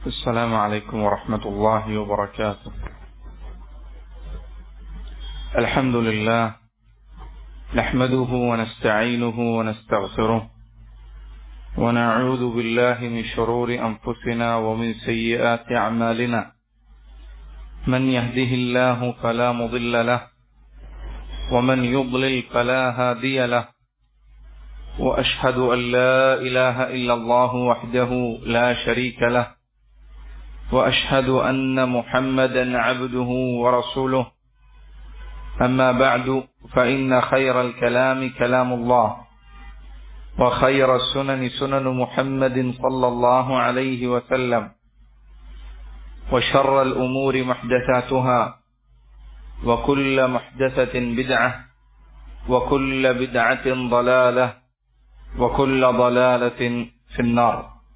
السلام عليكم ورحمة الله وبركاته الحمد لله نحمده ونستعينه ونستغفره ونعوذ بالله من شرور أنفسنا ومن سيئات أعمالنا من يهده الله فلا مضل له ومن يضلل فلا هادي له وأشهد أن لا إله إلا الله وحده لا شريك له وأشهد أن محمدا عبده ورسوله أما بعد فإن خير الكلام كلام الله وخير السنن سنن محمد صلى الله عليه وسلم وشر الأمور محدثاتها وكل محدثة بدعة وكل بدعة ضلالة وكل ضلالة في النار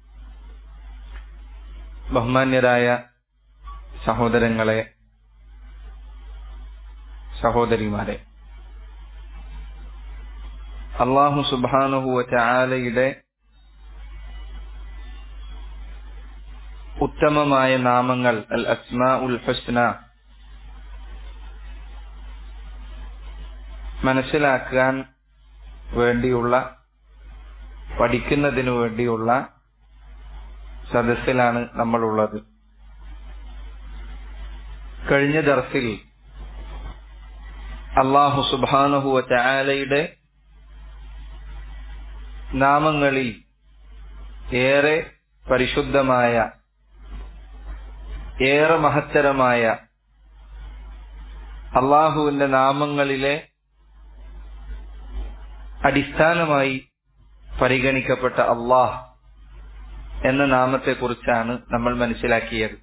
ബഹുമാന്യരായ സഹോദരങ്ങളെ സഹോദരിമാരെ അള്ളാഹു സുബാനുഹുവ ചാലയുടെ ഉത്തമമായ നാമങ്ങൾ അൽ അസ്മാ ഉൽ ഹുസ്ന മനസ്സിലാക്കാൻ വേണ്ടിയുള്ള പഠിക്കുന്നതിനു വേണ്ടിയുള്ള സദസ്സിലാണ് നമ്മളുള്ളത് കഴിഞ്ഞ ദർസിൽ അള്ളാഹു സുബാനുഹുവ ചാലയുടെ നാമങ്ങളിൽ ഏറെ പരിശുദ്ധമായ ഏറെ മഹത്തരമായ അള്ളാഹുവിന്റെ നാമങ്ങളിലെ അടിസ്ഥാനമായി പരിഗണിക്കപ്പെട്ട അള്ളാഹ് എന്ന നാമത്തെക്കുറിച്ചാണ് നമ്മൾ മനസ്സിലാക്കിയത്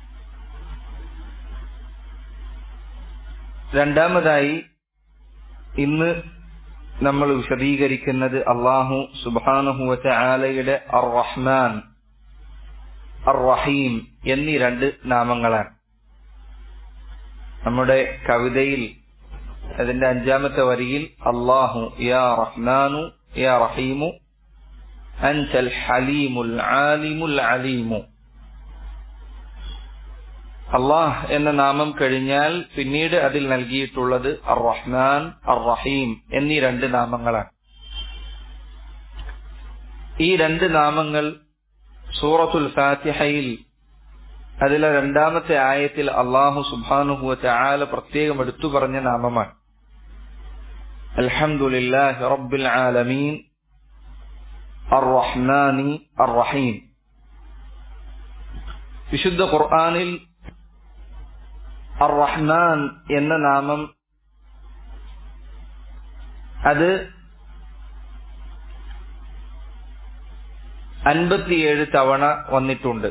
രണ്ടാമതായി ഇന്ന് നമ്മൾ വിശദീകരിക്കുന്നത് അള്ളാഹു സുബാനുഹുവറ്റ ആലയുടെ അർ റഹ്മാൻ അർ റഹീം എന്നീ രണ്ട് നാമങ്ങളാണ് നമ്മുടെ കവിതയിൽ അതിന്റെ അഞ്ചാമത്തെ വരിയിൽ അള്ളാഹു യാ റഹ്മാനു യാ റഹീമു അൻതൽ ഹലീമുൽ ആലിമുൽ അലീമു അള്ളാഹ് എന്ന നാമം കഴിഞ്ഞാൽ പിന്നീട് അതിൽ നൽകിയിട്ടുള്ളത് അർ റഹ്മാൻ അർ റഹീം എന്നീ രണ്ട് നാമങ്ങളാണ് ഈ രണ്ട് നാമങ്ങൾ സൂറത്തുൽ ഫാത്തിഹയിൽ അതിലെ രണ്ടാമത്തെ ആയത്തിൽ അള്ളാഹു സുബാനുഹുവ ചാല പ്രത്യേകം എടുത്തു പറഞ്ഞ നാമമാണ് അൽഹംദുലില്ലാഹി റബ്ബിൽ ആലമീൻ അർറഹ്മാനി അർറഹീം വിശുദ്ധ ഖുർആാനിൽ അർറഹ്മാൻ എന്ന നാമം അത് അൻപത്തിയേഴ് തവണ വന്നിട്ടുണ്ട്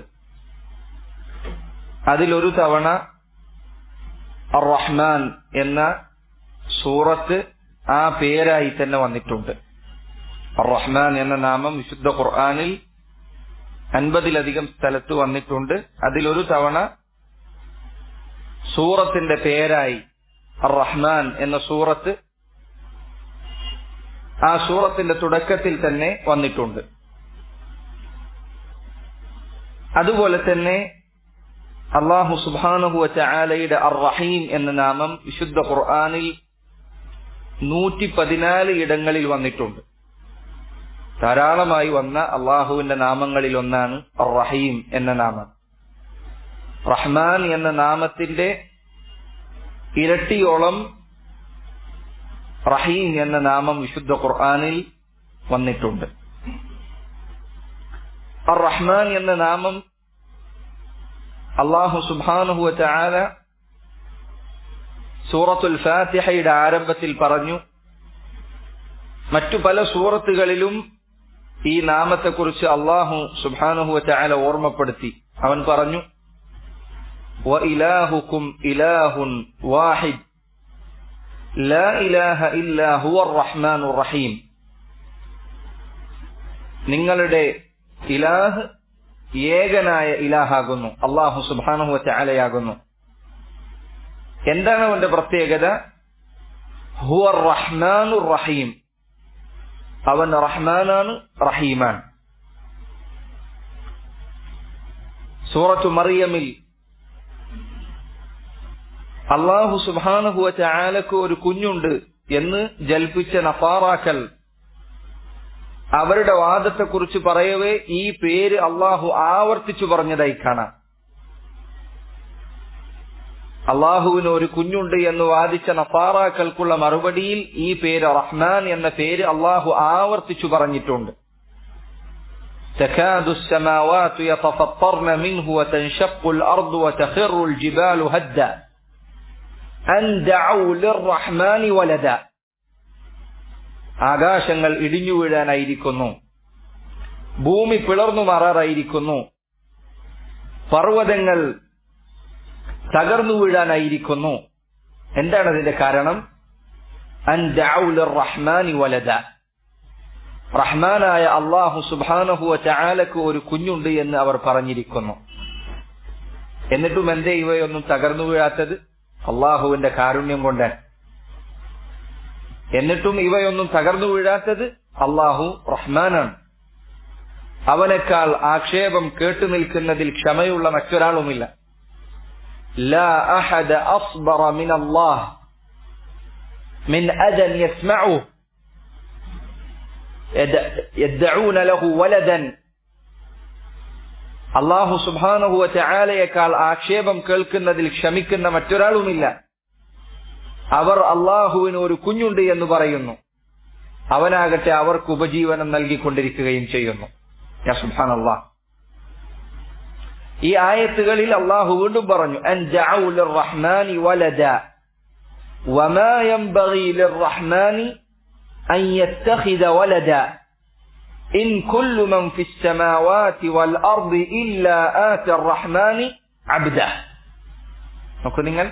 അതിലൊരു തവണ അർറഹ്മാൻ എന്ന സൂറത്ത് ആ പേരായി തന്നെ വന്നിട്ടുണ്ട് റഹ്മാൻ എന്ന നാമം വിശുദ്ധ ഖുർആാനിൽ അൻപതിലധികം സ്ഥലത്ത് വന്നിട്ടുണ്ട് അതിലൊരു തവണ സൂറത്തിന്റെ പേരായി റഹ്മാൻ എന്ന സൂറത്ത് ആ സൂറത്തിന്റെ തുടക്കത്തിൽ തന്നെ വന്നിട്ടുണ്ട് അതുപോലെ തന്നെ അള്ളാഹു സുബാനുഹുവ ചാലയുടെ അർ റഹീം എന്ന നാമം വിശുദ്ധ ഖുർആാനിൽ നൂറ്റി പതിനാല് ഇടങ്ങളിൽ വന്നിട്ടുണ്ട് ധാരാളമായി വന്ന അള്ളാഹുവിന്റെ നാമങ്ങളിൽ ഒന്നാണ് റഹീം എന്ന നാമം റഹ്മാൻ എന്ന നാമത്തിന്റെ ഇരട്ടിയോളം റഹീം എന്ന നാമം വിശുദ്ധ ഖുർആാനിൽ വന്നിട്ടുണ്ട് റഹ്മാൻ എന്ന നാമം അള്ളാഹു സുബാനുഹുവ ചാല സൂറത്തുൽ ഫാത്തിഹയുടെ ആരംഭത്തിൽ പറഞ്ഞു മറ്റു പല സൂറത്തുകളിലും ഈ നാമത്തെക്കുറിച്ച് അള്ളാഹു സുബാനുഹുവ ചാല ഓർമ്മപ്പെടുത്തി അവൻ പറഞ്ഞു وإلهكم إله واحد لا إله إلا هو الرحمن الرحيم നിങ്ങളുടെ ഇലാഹ് ഏകനായ ഇലാഹാകുന്നു അള്ളാഹു സുബാനുഹുവ ചാലയാകുന്നു എന്താണ് അവന്റെ പ്രത്യേകത ഹുവ റഹ്മാനു റഹീം അവൻ റഹ്മാനാണ് റഹീമാണ് സൂറത്തു മറിയമിൽ അള്ളാഹു സുബാനഹുവ ചാലക്ക് ഒരു കുഞ്ഞുണ്ട് എന്ന് ജൽപ്പിച്ച നഫാറാക്കൽ അവരുടെ വാദത്തെക്കുറിച്ച് പറയവേ ഈ പേര് അള്ളാഹു ആവർത്തിച്ചു പറഞ്ഞതായി കാണാം അള്ളാഹുവിന് ഒരു കുഞ്ഞുണ്ട് എന്ന് വാദിച്ച നഫാറാക്കൾക്കുള്ള മറുപടിയിൽ ഈ പേര് റഹ്മാൻ എന്ന പേര് അള്ളാഹു ആവർത്തിച്ചു പറഞ്ഞിട്ടുണ്ട് تكاد السماوات يتفطرن منه وتنشق الأرض وتخر الجبال هدا أن دعوا للرحمن ولدا ആകാശങ്ങൾ ഇടിഞ്ഞു വീഴാനായിരിക്കുന്നു ഭൂമി പിളർന്നു മാറാറായിരിക്കുന്നു പർവ്വതങ്ങൾ തകർന്നു വീഴാനായിരിക്കുന്നു എന്താണ് അതിന്റെ കാരണം അൻ റഹ്മാനി വലദ റഹ്മാനായ അള്ളാഹു സുബാനഹുവ ചാലക്ക് ഒരു കുഞ്ഞുണ്ട് എന്ന് അവർ പറഞ്ഞിരിക്കുന്നു എന്നിട്ടും എന്തേ ഇവയൊന്നും തകർന്നു വീഴാത്തത് അള്ളാഹുവിന്റെ കാരുണ്യം കൊണ്ട് എന്നിട്ടും ഇവയൊന്നും തകർന്നു വീഴാത്തത് അള്ളാഹു റഹ്മാനാണ് അവനേക്കാൾ ആക്ഷേപം കേട്ടു നിൽക്കുന്നതിൽ ക്ഷമയുള്ള മറ്റൊരാളുമില്ല لا أحد أصبر من الله من أذى يسمعه يدعون له ولدا അള്ളാഹു സുബാനഹുവ ചാലയേക്കാൾ ആക്ഷേപം കേൾക്കുന്നതിൽ ക്ഷമിക്കുന്ന മറ്റൊരാളുമില്ല അവർ അള്ളാഹുവിന് ഒരു കുഞ്ഞുണ്ട് എന്ന് പറയുന്നു അവനാകട്ടെ അവർക്ക് ഉപജീവനം നൽകിക്കൊണ്ടിരിക്കുകയും ചെയ്യുന്നു യാ സുബാൻ അള്ളാഹ് ഈ ആയത്തുകളിൽ അള്ളാഹു വീണ്ടും പറഞ്ഞു അൻ ജഅഉ ലിർറഹ്മാനി വലദ വമാ യൻബഗി ലിർറഹ്മാനി അൻ യത്തഖിദ വലദ ഇൻ കുല്ലു മൻ ഫിസ് സമാവാതി വൽ അർദി ഇല്ലാ ആത റഹ്മാനി അബ്ദ നോക്കൂ നിങ്ങൾ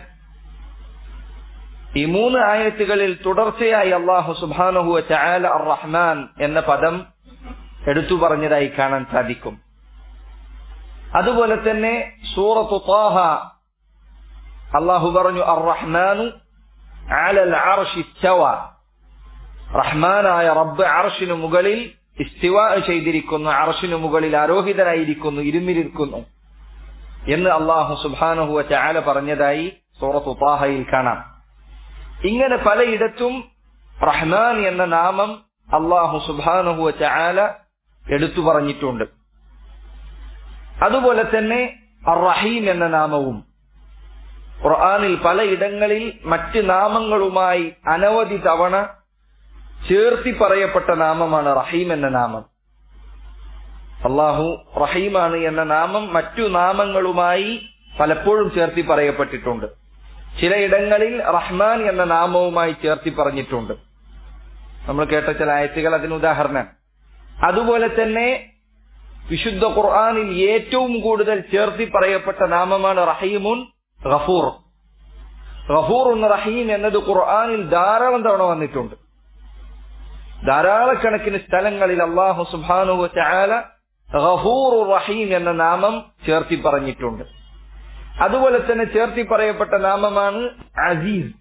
ഈ മൂന്ന് ആയത്തുകളിൽ തുടർച്ചയായി അള്ളാഹു സുബ്ഹാനഹു വതആല അർ റഹ്മാൻ എന്ന പദം എടുത്തു പറഞ്ഞതായി കാണാൻ സാധിക്കും അതുപോലെ തന്നെ സൂറത്തു താഹ അള്ളാഹു പറഞ്ഞു അർ റഹ്മാനു അലൽ അർഷി ഇസ്തവ റഹ്മാനായ റബ്ബ് അർഷിനു മുകളിൽ ഇസ്തിവ ചെയ്തിരിക്കുന്നു അർഷിനു മുകളിൽ ആരോഹിതനായിരിക്കുന്നു ഇരുന്നിരിക്കുന്നു എന്ന് അള്ളാഹു സുബാനഹുവ ചാല പറഞ്ഞതായി സൂറത്തു താഹയിൽ കാണാം ഇങ്ങനെ പലയിടത്തും റഹ്മാൻ എന്ന നാമം അള്ളാഹു സുബാനഹുവ ചാല എടുത്തു പറഞ്ഞിട്ടുണ്ട് അതുപോലെ തന്നെ റഹീം എന്ന നാമവും ഖുർആാനിൽ പലയിടങ്ങളിൽ മറ്റ് നാമങ്ങളുമായി അനവധി തവണ ചേർത്തി പറയപ്പെട്ട നാമമാണ് റഹീം എന്ന നാമം അള്ളാഹു റഹീമാണ് എന്ന നാമം മറ്റു നാമങ്ങളുമായി പലപ്പോഴും ചേർത്തി പറയപ്പെട്ടിട്ടുണ്ട് ചിലയിടങ്ങളിൽ റഹ്മാൻ എന്ന നാമവുമായി ചേർത്തി പറഞ്ഞിട്ടുണ്ട് നമ്മൾ കേട്ട ചില ആയത്തുകൾ അതിന് ഉദാഹരണം അതുപോലെ തന്നെ വിശുദ്ധ ഖുർആാനിൽ ഏറ്റവും കൂടുതൽ ചേർത്തി പറയപ്പെട്ട നാമമാണ് റഹീമുൻ ഗഫൂർ ഗഫൂർ റഹീം എന്നത് ഖുർആാനിൽ ധാരാളം തവണ വന്നിട്ടുണ്ട് ധാരാളക്കണക്കിന് സ്ഥലങ്ങളിൽ അള്ളാഹു സുബാനു ചാല ഗഫൂർ റഹീം എന്ന നാമം ചേർത്തി പറഞ്ഞിട്ടുണ്ട് അതുപോലെ തന്നെ ചേർത്തി പറയപ്പെട്ട നാമമാണ് അസീസ്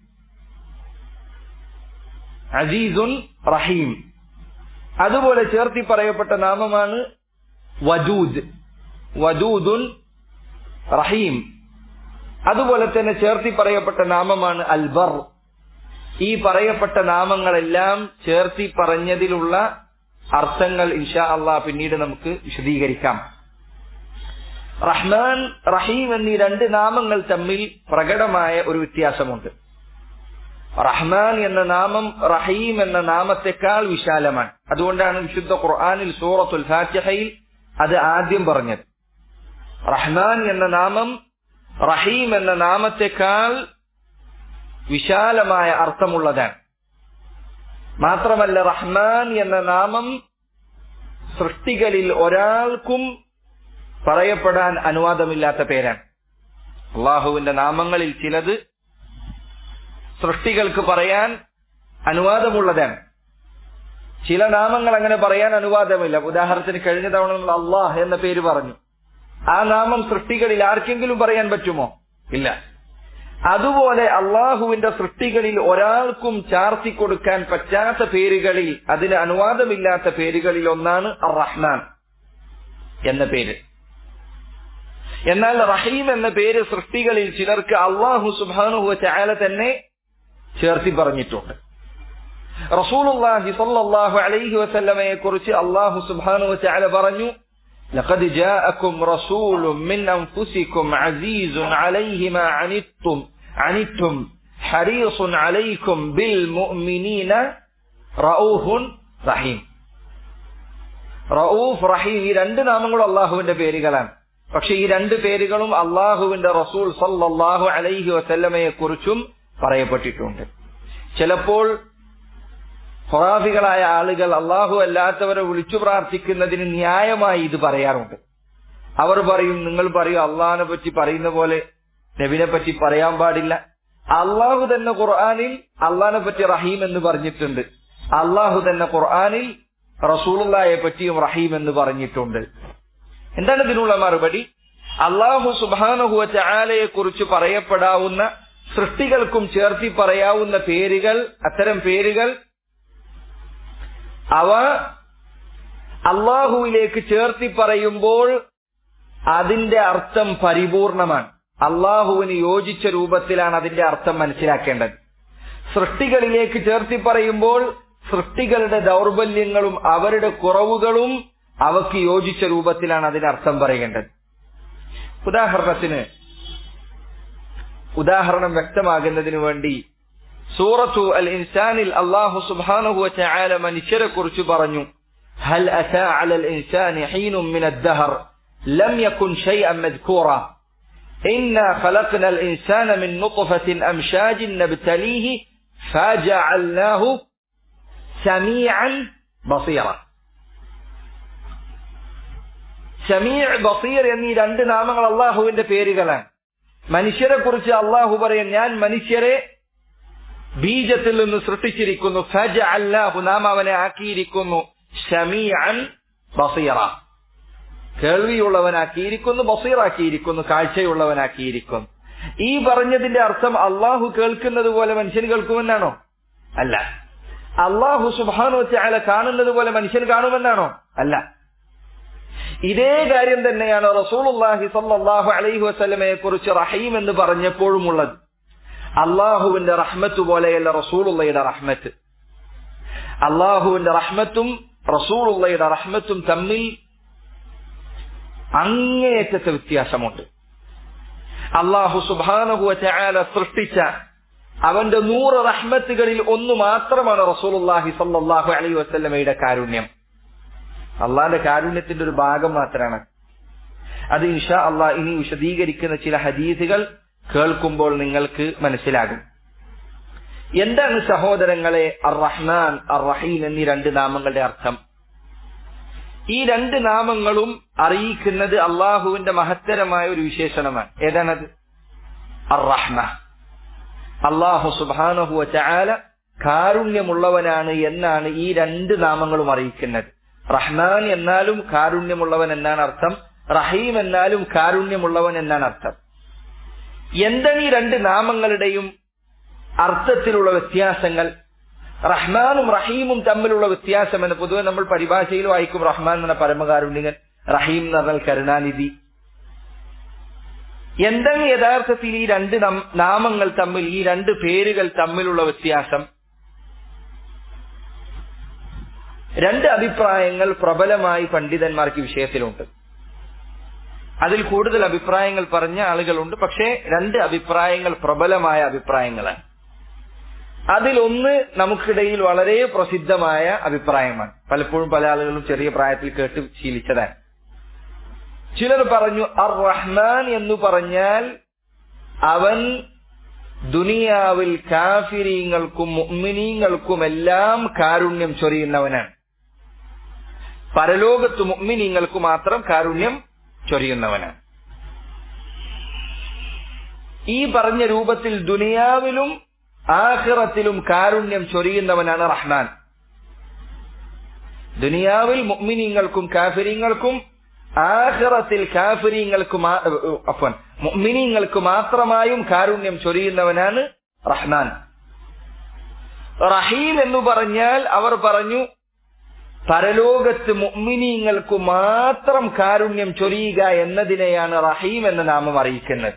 അസീസുൻ റഹീം അതുപോലെ ചേർത്തി പറയപ്പെട്ട നാമമാണ് വജൂദ് വജൂദുൻ റഹീം അതുപോലെ തന്നെ ചേർത്തി പറയപ്പെട്ട നാമമാണ് അൽബർ ഈ പറയപ്പെട്ട നാമങ്ങളെല്ലാം ചേർത്തി പറഞ്ഞതിലുള്ള അർത്ഥങ്ങൾ ഇൻഷാ അള്ളാ പിന്നീട് നമുക്ക് വിശദീകരിക്കാം റഹ്മാൻ റഹീം എന്നീ രണ്ട് നാമങ്ങൾ തമ്മിൽ പ്രകടമായ ഒരു വ്യത്യാസമുണ്ട് റഹ്മാൻ എന്ന നാമം റഹീം എന്ന നാമത്തെക്കാൾ വിശാലമാണ് അതുകൊണ്ടാണ് വിശുദ്ധ ഖുർആാനിൽ സൂറത്തുൽ ഫാത്തിഹയിൽ അത് ആദ്യം പറഞ്ഞത് റഹ്മാൻ എന്ന നാമം റഹീം എന്ന നാമത്തെക്കാൾ വിശാലമായ അർത്ഥമുള്ളതാണ് മാത്രമല്ല റഹ്മാൻ എന്ന നാമം സൃഷ്ടികളിൽ ഒരാൾക്കും പറയപ്പെടാൻ അനുവാദമില്ലാത്ത പേരാണ് അള്ളാഹുവിന്റെ നാമങ്ങളിൽ ചിലത് സൃഷ്ടികൾക്ക് പറയാൻ അനുവാദമുള്ളതാണ് ചില നാമങ്ങൾ അങ്ങനെ പറയാൻ അനുവാദമില്ല ഉദാഹരണത്തിന് കഴിഞ്ഞ തവണ നമ്മൾ അള്ളാഹ് എന്ന പേര് പറഞ്ഞു ആ നാമം സൃഷ്ടികളിൽ ആർക്കെങ്കിലും പറയാൻ പറ്റുമോ ഇല്ല അതുപോലെ അള്ളാഹുവിന്റെ സൃഷ്ടികളിൽ ഒരാൾക്കും ചാർത്തി കൊടുക്കാൻ പറ്റാത്ത പേരുകളിൽ അതിന് അനുവാദമില്ലാത്ത പേരുകളിൽ ഒന്നാണ് അർ റഹ്മാൻ എന്ന പേര് എന്നാൽ റഹീം എന്ന പേര് സൃഷ്ടികളിൽ ചിലർക്ക് അള്ളാഹു സുബാനുഹുവ ചായാല തന്നെ ചേർത്തി പറഞ്ഞിട്ടുണ്ട് റസൂലുള്ളാഹി സ്വല്ലല്ലാഹു അലൈഹി വസല്ലമയെ കുറിച്ച് അള്ളാഹു സുബ്ഹാനഹു വതആല പറഞ്ഞു لقد جاءكم رسول من أنفسكم عزيز عليه ما عنتم عنتم حريص عليكم بالمؤمنين رؤوف رحيم റഊഫ് റഹീം ഈ രണ്ട് നാമങ്ങളും അള്ളാഹുവിന്റെ പേരുകളാണ് പക്ഷെ ഈ രണ്ട് പേരുകളും അള്ളാഹുവിന്റെ റസൂൽ സല്ലല്ലാഹു അലൈഹി വസല്ലമയെ കുറിച്ചും പറയപ്പെട്ടിട്ടുണ്ട് ചിലപ്പോൾ ഹൊറാഫികളായ ആളുകൾ അള്ളാഹു അല്ലാത്തവരെ വിളിച്ചു പ്രാർത്ഥിക്കുന്നതിന് ന്യായമായി ഇത് പറയാറുണ്ട് അവർ പറയും നിങ്ങൾ പറയും അള്ളാഹിനെ പറ്റി പറയുന്ന പോലെ നബിനെ പറ്റി പറയാൻ പാടില്ല അള്ളാഹു തന്നെ ഖുർആാനിൽ അള്ളാഹിനെ പറ്റി റഹീം എന്ന് പറഞ്ഞിട്ടുണ്ട് അള്ളാഹു തന്നെ ഖുർആാനിൽ റസൂലുള്ളായെ പറ്റിയും റഹീം എന്ന് പറഞ്ഞിട്ടുണ്ട് എന്താണ് ഇതിനുള്ള മറുപടി അള്ളാഹു സുബാനുഹുവ ചാലയെ കുറിച്ച് പറയപ്പെടാവുന്ന സൃഷ്ടികൾക്കും ചേർത്തി പറയാവുന്ന പേരുകൾ അത്തരം പേരുകൾ അവ അള്ളാഹുവിലേക്ക് ചേർത്തി പറയുമ്പോൾ അതിന്റെ അർത്ഥം പരിപൂർണമാണ് അള്ളാഹുവിന് യോജിച്ച രൂപത്തിലാണ് അതിന്റെ അർത്ഥം മനസ്സിലാക്കേണ്ടത് സൃഷ്ടികളിലേക്ക് ചേർത്തി പറയുമ്പോൾ സൃഷ്ടികളുടെ ദൗർബല്യങ്ങളും അവരുടെ കുറവുകളും അവക്ക് യോജിച്ച രൂപത്തിലാണ് അതിന് അർത്ഥം പറയേണ്ടത് ഉദാഹരണത്തിന് ഉദാഹരണം വ്യക്തമാകുന്നതിന് വേണ്ടി സൂറത്തു അൽ ഇൻസാനിൽ അള്ളാഹു സുബ്ഹാനഹു വതആല മനുഷ്യരെ കുറിച്ച് പറഞ്ഞു هل أتى على الإنسان حين من الدهر لم يكن شيئا مذكورا إنا خلقنا الإنسان من نطفة أمشاج نبتليه فجعلناه سميعا بصيرا സമീർ ബസീർ എന്നീ രണ്ട് നാമങ്ങൾ അള്ളാഹുവിന്റെ പേരുകളാണ് മനുഷ്യരെ കുറിച്ച് അള്ളാഹു പറയാൻ ഞാൻ മനുഷ്യരെ ബീജത്തിൽ നിന്ന് സൃഷ്ടിച്ചിരിക്കുന്നു ഫജ അല്ലാഹു നാം അവനെ ആക്കിയിരിക്കുന്നു ഷമീഅൻ ബസീറ കേൾവിയുള്ളവനാക്കിയിരിക്കുന്നു ബസീറാക്കിയിരിക്കുന്നു കാഴ്ചയുള്ളവനാക്കിയിരിക്കുന്നു ഈ പറഞ്ഞതിന്റെ അർത്ഥം അള്ളാഹു കേൾക്കുന്നത് പോലെ മനുഷ്യൻ കേൾക്കുമെന്നാണോ അല്ല അള്ളാഹു സുബാനു ചാല കാണുന്നത് പോലെ മനുഷ്യൻ കാണുമെന്നാണോ അല്ല ഇതേ കാര്യം തന്നെയാണ് റസൂലുള്ളാഹി സല്ലല്ലാഹു അലൈഹി വസല്ലമയെ കുറിച്ച് റഹീം എന്ന് പറഞ്ഞപ്പോഴും ഉള്ളത് അള്ളാഹുവിന്റെ റഹ്മത്ത് പോലെയല്ല റസൂലുള്ളയുടെ റഹ്മത്ത് അള്ളാഹുവിന്റെ റഹ്മത്തും റസൂലുള്ളയുടെ റഹ്മത്തും തമ്മിൽ അങ്ങേയറ്റത്തെ വ്യത്യാസമുണ്ട് അള്ളാഹു സുബാനഹുവ ചായാല സൃഷ്ടിച്ച അവന്റെ നൂറ് റഹ്മത്തുകളിൽ ഒന്ന് മാത്രമാണ് റസൂലുള്ളാഹി സല്ലല്ലാഹു അലൈഹി വസല്ലമയുടെ കാരുണ്യം അള്ളാന്റെ കാരുണ്യത്തിന്റെ ഒരു ഭാഗം മാത്രമാണ് അത് ഇൻഷാ അള്ളാഹ് ഇനി വിശദീകരിക്കുന്ന ചില ഹദീസുകൾ കേൾക്കുമ്പോൾ നിങ്ങൾക്ക് മനസ്സിലാകും എന്താണ് സഹോദരങ്ങളെ അർ റഹ്മാൻ അർ റഹീം എന്നീ രണ്ട് നാമങ്ങളുടെ അർത്ഥം ഈ രണ്ട് നാമങ്ങളും അറിയിക്കുന്നത് അള്ളാഹുവിന്റെ മഹത്തരമായ ഒരു വിശേഷണമാണ് ഏതാണത് അർ റഹ്മ അള്ളാഹു സുബാനഹു ചാല കാരുണ്യമുള്ളവനാണ് എന്നാണ് ഈ രണ്ട് നാമങ്ങളും അറിയിക്കുന്നത് റഹ്മാൻ എന്നാലും കാരുണ്യമുള്ളവൻ എന്നാണ് അർത്ഥം റഹീം എന്നാലും കാരുണ്യമുള്ളവൻ എന്നാണ് അർത്ഥം എന്താണ് ഈ രണ്ട് നാമങ്ങളുടെയും അർത്ഥത്തിലുള്ള വ്യത്യാസങ്ങൾ റഹ്മാനും റഹീമും തമ്മിലുള്ള വ്യത്യാസം എന്ന് പൊതുവെ നമ്മൾ പരിഭാഷയിൽ വായിക്കും റഹ്മാൻ എന്ന പരമകാരുണ്യകൻ റഹീം എന്ന് പറഞ്ഞാൽ കരുണാനിധി എന്താണ് യഥാർത്ഥത്തിൽ ഈ രണ്ട് നാമങ്ങൾ തമ്മിൽ ഈ രണ്ട് പേരുകൾ തമ്മിലുള്ള വ്യത്യാസം രണ്ട് അഭിപ്രായങ്ങൾ പ്രബലമായി പണ്ഡിതന്മാർക്ക് വിഷയത്തിലുണ്ട് അതിൽ കൂടുതൽ അഭിപ്രായങ്ങൾ പറഞ്ഞ ആളുകളുണ്ട് പക്ഷേ രണ്ട് അഭിപ്രായങ്ങൾ പ്രബലമായ അഭിപ്രായങ്ങളാണ് അതിലൊന്ന് നമുക്കിടയിൽ വളരെ പ്രസിദ്ധമായ അഭിപ്രായമാണ് പലപ്പോഴും പല ആളുകളും ചെറിയ പ്രായത്തിൽ കേട്ട് ശീലിച്ചതാണ് ചിലർ പറഞ്ഞു അർ റഹ്മാൻ എന്ന് പറഞ്ഞാൽ അവൻ ദുനിയാവിൽ കാഫിരീങ്ങൾക്കും മുഅ്മിനീങ്ങൾക്കുമെല്ലാം കാരുണ്യം ചൊരിയുന്നവനാണ് പരലോകത്ത് മുഅ്മിനീങ്ങൾക്ക് മാത്രം കാരുണ്യം ചൊരിയുന്നവനാണ് ഈ പറഞ്ഞ രൂപത്തിൽ ദുനിയാവിലും ആഖിറത്തിലും കാരുണ്യം ചൊരിയുന്നവനാണ് റഹ്മാൻ ദുനിയാവിൽ മുഅ്മിനീങ്ങൾക്കും കാഫിരീങ്ങൾക്കും ആഖിറത്തിൽ കാഫിരീങ്ങൾക്ക് അഫൻ മുഅ്മിനീങ്ങൾക്ക് മാത്രമായും കാരുണ്യം ചൊരിയുന്നവനാണ് റഹ്മാൻ റഹീം എന്ന് പറഞ്ഞാൽ അവർ പറഞ്ഞു പരലോകത്ത് മുഅ്മിനീങ്ങൾക്ക് മാത്രം കാരുണ്യം ചൊരിയുക എന്നതിനെയാണ് റഹീം എന്ന നാമം അറിയിക്കുന്നത്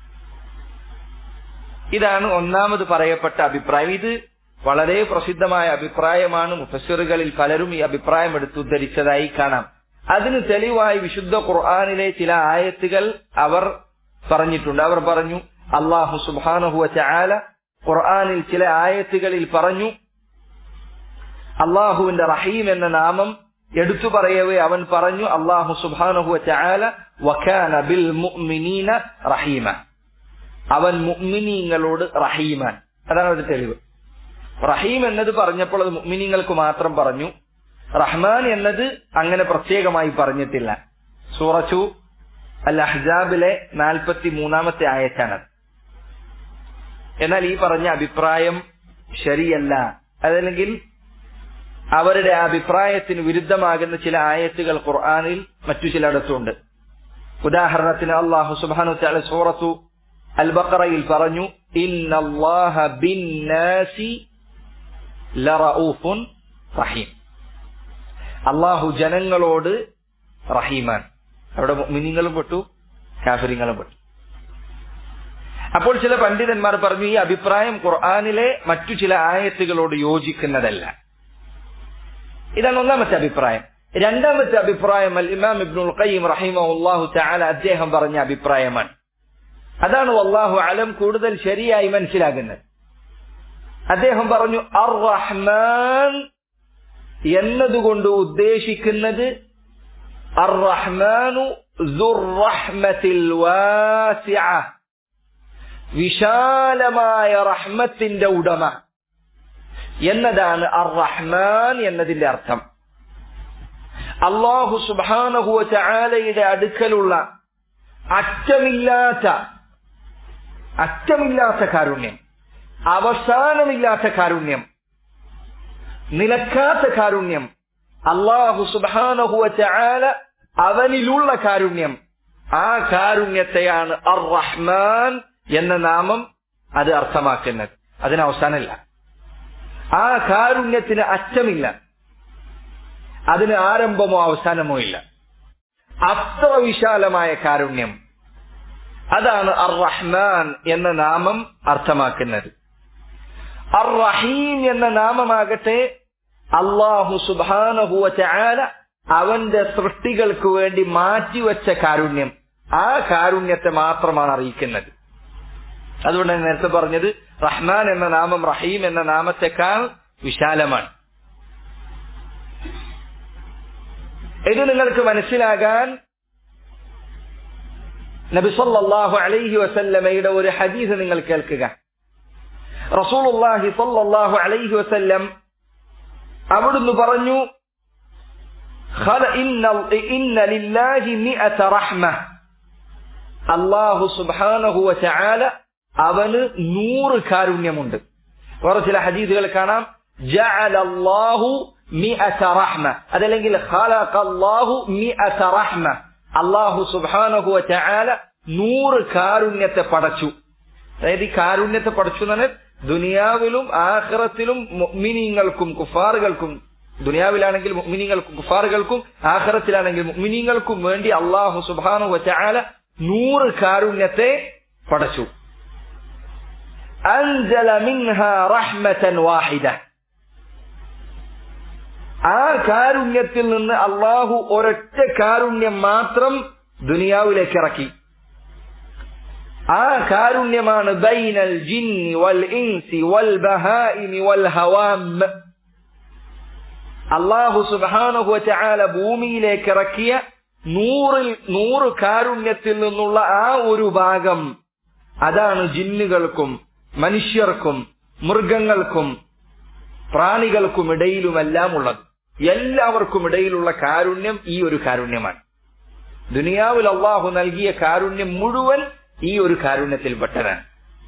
ഇതാണ് ഒന്നാമത് പറയപ്പെട്ട അഭിപ്രായം ഇത് വളരെ പ്രസിദ്ധമായ അഭിപ്രായമാണ് മുഫസ്സിറുകളിൽ പലരും ഈ അഭിപ്രായം എടുത്തുദ്ധരിച്ചതായി കാണാം അതിന് തെളിവായി വിശുദ്ധ ഖുർആാനിലെ ചില ആയത്തുകൾ അവർ പറഞ്ഞിട്ടുണ്ട് അവർ പറഞ്ഞു അള്ളാഹു സുബാനഹുവ ചാല ഖുർആാനിൽ ചില ആയത്തുകളിൽ പറഞ്ഞു അള്ളാഹുവിന്റെ റഹീം എന്ന നാമം എടുത്തു പറയവേ അവൻ പറഞ്ഞു അള്ളാഹു സുബാനഹുവ ചാല വഖാന ബിൽ മുഅ്മിനീന റഹീമ അവൻ മുഅ്മിനീങ്ങളോട് റഹീമാൻ അതാണ് ഒരു തെളിവ് റഹീം എന്നത് പറഞ്ഞപ്പോൾ അത് മുഅ്മിനീങ്ങൾക്ക് മാത്രം പറഞ്ഞു റഹ്മാൻ എന്നത് അങ്ങനെ പ്രത്യേകമായി പറഞ്ഞിട്ടില്ല സൂറച്ചു അൽ അഹ്ജാബിലെ നാൽപ്പത്തി മൂന്നാമത്തെ ആയത്താണത് എന്നാൽ ഈ പറഞ്ഞ അഭിപ്രായം ശരിയല്ല അതല്ലെങ്കിൽ അവരുടെ അഭിപ്രായത്തിന് വിരുദ്ധമാകുന്ന ചില ആയത്തുകൾ ഖുർആാനിൽ മറ്റു ചിലയിടത്തുണ്ട് ഉദാഹരണത്തിന് അള്ളാഹു സുബാനു തല സൂറത്തു അൽ ബക്കറയിൽ പറഞ്ഞു ഇന്നല്ലാഹ ബിന്നാസി ലറഊഫുൻ റഹീം അള്ളാഹു ജനങ്ങളോട് റഹീമാൻ അവിടെ മിനിങ്ങളും പെട്ടു കാഫിരിങ്ങളും പെട്ടു അപ്പോൾ ചില പണ്ഡിതന്മാർ പറഞ്ഞു ഈ അഭിപ്രായം ഖുർആാനിലെ മറ്റു ചില ആയത്തുകളോട് യോജിക്കുന്നതല്ല ഇതാണ് ഒന്നാമത്തെ അഭിപ്രായം രണ്ടാമത്തെ അഭിപ്രായം അൽ ഇമാം ഇബ്നുൽ ഖയ്യിം റഹിമഹുല്ലാഹു തആല അദ്ദേഹം പറഞ്ഞ അഭിപ്രായമാണ് അതാണ് അള്ളാഹു അലം കൂടുതൽ ശരിയായി മനസ്സിലാകുന്നത് അദ്ദേഹം പറഞ്ഞു അർ റഹ്മാൻ എന്നതുകൊണ്ട് ഉദ്ദേശിക്കുന്നത് അർ റഹ്മാനു റഹ്മത്തിൽ വിശാലമായ റഹ്മത്തിന്റെ ഉടമ എന്നതാണ് അർ റഹ്മാൻ എന്നതിന്റെ അർത്ഥം അള്ളാഹു സുബാനഹുവ ചാലയുടെ അടുക്കലുള്ള അറ്റമില്ലാത്ത അറ്റമില്ലാത്ത കാരുണ്യം അവസാനമില്ലാത്ത കാരുണ്യം നിലക്കാത്ത കാരുണ്യം അള്ളാഹു സുബാനഹുവ ചാല അവനിലുള്ള കാരുണ്യം ആ കാരുണ്യത്തെയാണ് അർ റഹ്മാൻ എന്ന നാമം അത് അർത്ഥമാക്കുന്നത് അതിന് അവസാനമില്ല ആ കാരുണ്യത്തിന് അറ്റമില്ല അതിന് ആരംഭമോ അവസാനമോ ഇല്ല അത്ര വിശാലമായ കാരുണ്യം അതാണ് അർ റഹ്മാൻ എന്ന നാമം അർത്ഥമാക്കുന്നത് അർ റഹീം എന്ന നാമമാകട്ടെ അള്ളാഹു സുബാനഹുവ ചാല അവന്റെ സൃഷ്ടികൾക്ക് വേണ്ടി മാറ്റിവെച്ച കാരുണ്യം ആ കാരുണ്യത്തെ മാത്രമാണ് അറിയിക്കുന്നത് അതുകൊണ്ട് ഞാൻ നേരത്തെ പറഞ്ഞത് റഹ്മാൻ എന്ന നാമം റഹീം എന്ന നാമത്തെക്കാൾ വിശാലമാണ് ഇത് നിങ്ങൾക്ക് മനസ്സിലാകാൻ നബി സല്ലല്ലാഹു അലൈഹി വസല്ലമയുടെ ഒരു ഹദീസ് നിങ്ങൾ കേൾക്കുക റസൂലുള്ളാഹി സല്ലല്ലാഹു അലൈഹി വസല്ലം അവിടുന്ന് പറഞ്ഞു ഇന്ന ലില്ലാഹി മിഅത റഹ്മ അല്ലാഹു സുബ്ഹാനഹു വതആല അവന് നൂറ് കാരുണ്യമുണ്ട് വേറെ ചില ഹദീസുകൾ കാണാം ജഅലല്ലാഹു മിഅത റഹ്മ അതല്ലെങ്കിൽ ഖലഖല്ലാഹു മിഅത റഹ്മ അള്ളാഹു സുബാനഹു ചാല നൂറ് കാരുണ്യത്തെ പടച്ചു അതായത് ഈ കാരുണ്യത്തെ പടച്ചു എന്ന് ദുനിയാവിലും ആഹ്റത്തിലും മുഅ്മിനീങ്ങൾക്കും കുഫാറുകൾക്കും ദുനിയാവിലാണെങ്കിൽ മുഅ്മിനീങ്ങൾക്കും കുഫാറുകൾക്കും ആഹ്റത്തിലാണെങ്കിൽ മുഅ്മിനീങ്ങൾക്കും വേണ്ടി അള്ളാഹു സുബാനഹു ചാല നൂറ് കാരുണ്യത്തെ പടച്ചു അൻജല മിൻഹ റഹ്മതൻ വാഹിദ ആ കാരുണ്യത്തിൽ നിന്ന് അള്ളാഹു ഒരൊറ്റ കാരുണ്യം മാത്രം ദുനിയാവിലേക്ക് ഇറക്കി ആ കാരുണ്യമാണ് ബൈനൽ ജിന്നി വൽ ഇൻസി വൽ ബഹാഇമി വൽ ഹവാം അള്ളാഹു സുബാനഹു ചാല ഭൂമിയിലേക്ക് ഇറക്കിയ നൂറിൽ നൂറ് കാരുണ്യത്തിൽ നിന്നുള്ള ആ ഒരു ഭാഗം അതാണ് ജിന്നുകൾക്കും മനുഷ്യർക്കും മൃഗങ്ങൾക്കും പ്രാണികൾക്കും ഇടയിലുമെല്ലാം ഉള്ളത് എല്ലാവർക്കും ഇടയിലുള്ള കാരുണ്യം ഈ ഒരു കാരുണ്യമാണ് ദുനിയാവിൽ അള്ളാഹു നൽകിയ കാരുണ്യം മുഴുവൻ ഈ ഒരു കാരുണ്യത്തിൽപ്പെട്ടതാണ്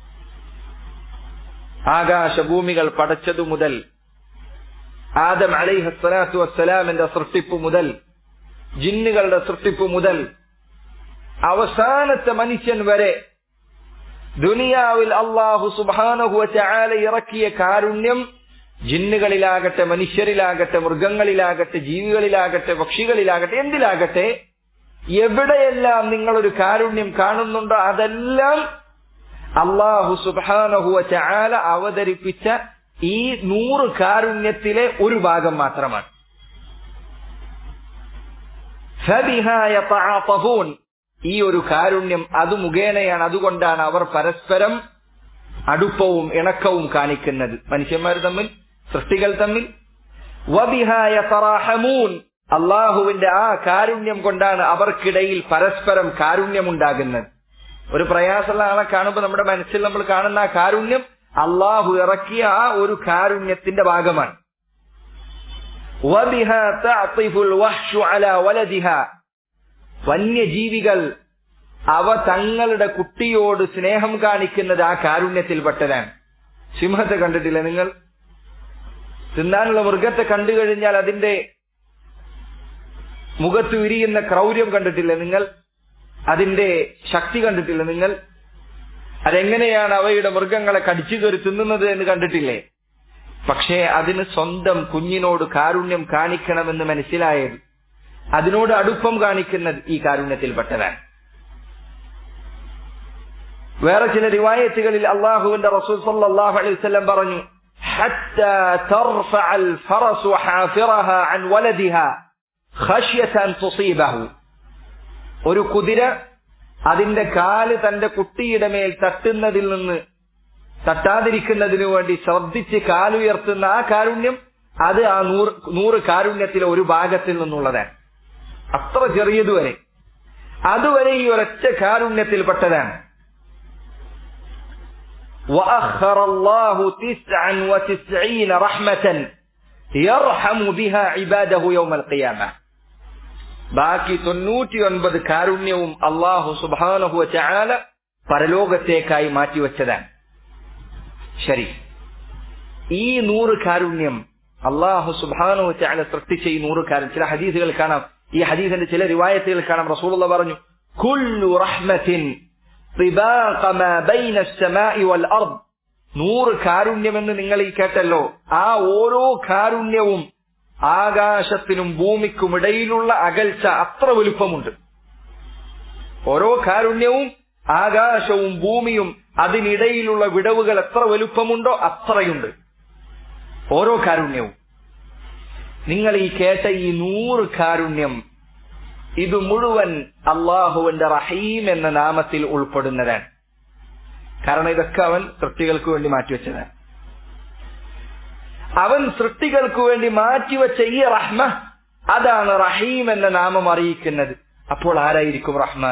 ആകാശഭൂമികൾ പടച്ചതു മുതൽ ആദം അലൈഹസ്സലാത്തു വസ്സലാമിന്റെ സൃഷ്ടിപ്പ് മുതൽ ജിന്നുകളുടെ സൃഷ്ടിപ്പ് മുതൽ അവസാനത്തെ മനുഷ്യൻ വരെ ദുനിയാവിൽ അള്ളാഹു സുബാനഹുവ ചാല ഇറക്കിയ കാരുണ്യം ജിന്നുകളിലാകട്ടെ മനുഷ്യരിലാകട്ടെ മൃഗങ്ങളിലാകട്ടെ ജീവികളിലാകട്ടെ പക്ഷികളിലാകട്ടെ എന്തിലാകട്ടെ എവിടെയെല്ലാം നിങ്ങളൊരു കാരുണ്യം കാണുന്നുണ്ടോ അതെല്ലാം അള്ളാഹു സുബാനഹുവ ചാല അവതരിപ്പിച്ച ഈ നൂറ് കാരുണ്യത്തിലെ ഒരു ഭാഗം മാത്രമാണ് ഈ ഒരു കാരുണ്യം അത് മുഖേനയാണ് അതുകൊണ്ടാണ് അവർ പരസ്പരം അടുപ്പവും ഇണക്കവും കാണിക്കുന്നത് മനുഷ്യന്മാർ തമ്മിൽ സൃഷ്ടികൾ തമ്മിൽ വബിഹായ തറാഹമൂൻ അള്ളാഹുവിന്റെ ആ കാരുണ്യം കൊണ്ടാണ് അവർക്കിടയിൽ പരസ്പരം കാരുണ്യമുണ്ടാകുന്നത് ഒരു പ്രയാസമുള്ള ആളെ കാണുമ്പോൾ നമ്മുടെ മനസ്സിൽ നമ്മൾ കാണുന്ന ആ കാരുണ്യം അള്ളാഹു ഇറക്കിയ ആ ഒരു കാരുണ്യത്തിന്റെ ഭാഗമാണ് വന്യജീവികൾ അവ തങ്ങളുടെ കുട്ടിയോട് സ്നേഹം കാണിക്കുന്നത് ആ കാരുണ്യത്തിൽപ്പെട്ടതാണ് സിംഹത്തെ കണ്ടിട്ടില്ല നിങ്ങൾ തിന്നാനുള്ള മൃഗത്തെ കണ്ടു കഴിഞ്ഞാൽ അതിന്റെ മുഖത്ത് വിരിയുന്ന ക്രൗര്യം കണ്ടിട്ടില്ല നിങ്ങൾ അതിന്റെ ശക്തി കണ്ടിട്ടില്ല നിങ്ങൾ അതെങ്ങനെയാണ് അവയുടെ മൃഗങ്ങളെ കടിച്ചു കയറി തിന്നുന്നത് എന്ന് കണ്ടിട്ടില്ലേ പക്ഷേ അതിന് സ്വന്തം കുഞ്ഞിനോട് കാരുണ്യം കാണിക്കണമെന്ന് മനസ്സിലായത് അതിനോട് അടുപ്പം കാണിക്കുന്നത് ഈ കാരുണ്യത്തിൽപ്പെട്ടതാണ് വേറെ ചില റിവായത്തുകളിൽ അള്ളാഹുവിന്റെ റസൂൽ സല്ലല്ലാഹു അലൈഹി വസല്ലം പറഞ്ഞു حتى ترفع الفرس حافرها عن ولدها خشية أن تصيبه ഒരു കുതിര അതിന്റെ കാല് തന്റെ കുട്ടിയുടെ മേൽ തട്ടുന്നതിൽ നിന്ന് തട്ടാതിരിക്കുന്നതിനു വേണ്ടി ശ്രദ്ധിച്ച് കാലുയർത്തുന്ന ആ കാരുണ്യം അത് ആ നൂറ് നൂറ് കാരുണ്യത്തിലെ ഒരു ഭാഗത്തിൽ നിന്നുള്ളതാണ് അത്ര ചെറിയതുവരെ അതുവരെ ഈ ഒരൊറ്റ കാരുണ്യത്തിൽപ്പെട്ടതാണ് وأخر الله تسعا وتسعين رحمة يرحم بها عباده يوم القيامة ബാക്കി തൊണ്ണൂറ്റി ഒൻപത് കാരുണ്യവും അള്ളാഹു സുബാനഹുവ ചാല പരലോകത്തേക്കായി മാറ്റിവെച്ചതാണ് ശരി ഈ നൂറ് കാരുണ്യം അള്ളാഹു സുബാനു ചാല സൃഷ്ടിച്ച ഈ നൂറ് കാരുണ്യം ചില ഹദീസുകൾ കാണാം ഈ ഹദീസിന്റെ ചില റിവായത്തുകൾ കാണാം റസൂലുള്ള പറഞ്ഞു കുല്ലു റഹ്മത്തിൻ നൂറ് കാരുണ്യമെന്ന് നിങ്ങൾ ഈ കേട്ടല്ലോ ആ ഓരോ കാരുണ്യവും ആകാശത്തിനും ഭൂമിക്കും ഇടയിലുള്ള അകൽച്ച അത്ര വലുപ്പമുണ്ട് ഓരോ കാരുണ്യവും ആകാശവും ഭൂമിയും അതിനിടയിലുള്ള വിടവുകൾ എത്ര വലുപ്പമുണ്ടോ അത്രയുണ്ട് ഓരോ കാരുണ്യവും നിങ്ങൾ ഈ കേട്ട ഈ നൂറ് കാരുണ്യം ഇത് മുഴുവൻ അള്ളാഹുവിന്റെ റഹീം എന്ന നാമത്തിൽ ഉൾപ്പെടുന്നതാണ് കാരണം ഇതൊക്കെ അവൻ സൃഷ്ടികൾക്ക് വേണ്ടി മാറ്റിവെച്ചതാണ് അവൻ സൃഷ്ടികൾക്ക് വേണ്ടി മാറ്റിവെച്ച ഈ റഹ്മ അതാണ് റഹീം എന്ന നാമം അറിയിക്കുന്നത് അപ്പോൾ ആരായിരിക്കും റഹ്മാൻ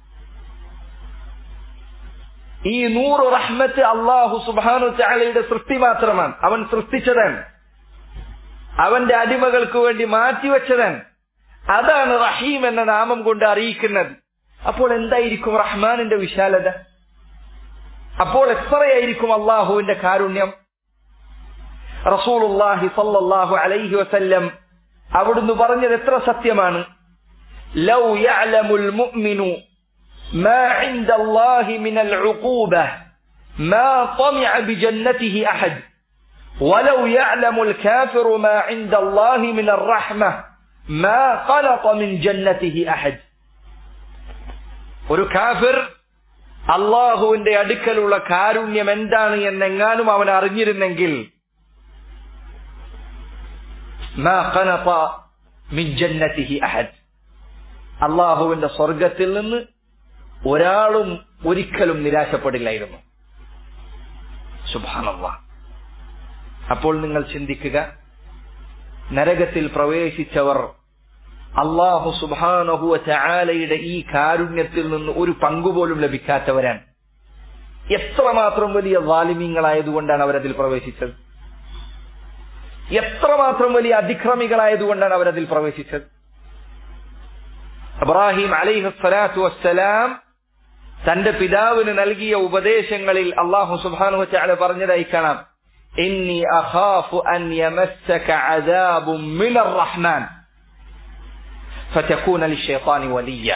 ഈ നൂറ് റഹ്മത്ത് അള്ളാഹു സുബാനു ചാലയുടെ സൃഷ്ടി മാത്രമാണ് അവൻ സൃഷ്ടിച്ചതാണ് അവന്റെ അടിമകൾക്ക് വേണ്ടി മാറ്റിവെച്ചതാണ് അതാണ് റഹീം എന്ന നാമം കൊണ്ട് അറിയിക്കുന്നത് അപ്പോൾ എന്തായിരിക്കും റഹ്മാനിന്റെ വിശാലത അപ്പോൾ എത്രയായിരിക്കും അള്ളാഹുവിന്റെ കാരുണ്യം റസൂലുള്ളാഹി സല്ലല്ലാഹു അലൈഹി വസല്ലം അവിടുന്ന് പറഞ്ഞത് എത്ര സത്യമാണ് ലൗ യഅലമുൽ മുഅ്മിനു ما عند الله من العقوبة ما طمع بجنته أحد ولو يعلم الكافر ما عند الله من الرحمة ما قلط من جنته أحد ഒരു കാഫിർ അള്ളാഹുവിന്റെ അടുക്കലുള്ള കാരുണ്യം എന്താണ് എന്നെങ്ങാനും അവൻ അറിഞ്ഞിരുന്നെങ്കിൽ അള്ളാഹുവിന്റെ സ്വർഗത്തിൽ നിന്ന് ഒരാളും ഒരിക്കലും നിരാശപ്പെടില്ലായിരുന്നു സുഭാനവ അപ്പോൾ നിങ്ങൾ ചിന്തിക്കുക നരകത്തിൽ പ്രവേശിച്ചവർ അള്ളാഹു സുബാനഹുവ ചാലയുടെ ഈ കാരുണ്യത്തിൽ നിന്ന് ഒരു പങ്കുപോലും ലഭിക്കാത്തവരാണ് എത്രമാത്രം വലിയ വാലിമ്യങ്ങളായതുകൊണ്ടാണ് അവരതിൽ പ്രവേശിച്ചത് എത്രമാത്രം വലിയ അതിക്രമികളായതുകൊണ്ടാണ് അവരതിൽ പ്രവേശിച്ചത് ഇബ്രാഹിം അലൈഹി സ്വലാത്തു വസ്സലാം തന്റെ പിതാവിന് നൽകിയ ഉപദേശങ്ങളിൽ അള്ളാഹു സുബാനു ചാല പറഞ്ഞതായി കാണാം ഇന്നി അഖാഫു അൻ യമസ്സക അദാബും മിനർ റഹ്മാൻ ഫതകൂന ലിശൈത്താനി വലിയ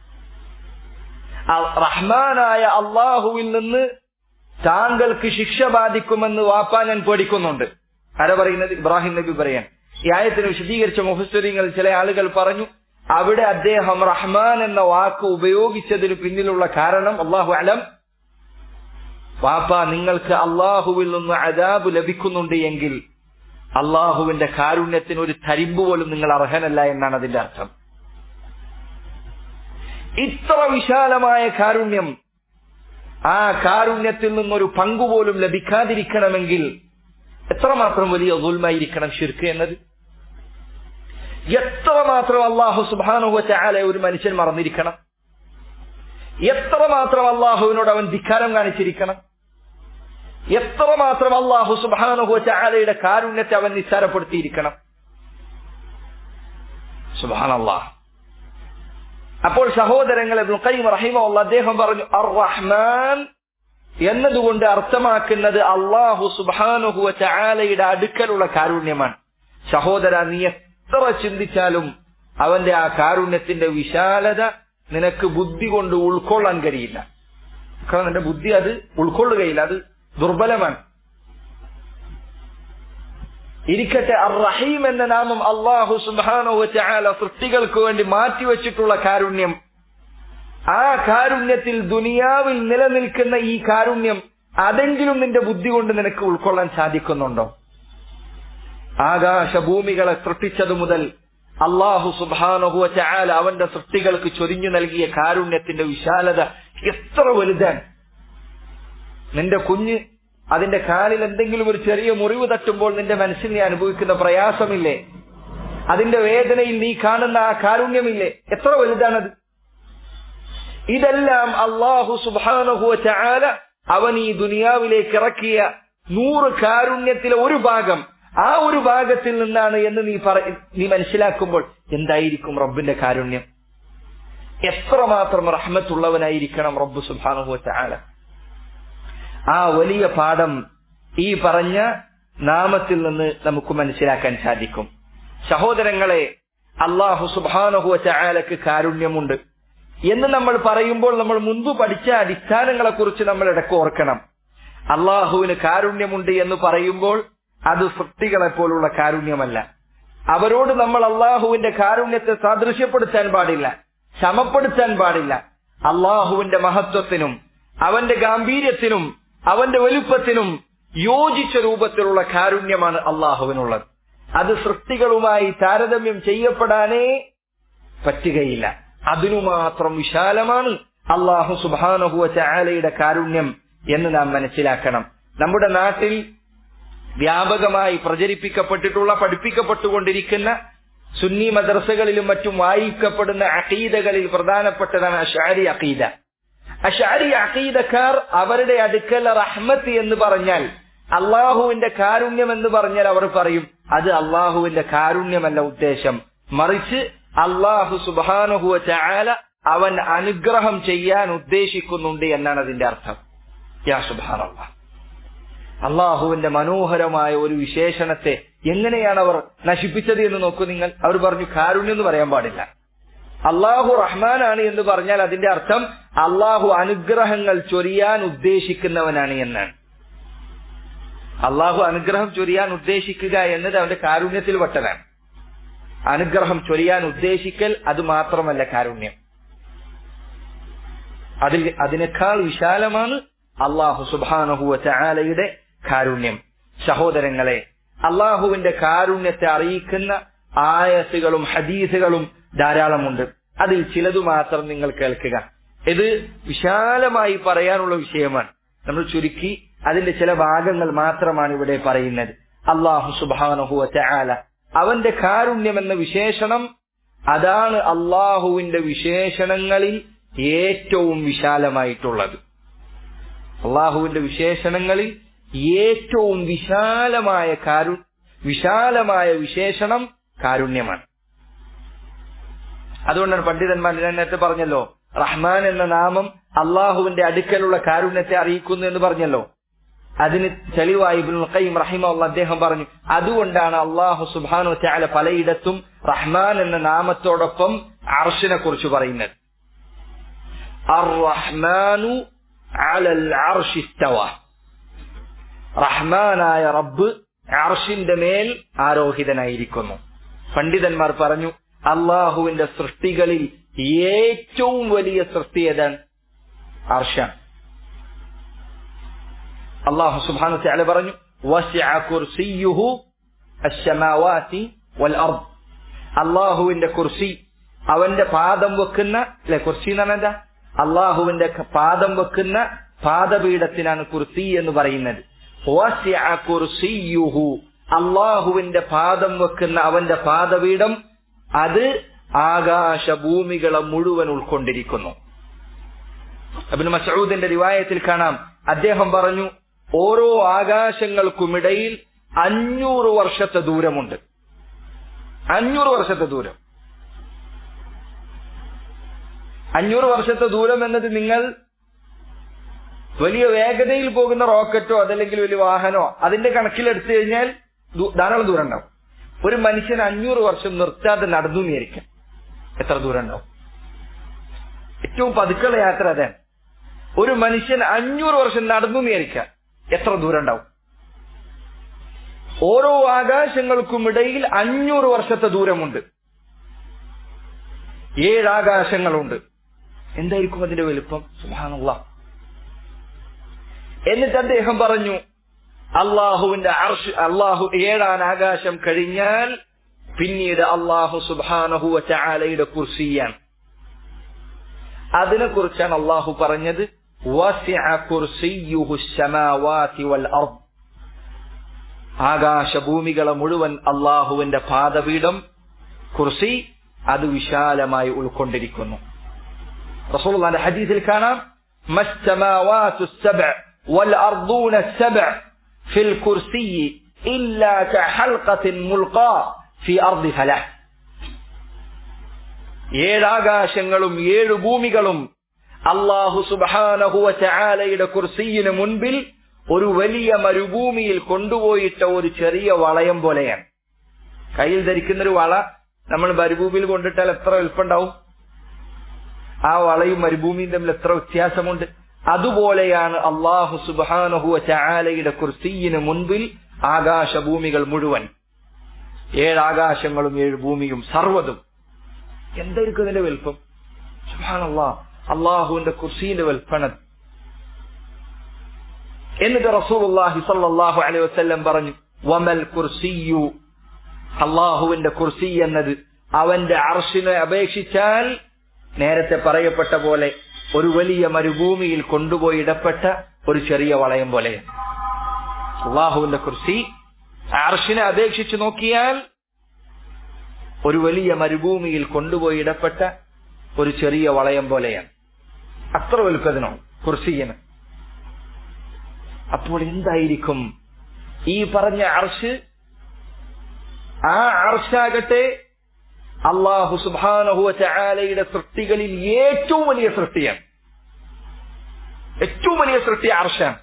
റഹ്മാനായ അള്ളാഹുവിൽ നിന്ന് താങ്കൾക്ക് ശിക്ഷ ബാധിക്കുമെന്ന് വാപ്പാ ഞാൻ പേടിക്കുന്നുണ്ട് ആരാ പറയുന്നത് ഇബ്രാഹിം നബി പറയാൻ ഈ ആയത്തിന് വിശദീകരിച്ച മുഹസ്വരിങ്ങൾ ചില ആളുകൾ പറഞ്ഞു അവിടെ അദ്ദേഹം റഹ്മാൻ എന്ന വാക്ക് ഉപയോഗിച്ചതിന് പിന്നിലുള്ള കാരണം അള്ളാഹു അലം വാപ്പ നിങ്ങൾക്ക് അള്ളാഹുവിൽ നിന്ന് അതാബ് ലഭിക്കുന്നുണ്ട് എങ്കിൽ അള്ളാഹുവിന്റെ കാരുണ്യത്തിന് ഒരു തരിമ്പ് പോലും നിങ്ങൾ അർഹനല്ല എന്നാണ് അതിന്റെ അർത്ഥം ഇത്ര വിശാലമായ കാരുണ്യം ആ കാരുണ്യത്തിൽ നിന്നൊരു പങ്കുപോലും ലഭിക്കാതിരിക്കണമെങ്കിൽ എത്രമാത്രം വലിയ ദുൽമായിരിക്കണം ഷിർക്ക് എന്നത് എത്രമാത്രം അള്ളാഹു സുബാനുഹത്തെ ആലെ ഒരു മനുഷ്യൻ മറന്നിരിക്കണം എത്രമാത്രം അള്ളാഹുവിനോട് അവൻ ധിക്കാരം കാണിച്ചിരിക്കണം എത്രമാത്രം അള്ളാഹു സുബാനുഹത്തെ ആലയുടെ കാരുണ്യത്തെ അവൻ നിസ്സാരപ്പെടുത്തിയിരിക്കണം സുബാൻ അള്ളാഹ് അപ്പോൾ സഹോദരങ്ങളെ റഹിമുള്ള അദ്ദേഹം പറഞ്ഞു അർ റഹ്മാൻ എന്നതുകൊണ്ട് അർത്ഥമാക്കുന്നത് അള്ളാഹു സുബാനുഹുവ ചാലയുടെ അടുക്കലുള്ള കാരുണ്യമാണ് സഹോദര നീ എത്ര ചിന്തിച്ചാലും അവന്റെ ആ കാരുണ്യത്തിന്റെ വിശാലത നിനക്ക് ബുദ്ധി കൊണ്ട് ഉൾക്കൊള്ളാൻ കഴിയില്ല കാരണം നിന്റെ ബുദ്ധി അത് ഉൾക്കൊള്ളുകയില്ല അത് ദുർബലമാണ് ഇരിക്കട്ടെ അർ റഹീം എന്ന നാമം അള്ളാഹു സുബാനോ ചാല സൃഷ്ടികൾക്ക് വേണ്ടി മാറ്റിവെച്ചിട്ടുള്ള കാരുണ്യം ആ കാരുണ്യത്തിൽ ദുനിയാവിൽ നിലനിൽക്കുന്ന ഈ കാരുണ്യം അതെങ്കിലും നിന്റെ ബുദ്ധി കൊണ്ട് നിനക്ക് ഉൾക്കൊള്ളാൻ സാധിക്കുന്നുണ്ടോ ആകാശഭൂമികളെ സൃഷ്ടിച്ചതു മുതൽ അള്ളാഹു സുബാനഹുവ ചാല അവന്റെ സൃഷ്ടികൾക്ക് ചൊരിഞ്ഞു നൽകിയ കാരുണ്യത്തിന്റെ വിശാലത എത്ര വലുതാണ് നിന്റെ കുഞ്ഞ് അതിന്റെ കാലിൽ എന്തെങ്കിലും ഒരു ചെറിയ മുറിവ് തട്ടുമ്പോൾ നിന്റെ മനസ്സിൽ നീ അനുഭവിക്കുന്ന പ്രയാസമില്ലേ അതിന്റെ വേദനയിൽ നീ കാണുന്ന ആ കാരുണ്യമില്ലേ എത്ര വലുതാണത് ഇതെല്ലാം അള്ളാഹു സുബാനഹുവ ചാല അവൻ ഈ ദുനിയാവിലേക്ക് ഇറക്കിയ നൂറ് കാരുണ്യത്തിലെ ഒരു ഭാഗം ആ ഒരു ഭാഗത്തിൽ നിന്നാണ് എന്ന് നീ പറ നീ മനസ്സിലാക്കുമ്പോൾ എന്തായിരിക്കും റബ്ബിന്റെ കാരുണ്യം എത്രമാത്രം റഹ്മത്തുള്ളവനായിരിക്കണം റബ്ബ് സുബാനുഹു ചാല ആ വലിയ പാഠം ഈ പറഞ്ഞ നാമത്തിൽ നിന്ന് നമുക്ക് മനസ്സിലാക്കാൻ സാധിക്കും സഹോദരങ്ങളെ അള്ളാഹു സുബാനഹുവ ചായാലക്ക് കാരുണ്യമുണ്ട് എന്ന് നമ്മൾ പറയുമ്പോൾ നമ്മൾ മുൻപ് പഠിച്ച അടിസ്ഥാനങ്ങളെ കുറിച്ച് നമ്മൾ ഇടയ്ക്ക് ഓർക്കണം അള്ളാഹുവിന് കാരുണ്യമുണ്ട് എന്ന് പറയുമ്പോൾ അത് സൃഷ്ടികളെ പോലുള്ള കാരുണ്യമല്ല അവരോട് നമ്മൾ അള്ളാഹുവിന്റെ കാരുണ്യത്തെ സാദൃശ്യപ്പെടുത്താൻ പാടില്ല ശമപ്പെടുത്താൻ പാടില്ല അള്ളാഹുവിന്റെ മഹത്വത്തിനും അവന്റെ ഗാംഭീര്യത്തിനും അവന്റെ വലുപ്പത്തിനും യോജിച്ച രൂപത്തിലുള്ള കാരുണ്യമാണ് അള്ളാഹുവിനുള്ളത് അത് സൃഷ്ടികളുമായി താരതമ്യം ചെയ്യപ്പെടാനേ പറ്റുകയില്ല അതിനു മാത്രം വിശാലമാണ് അള്ളാഹു സുബാനഹുവ ചാലയുടെ കാരുണ്യം എന്ന് നാം മനസ്സിലാക്കണം നമ്മുടെ നാട്ടിൽ വ്യാപകമായി പ്രചരിപ്പിക്കപ്പെട്ടിട്ടുള്ള പഠിപ്പിക്കപ്പെട്ടുകൊണ്ടിരിക്കുന്ന സുന്നി മദ്രസകളിലും മറ്റും വായിക്കപ്പെടുന്ന അഖീദകളിൽ പ്രധാനപ്പെട്ടതാണ് അഷാരി അഖീദ അഷാരി അഖീദക്കാർ അവരുടെ അടുക്കൽ റഹ്മത്ത് എന്ന് പറഞ്ഞാൽ അള്ളാഹുവിന്റെ കാരുണ്യം എന്ന് പറഞ്ഞാൽ അവർ പറയും അത് അള്ളാഹുവിന്റെ കാരുണ്യമല്ല ഉദ്ദേശം മറിച്ച് അള്ളാഹു സുബാനുഹുവ ചാല അവൻ അനുഗ്രഹം ചെയ്യാൻ ഉദ്ദേശിക്കുന്നുണ്ട് എന്നാണ് അതിന്റെ അർത്ഥം യാ സുബാനല്ല അള്ളാഹുവിന്റെ മനോഹരമായ ഒരു വിശേഷണത്തെ എങ്ങനെയാണ് അവർ നശിപ്പിച്ചത് എന്ന് നോക്കൂ നിങ്ങൾ അവർ പറഞ്ഞു കാരുണ്യം എന്ന് പറയാൻ പാടില്ല അള്ളാഹു റഹ്മാനാണ് എന്ന് പറഞ്ഞാൽ അതിന്റെ അർത്ഥം അള്ളാഹു അനുഗ്രഹങ്ങൾ ചൊരിയാൻ ഉദ്ദേശിക്കുന്നവനാണ് എന്നാണ് അള്ളാഹു അനുഗ്രഹം ചൊരിയാൻ ഉദ്ദേശിക്കുക എന്നത് അവന്റെ കാരുണ്യത്തിൽ പെട്ടതാണ് അനുഗ്രഹം ചൊരിയാൻ ഉദ്ദേശിക്കൽ അത് മാത്രമല്ല കാരുണ്യം അതിൽ അതിനേക്കാൾ വിശാലമാണ് അള്ളാഹു സുബാനഹുവ ചാലയുടെ കാരുണ്യം സഹോദരങ്ങളെ അള്ളാഹുവിന്റെ കാരുണ്യത്തെ അറിയിക്കുന്ന ആയത്തുകളും ഹദീസുകളും ധാരാളമുണ്ട് അതിൽ ചിലതു മാത്രം നിങ്ങൾ കേൾക്കുക ഇത് വിശാലമായി പറയാനുള്ള വിഷയമാണ് നമ്മൾ ചുരുക്കി അതിന്റെ ചില ഭാഗങ്ങൾ മാത്രമാണ് ഇവിടെ പറയുന്നത് അള്ളാഹു സുബാനഹുവ ചാല അവന്റെ കാരുണ്യം എന്ന വിശേഷണം അതാണ് അള്ളാഹുവിന്റെ വിശേഷണങ്ങളിൽ ഏറ്റവും വിശാലമായിട്ടുള്ളത് അള്ളാഹുവിന്റെ വിശേഷണങ്ങളിൽ ഏറ്റവും വിശാലമായ കാരു വിശാലമായ വിശേഷണം കാരുണ്യമാണ് അതുകൊണ്ടാണ് പണ്ഡിതന്മാർ ഞാൻ നേരത്തെ പറഞ്ഞല്ലോ റഹ്മാൻ എന്ന നാമം അള്ളാഹുവിന്റെ അടുക്കലുള്ള കാരുണ്യത്തെ അറിയിക്കുന്നു എന്ന് പറഞ്ഞല്ലോ അതിന് തെളിവായി ഇബ്നുൽ ഖയ്യിം റഹിമഹുള്ള അദ്ദേഹം പറഞ്ഞു അതുകൊണ്ടാണ് അള്ളാഹു സുബ്ഹാനഹു വതആല പലയിടത്തും റഹ്മാൻ എന്ന നാമത്തോടൊപ്പം അർഷിനെ കുറിച്ച് പറയുന്നത് അർ-റഹ്മാനു അലൽ അർശി ഇസ്തവ റഹ്മാനായ റബ്ബ് അർഷിന്റെ മേൽ ആരോഹിതനായിരിക്കുന്നു പണ്ഡിതന്മാർ പറഞ്ഞു അള്ളാഹുവിന്റെ സൃഷ്ടികളിൽ ഏറ്റവും വലിയ സൃഷ്ടി ഏതാണ് അർഷാണ് അള്ളാഹു സുബാനു ചാല പറഞ്ഞു വസ്അ കുർസിയുഹു അശ്ശമാവാതി വൽ അർദ് അള്ളാഹുവിന്റെ കുർസി അവന്റെ പാദം വെക്കുന്ന അല്ലെ കുർസി എന്ന് പറഞ്ഞാൽ എന്താ അള്ളാഹുവിന്റെ ക- പാദം വെക്കുന്ന പാദപീഠത്തിനാണ് കുർസി എന്ന് പറയുന്നത് വസ്അ കുർസിയുഹു അള്ളാഹുവിന്റെ പാദം വെക്കുന്ന അവന്റെ പാദപീഠം അത് ആകാശഭൂമികളെ മുഴുവൻ ഉൾക്കൊണ്ടിരിക്കുന്നു അബിൻ മസൂദിന്റെ റിവായത്തിൽ കാണാം അദ്ദേഹം പറഞ്ഞു ഓരോ ആകാശങ്ങൾക്കുമിടയിൽ അഞ്ഞൂറ് വർഷത്തെ ദൂരമുണ്ട് അഞ്ഞൂറ് വർഷത്തെ ദൂരം അഞ്ഞൂറ് വർഷത്തെ ദൂരം എന്നത് നിങ്ങൾ വലിയ വേഗതയിൽ പോകുന്ന റോക്കറ്റോ അതല്ലെങ്കിൽ വലിയ വാഹനോ അതിന്റെ കണക്കിലെടുത്തു കഴിഞ്ഞാൽ ദൂ- ധാരാളം ദൂരം ഉണ്ടാവും ഒരു മനുഷ്യൻ അഞ്ഞൂറ് വർഷം നിർത്താതെ നടന്നു വിചാരിക്കാം എത്ര ദൂരം ഉണ്ടാവും ഏറ്റവും പതുക്കളുള്ള യാത്ര അതാണ് ഒരു മനുഷ്യൻ അഞ്ഞൂറ് വർഷം നടന്നു വിചാരിക്കാം എത്ര ദൂരം ഉണ്ടാവും ഓരോ ആകാശങ്ങൾക്കും ഇടയിൽ അഞ്ഞൂറ് വർഷത്തെ ദൂരമുണ്ട് ഏഴ് ആകാശങ്ങളുണ്ട് എന്തായിരിക്കും അതിന്റെ വലുപ്പം സുഹാനുള്ള എന്നിട്ട് അദ്ദേഹം പറഞ്ഞു അള്ളാഹുവിന്റെ അർഷ് അള്ളാഹു ഏഴാൻ ആകാശം കഴിഞ്ഞാൽ പിന്നീട് അള്ളാഹു സുബാനഹുവ ചാലയുടെ കുർസിയാണ് അതിനെക്കുറിച്ചാണ് അള്ളാഹു പറഞ്ഞത് വസിഅ കുർസിയ്യുഹു السماوات والأرض ആകാശഭൂമികളെ മുഴുവൻ അള്ളാഹുവിന്റെ പാദപീഠം കുർസി അത് വിശാലമായി ഉൾക്കൊണ്ടിരിക്കുന്നു റസൂലുള്ളാഹിന്റെ ഹദീസിൽ കാണാം മസ്സമാവാതു السبع والأرضون السبع في الكرسي إلا كحلقة ملقاة في أرض فلاح ഏഴാകാശങ്ങളും ഏഴു ഭൂമികളും അള്ളാഹു സുബാനഹുവ ചാലയുടെ കുർസിയിന് മുൻപിൽ ഒരു വലിയ മരുഭൂമിയിൽ കൊണ്ടുപോയിട്ട ഒരു ചെറിയ വളയം പോലെയാണ് കയ്യിൽ ധരിക്കുന്ന ഒരു വള നമ്മൾ മരുഭൂമിയിൽ കൊണ്ടിട്ടാൽ എത്ര എളുപ്പമുണ്ടാവും ആ വളയും മരുഭൂമിയും തമ്മിൽ എത്ര വ്യത്യാസമുണ്ട് അതുപോലെയാണ് അള്ളാഹു സുബാനഹുവ ചാലയുടെ കുർസിയിന് മുൻപിൽ ആകാശഭൂമികൾ മുഴുവൻ ഏഴാകാശങ്ങളും ഏഴ് ഭൂമിയും സർവ്വതും എന്തായിരിക്കും അതിന്റെ വലുപ്പം സുബ്ഹാനല്ലാ അള്ളാഹുവിന്റെ കുർസീന്റെ വൽപ്പന എന്നിട്ട് റസൂലുള്ളാഹി സ്വല്ലല്ലാഹു അലൈഹി വസല്ലം പറഞ്ഞു വമൽ കുർസിയു അള്ളാഹുവിന്റെ കുർസി എന്നത് അവന്റെ അർഷിനെ അപേക്ഷിച്ചാൽ നേരത്തെ പറയപ്പെട്ട പോലെ ഒരു വലിയ മരുഭൂമിയിൽ കൊണ്ടുപോയി ഇടപെട്ട ഒരു ചെറിയ വളയം പോലെ അള്ളാഹുവിന്റെ കുർസി അർഷിനെ അപേക്ഷിച്ച് നോക്കിയാൽ ഒരു വലിയ മരുഭൂമിയിൽ കൊണ്ടുപോയി ഇടപെട്ട ഒരു ചെറിയ വളയം പോലെയാണ് അത്ര വലുപ്പതിനോ കുർസിയന് അപ്പോൾ എന്തായിരിക്കും ഈ പറഞ്ഞ അർഷ് ആ അർഷാകട്ടെ അള്ളാഹു സുബാനഹുവ ചാലയുടെ സൃഷ്ടികളിൽ ഏറ്റവും വലിയ സൃഷ്ടിയാണ് ഏറ്റവും വലിയ സൃഷ്ടി അർഷാണ്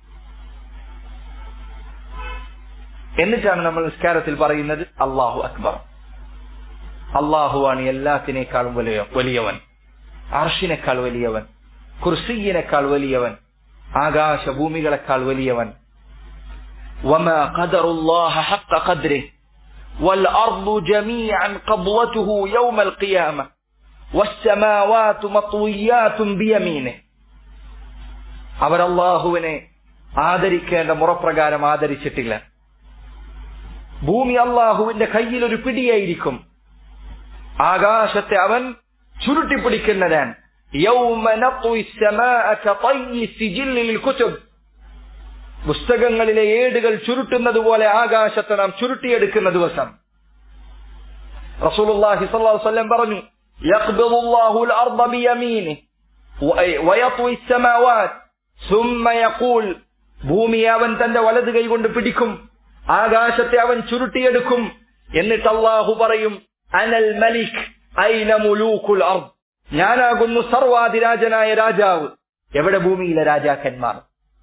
എന്നിട്ടാണ് നമ്മൾ നിസ്കാരത്തിൽ പറയുന്നത് അള്ളാഹു അക്ബർ അള്ളാഹുവാണ് എല്ലാത്തിനേക്കാളും വലിയ വലിയവൻ അർഷിനേക്കാൾ വലിയവൻ കുർസിയിനേക്കാൾ വലിയവൻ ആകാശഭൂമികളെക്കാൾ വലിയവൻ وما قدر الله حق قدره والأرض جميعا قبضته يوم القيامة والسماوات مطويات بيمينه അവർ അള്ളാഹുവിനെ ആദരിക്കേണ്ട മുറപ്രകാരം ആദരിച്ചിട്ടില്ല ഭൂമി അള്ളാഹുവിന്റെ കയ്യിൽ ഒരു പിടിയായിരിക്കും ആകാശത്തെ അവൻ ചുരുട്ടിപ്പിടിക്കുന്നതാണ് യൗമ നത്വി السماء كطي السجل للكتب പുസ്തകങ്ങളിലെ ഏടുകൾ ചുരുട്ടുന്നത് പോലെ ആകാശത്തെ നാം ചുരുട്ടിയെടുക്കുന്ന ദിവസം റസൂലുള്ളാഹി സ്വല്ലല്ലാഹു അലൈഹി വസല്ലം പറഞ്ഞു يقبض الله الأرض بيمينه ويطوي السماوات ثم يقول ഭൂമി അവൻ തന്റെ വലത് കൈ കൊണ്ട് പിടിക്കും ആകാശത്തെ അവൻ ചുരുട്ടിയെടുക്കും എന്നിട്ട് അള്ളാഹു പറയും അനൽ മലിക് ഐന മുലൂക്കുൽ അർദ് ഞാനാകുന്നു സർവാധിരാജനായ രാജാവ് എവിടെ ഭൂമിയിലെ രാജാക്കന്മാർ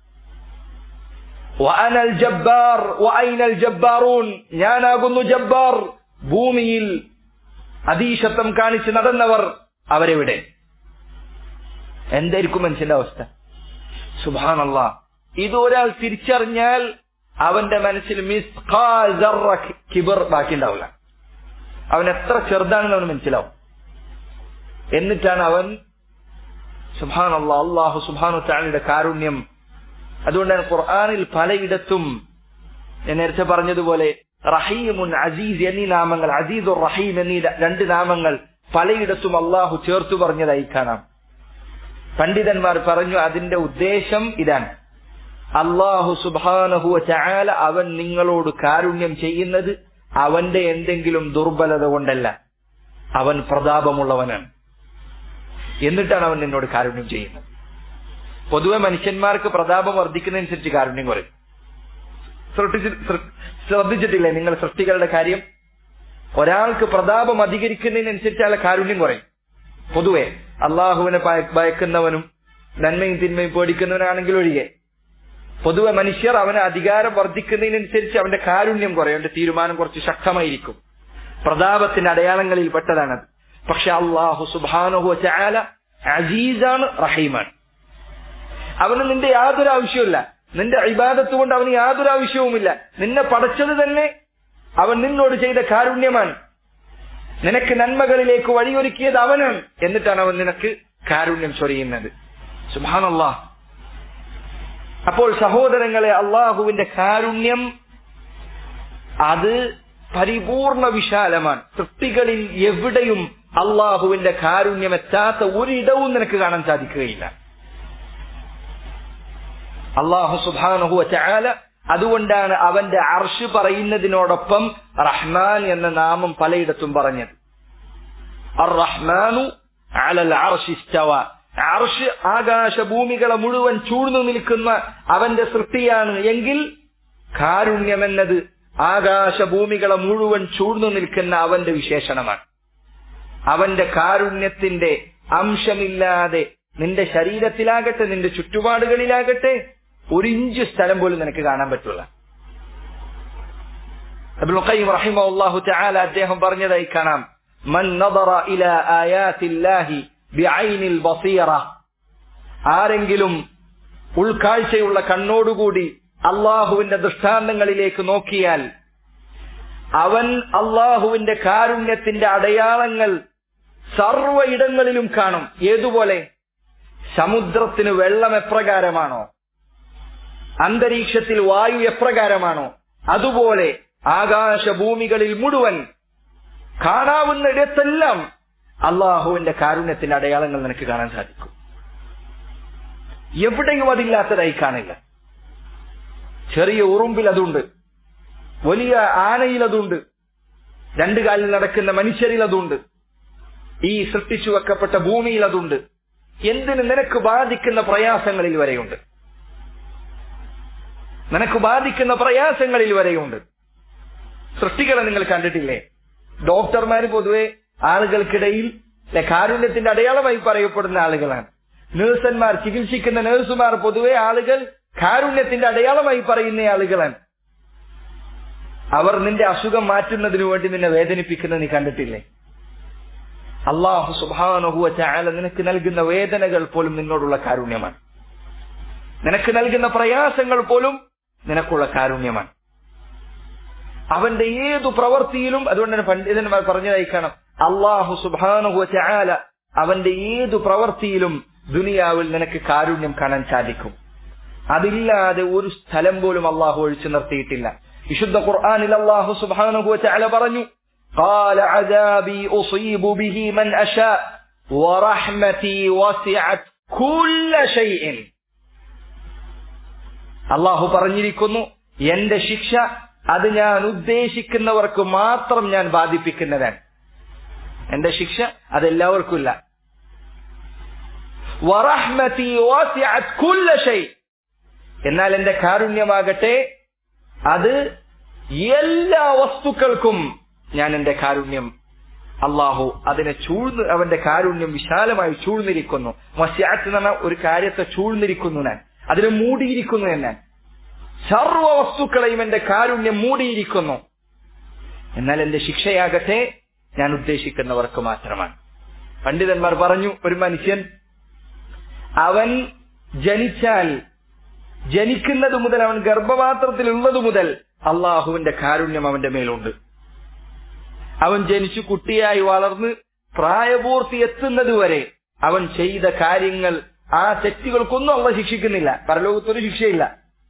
വഅനൽ ജബ്ബാർ വഅൈനൽ ജബ്ബാറൂൻ ഞാനാകുന്നു ജബ്ബാർ ഭൂമിയിൽ അധീശത്വം കാണിച്ച് നടന്നവർ അവരെവിടെ എന്തായിരിക്കും മനുഷ്യന്റെ അവസ്ഥ സുബാനല്ല ഇത് ഒരാൾ തിരിച്ചറിഞ്ഞാൽ അവന്റെ മനസ്സിൽ മിസ്ഖാൽ ദർറ കിബർ ബാക്കി ഉണ്ടാവില്ല അവൻ എത്ര ചെറുതാണെന്ന് അവന് മനസ്സിലാവും എന്നിട്ടാണ് അവൻ സുബാൻ അള്ളാഹു സുബാനു താലിയുടെ കാരുണ്യം അതുകൊണ്ടാണ് ഖുർആാനിൽ പലയിടത്തും ഞാൻ നേരത്തെ പറഞ്ഞതുപോലെ റഹീമുൻ അസീസ് എന്നീ നാമങ്ങൾ അസീദുർ റഹീം എന്നീ രണ്ട് നാമങ്ങൾ പലയിടത്തും അള്ളാഹു ചേർത്തു പറഞ്ഞതായി കാണാം പണ്ഡിതന്മാർ പറഞ്ഞു അതിന്റെ ഉദ്ദേശം ഇതാണ് അള്ളാഹു സുബാനഹുവ ചായാല അവൻ നിങ്ങളോട് കാരുണ്യം ചെയ്യുന്നത് അവന്റെ എന്തെങ്കിലും ദുർബലത കൊണ്ടല്ല അവൻ പ്രതാപമുള്ളവനാണ് എന്നിട്ടാണ് അവൻ നിന്നോട് കാരുണ്യം ചെയ്യുന്നത് പൊതുവെ മനുഷ്യന്മാർക്ക് പ്രതാപം വർദ്ധിക്കുന്നതനുസരിച്ച് കാരുണ്യം കുറയും ശ്രദ്ധിച്ചിട്ടില്ലേ നിങ്ങൾ സൃഷ്ടികളുടെ കാര്യം ഒരാൾക്ക് പ്രതാപം അധികരിക്കുന്നതിനനുസരിച്ച് അയാളെ കാരുണ്യം കുറയും പൊതുവെ അള്ളാഹുവിനെ ഭയക്കുന്നവനും നന്മയും തിന്മയും പേടിക്കുന്നവനാണെങ്കിൽ ഒഴികെ പൊതുവെ മനുഷ്യർ അവന് അധികാരം വർദ്ധിക്കുന്നതിനനുസരിച്ച് അവന്റെ കാരുണ്യം കുറയും അവന്റെ തീരുമാനം കുറച്ച് ശക്തമായിരിക്കും പ്രതാപത്തിന്റെ അടയാളങ്ങളിൽ പെട്ടതാണത് പക്ഷെ അള്ളാഹു സുബാനുഹു ചാല അസീസാണ് റഹീമാണ് അവന് നിന്റെ യാതൊരു ആവശ്യമില്ല നിന്റെ ഇബാദത്ത് കൊണ്ട് അവന് യാതൊരു ആവശ്യവുമില്ല നിന്നെ പടച്ചത് തന്നെ അവൻ നിന്നോട് ചെയ്ത കാരുണ്യമാണ് നിനക്ക് നന്മകളിലേക്ക് വഴിയൊരുക്കിയത് അവനാണ് എന്നിട്ടാണ് അവൻ നിനക്ക് കാരുണ്യം ചൊരിയുന്നത് സുബാനല്ലാ അപ്പോൾ സഹോദരങ്ങളെ അള്ളാഹുവിന്റെ കാരുണ്യം അത് പരിപൂർണ വിശാലമാണ് സൃഷ്ടികളിൽ എവിടെയും അള്ളാഹുവിന്റെ കാരുണ്യം എത്താത്ത ഒരിടവും നിനക്ക് കാണാൻ സാധിക്കുകയില്ല അള്ളാഹു സുബാനുഹു ചാല അതുകൊണ്ടാണ് അവന്റെ അർഷ് പറയുന്നതിനോടൊപ്പം റഹ്മാൻ എന്ന നാമം പലയിടത്തും പറഞ്ഞത് അർ റഹ്മാനു അലൽ അർഷിസ്റ്റവ അർഷ് ആകാശഭൂമികളെ മുഴുവൻ ചൂഴ്ന്നു നിൽക്കുന്ന അവന്റെ സൃഷ്ടിയാണ് എങ്കിൽ കാരുണ്യമെന്നത് ആകാശഭൂമികളെ മുഴുവൻ ചൂഴ്ന്നു നിൽക്കുന്ന അവന്റെ വിശേഷണമാണ് അവന്റെ കാരുണ്യത്തിന്റെ അംശമില്ലാതെ നിന്റെ ശരീരത്തിലാകട്ടെ നിന്റെ ചുറ്റുപാടുകളിലാകട്ടെ ഒരു ഇഞ്ച് സ്ഥലം പോലും നിനക്ക് കാണാൻ പറ്റില്ല റഹിമഹു തആല അദ്ദേഹം പറഞ്ഞതായി കാണാം മൻ നദറ ഇല ആയാത്തില്ലാഹി ബിഐനിൽ ബസീറ ആരെങ്കിലും ഉൾക്കാഴ്ചയുള്ള കണ്ണോടുകൂടി അള്ളാഹുവിന്റെ ദൃഷ്ടാന്തങ്ങളിലേക്ക് നോക്കിയാൽ അവൻ അള്ളാഹുവിന്റെ കാരുണ്യത്തിന്റെ അടയാളങ്ങൾ സർവ ഇടങ്ങളിലും കാണും ഏതുപോലെ സമുദ്രത്തിന് വെള്ളം എപ്രകാരമാണോ അന്തരീക്ഷത്തിൽ വായു എപ്രകാരമാണോ അതുപോലെ ആകാശഭൂമികളിൽ മുഴുവൻ കാണാവുന്ന ഇടത്തെല്ലാം അള്ളാഹുവിന്റെ കാരുണ്യത്തിന്റെ അടയാളങ്ങൾ നിനക്ക് കാണാൻ സാധിക്കും എവിടെയും അതില്ലാത്തതായി കാണില്ല ചെറിയ ഉറുമ്പിൽ അതുണ്ട് വലിയ ആനയിൽ അതുണ്ട് രണ്ടു കാലിൽ നടക്കുന്ന മനുഷ്യരിൽ അതുണ്ട് ഈ സൃഷ്ടിച്ചു വെക്കപ്പെട്ട ഭൂമിയിൽ അതുണ്ട് എന്തിന് നിനക്ക് ബാധിക്കുന്ന പ്രയാസങ്ങളിൽ വരെയുണ്ട് നിനക്ക് ബാധിക്കുന്ന പ്രയാസങ്ങളിൽ വരെയുണ്ട് സൃഷ്ടികളെ നിങ്ങൾ കണ്ടിട്ടില്ലേ ഡോക്ടർമാർ പൊതുവെ ആളുകൾക്കിടയിൽ കാരുണ്യത്തിന്റെ അടയാളമായി പറയപ്പെടുന്ന ആളുകളാണ് നഴ്സന്മാർ ചികിത്സിക്കുന്ന നഴ്സുമാർ പൊതുവെ ആളുകൾ കാരുണ്യത്തിന്റെ അടയാളമായി പറയുന്ന ആളുകളാണ് അവർ നിന്റെ അസുഖം മാറ്റുന്നതിനു വേണ്ടി നിന്നെ വേദനിപ്പിക്കുന്നത് നീ കണ്ടിട്ടില്ലേ അള്ളാഹു സുബാനുഹുവ ചായാല നിനക്ക് നൽകുന്ന വേദനകൾ പോലും നിന്നോടുള്ള കാരുണ്യമാണ് നിനക്ക് നൽകുന്ന പ്രയാസങ്ങൾ പോലും നിനക്കുള്ള കാരുണ്യമാണ് അവന്റെ ഏതു പ്രവൃത്തിയിലും അതുകൊണ്ട് തന്നെ പണ്ഡിതന്മാർ പറഞ്ഞതായി കാണാം അള്ളാഹു സുബാനുഹുവ ചായാല അവന്റെ ഏതു പ്രവൃത്തിയിലും ദുനിയാവിൽ നിനക്ക് കാരുണ്യം കാണാൻ സാധിക്കും അതില്ലാതെ ഒരു സ്ഥലം പോലും അള്ളാഹു ഒഴിച്ചു നിർത്തിയിട്ടില്ല വിശുദ്ധ ഖുർആാനിൽ അള്ളാഹു സുബാനുഹുവ ചായാല പറഞ്ഞു قال عذابي أصيب به من أشاء ورحمتي وسعت كل شيء അള്ളാഹു പറഞ്ഞിരിക്കുന്നു എന്റെ ശിക്ഷ അത് ഞാൻ ഉദ്ദേശിക്കുന്നവർക്ക് മാത്രം ഞാൻ ബാധിപ്പിക്കുന്നതാണ് എന്റെ ശിക്ഷ അതെല്ലാവർക്കും ഇല്ല വറഹ്മതി വസിഅത് കുല്ല ഷൈ എന്നാൽ എന്റെ കാരുണ്യമാകട്ടെ അത് എല്ലാ വസ്തുക്കൾക്കും ഞാൻ എന്റെ കാരുണ്യം അള്ളാഹു അതിനെ ചൂഴ്ന്ന് അവന്റെ കാരുണ്യം വിശാലമായി ചൂഴ്ന്നിരിക്കുന്നു വസ്യാത്ത് എന്ന് പറഞ്ഞ ഒരു കാര്യത്തെ ചൂഴ്ന്നിരിക്കുന്നു ഞാൻ അതിനെ മൂടിയിരിക്കുന്നു ഞാൻ സർവ വസ്തുക്കളെയും എന്റെ കാരുണ്യം മൂടിയിരിക്കുന്നു എന്നാൽ എന്റെ ശിക്ഷയാകട്ടെ ഞാൻ ഉദ്ദേശിക്കുന്നവർക്ക് മാത്രമാണ് പണ്ഡിതന്മാർ പറഞ്ഞു ഒരു മനുഷ്യൻ അവൻ ജനിച്ചാൽ ജനിക്കുന്നത് മുതൽ അവൻ ഗർഭപാത്രത്തിൽ ഉള്ളത് മുതൽ അള്ളാഹുവിന്റെ കാരുണ്യം അവന്റെ മേലുണ്ട് അവൻ ജനിച്ചു കുട്ടിയായി വളർന്ന് പ്രായപൂർത്തി എത്തുന്നത് വരെ അവൻ ചെയ്ത കാര്യങ്ങൾ ആ തെറ്റുകൾക്കൊന്നും അവ ശിക്ഷിക്കുന്നില്ല പരലോകത്തൊരു ശിക്ഷയില്ല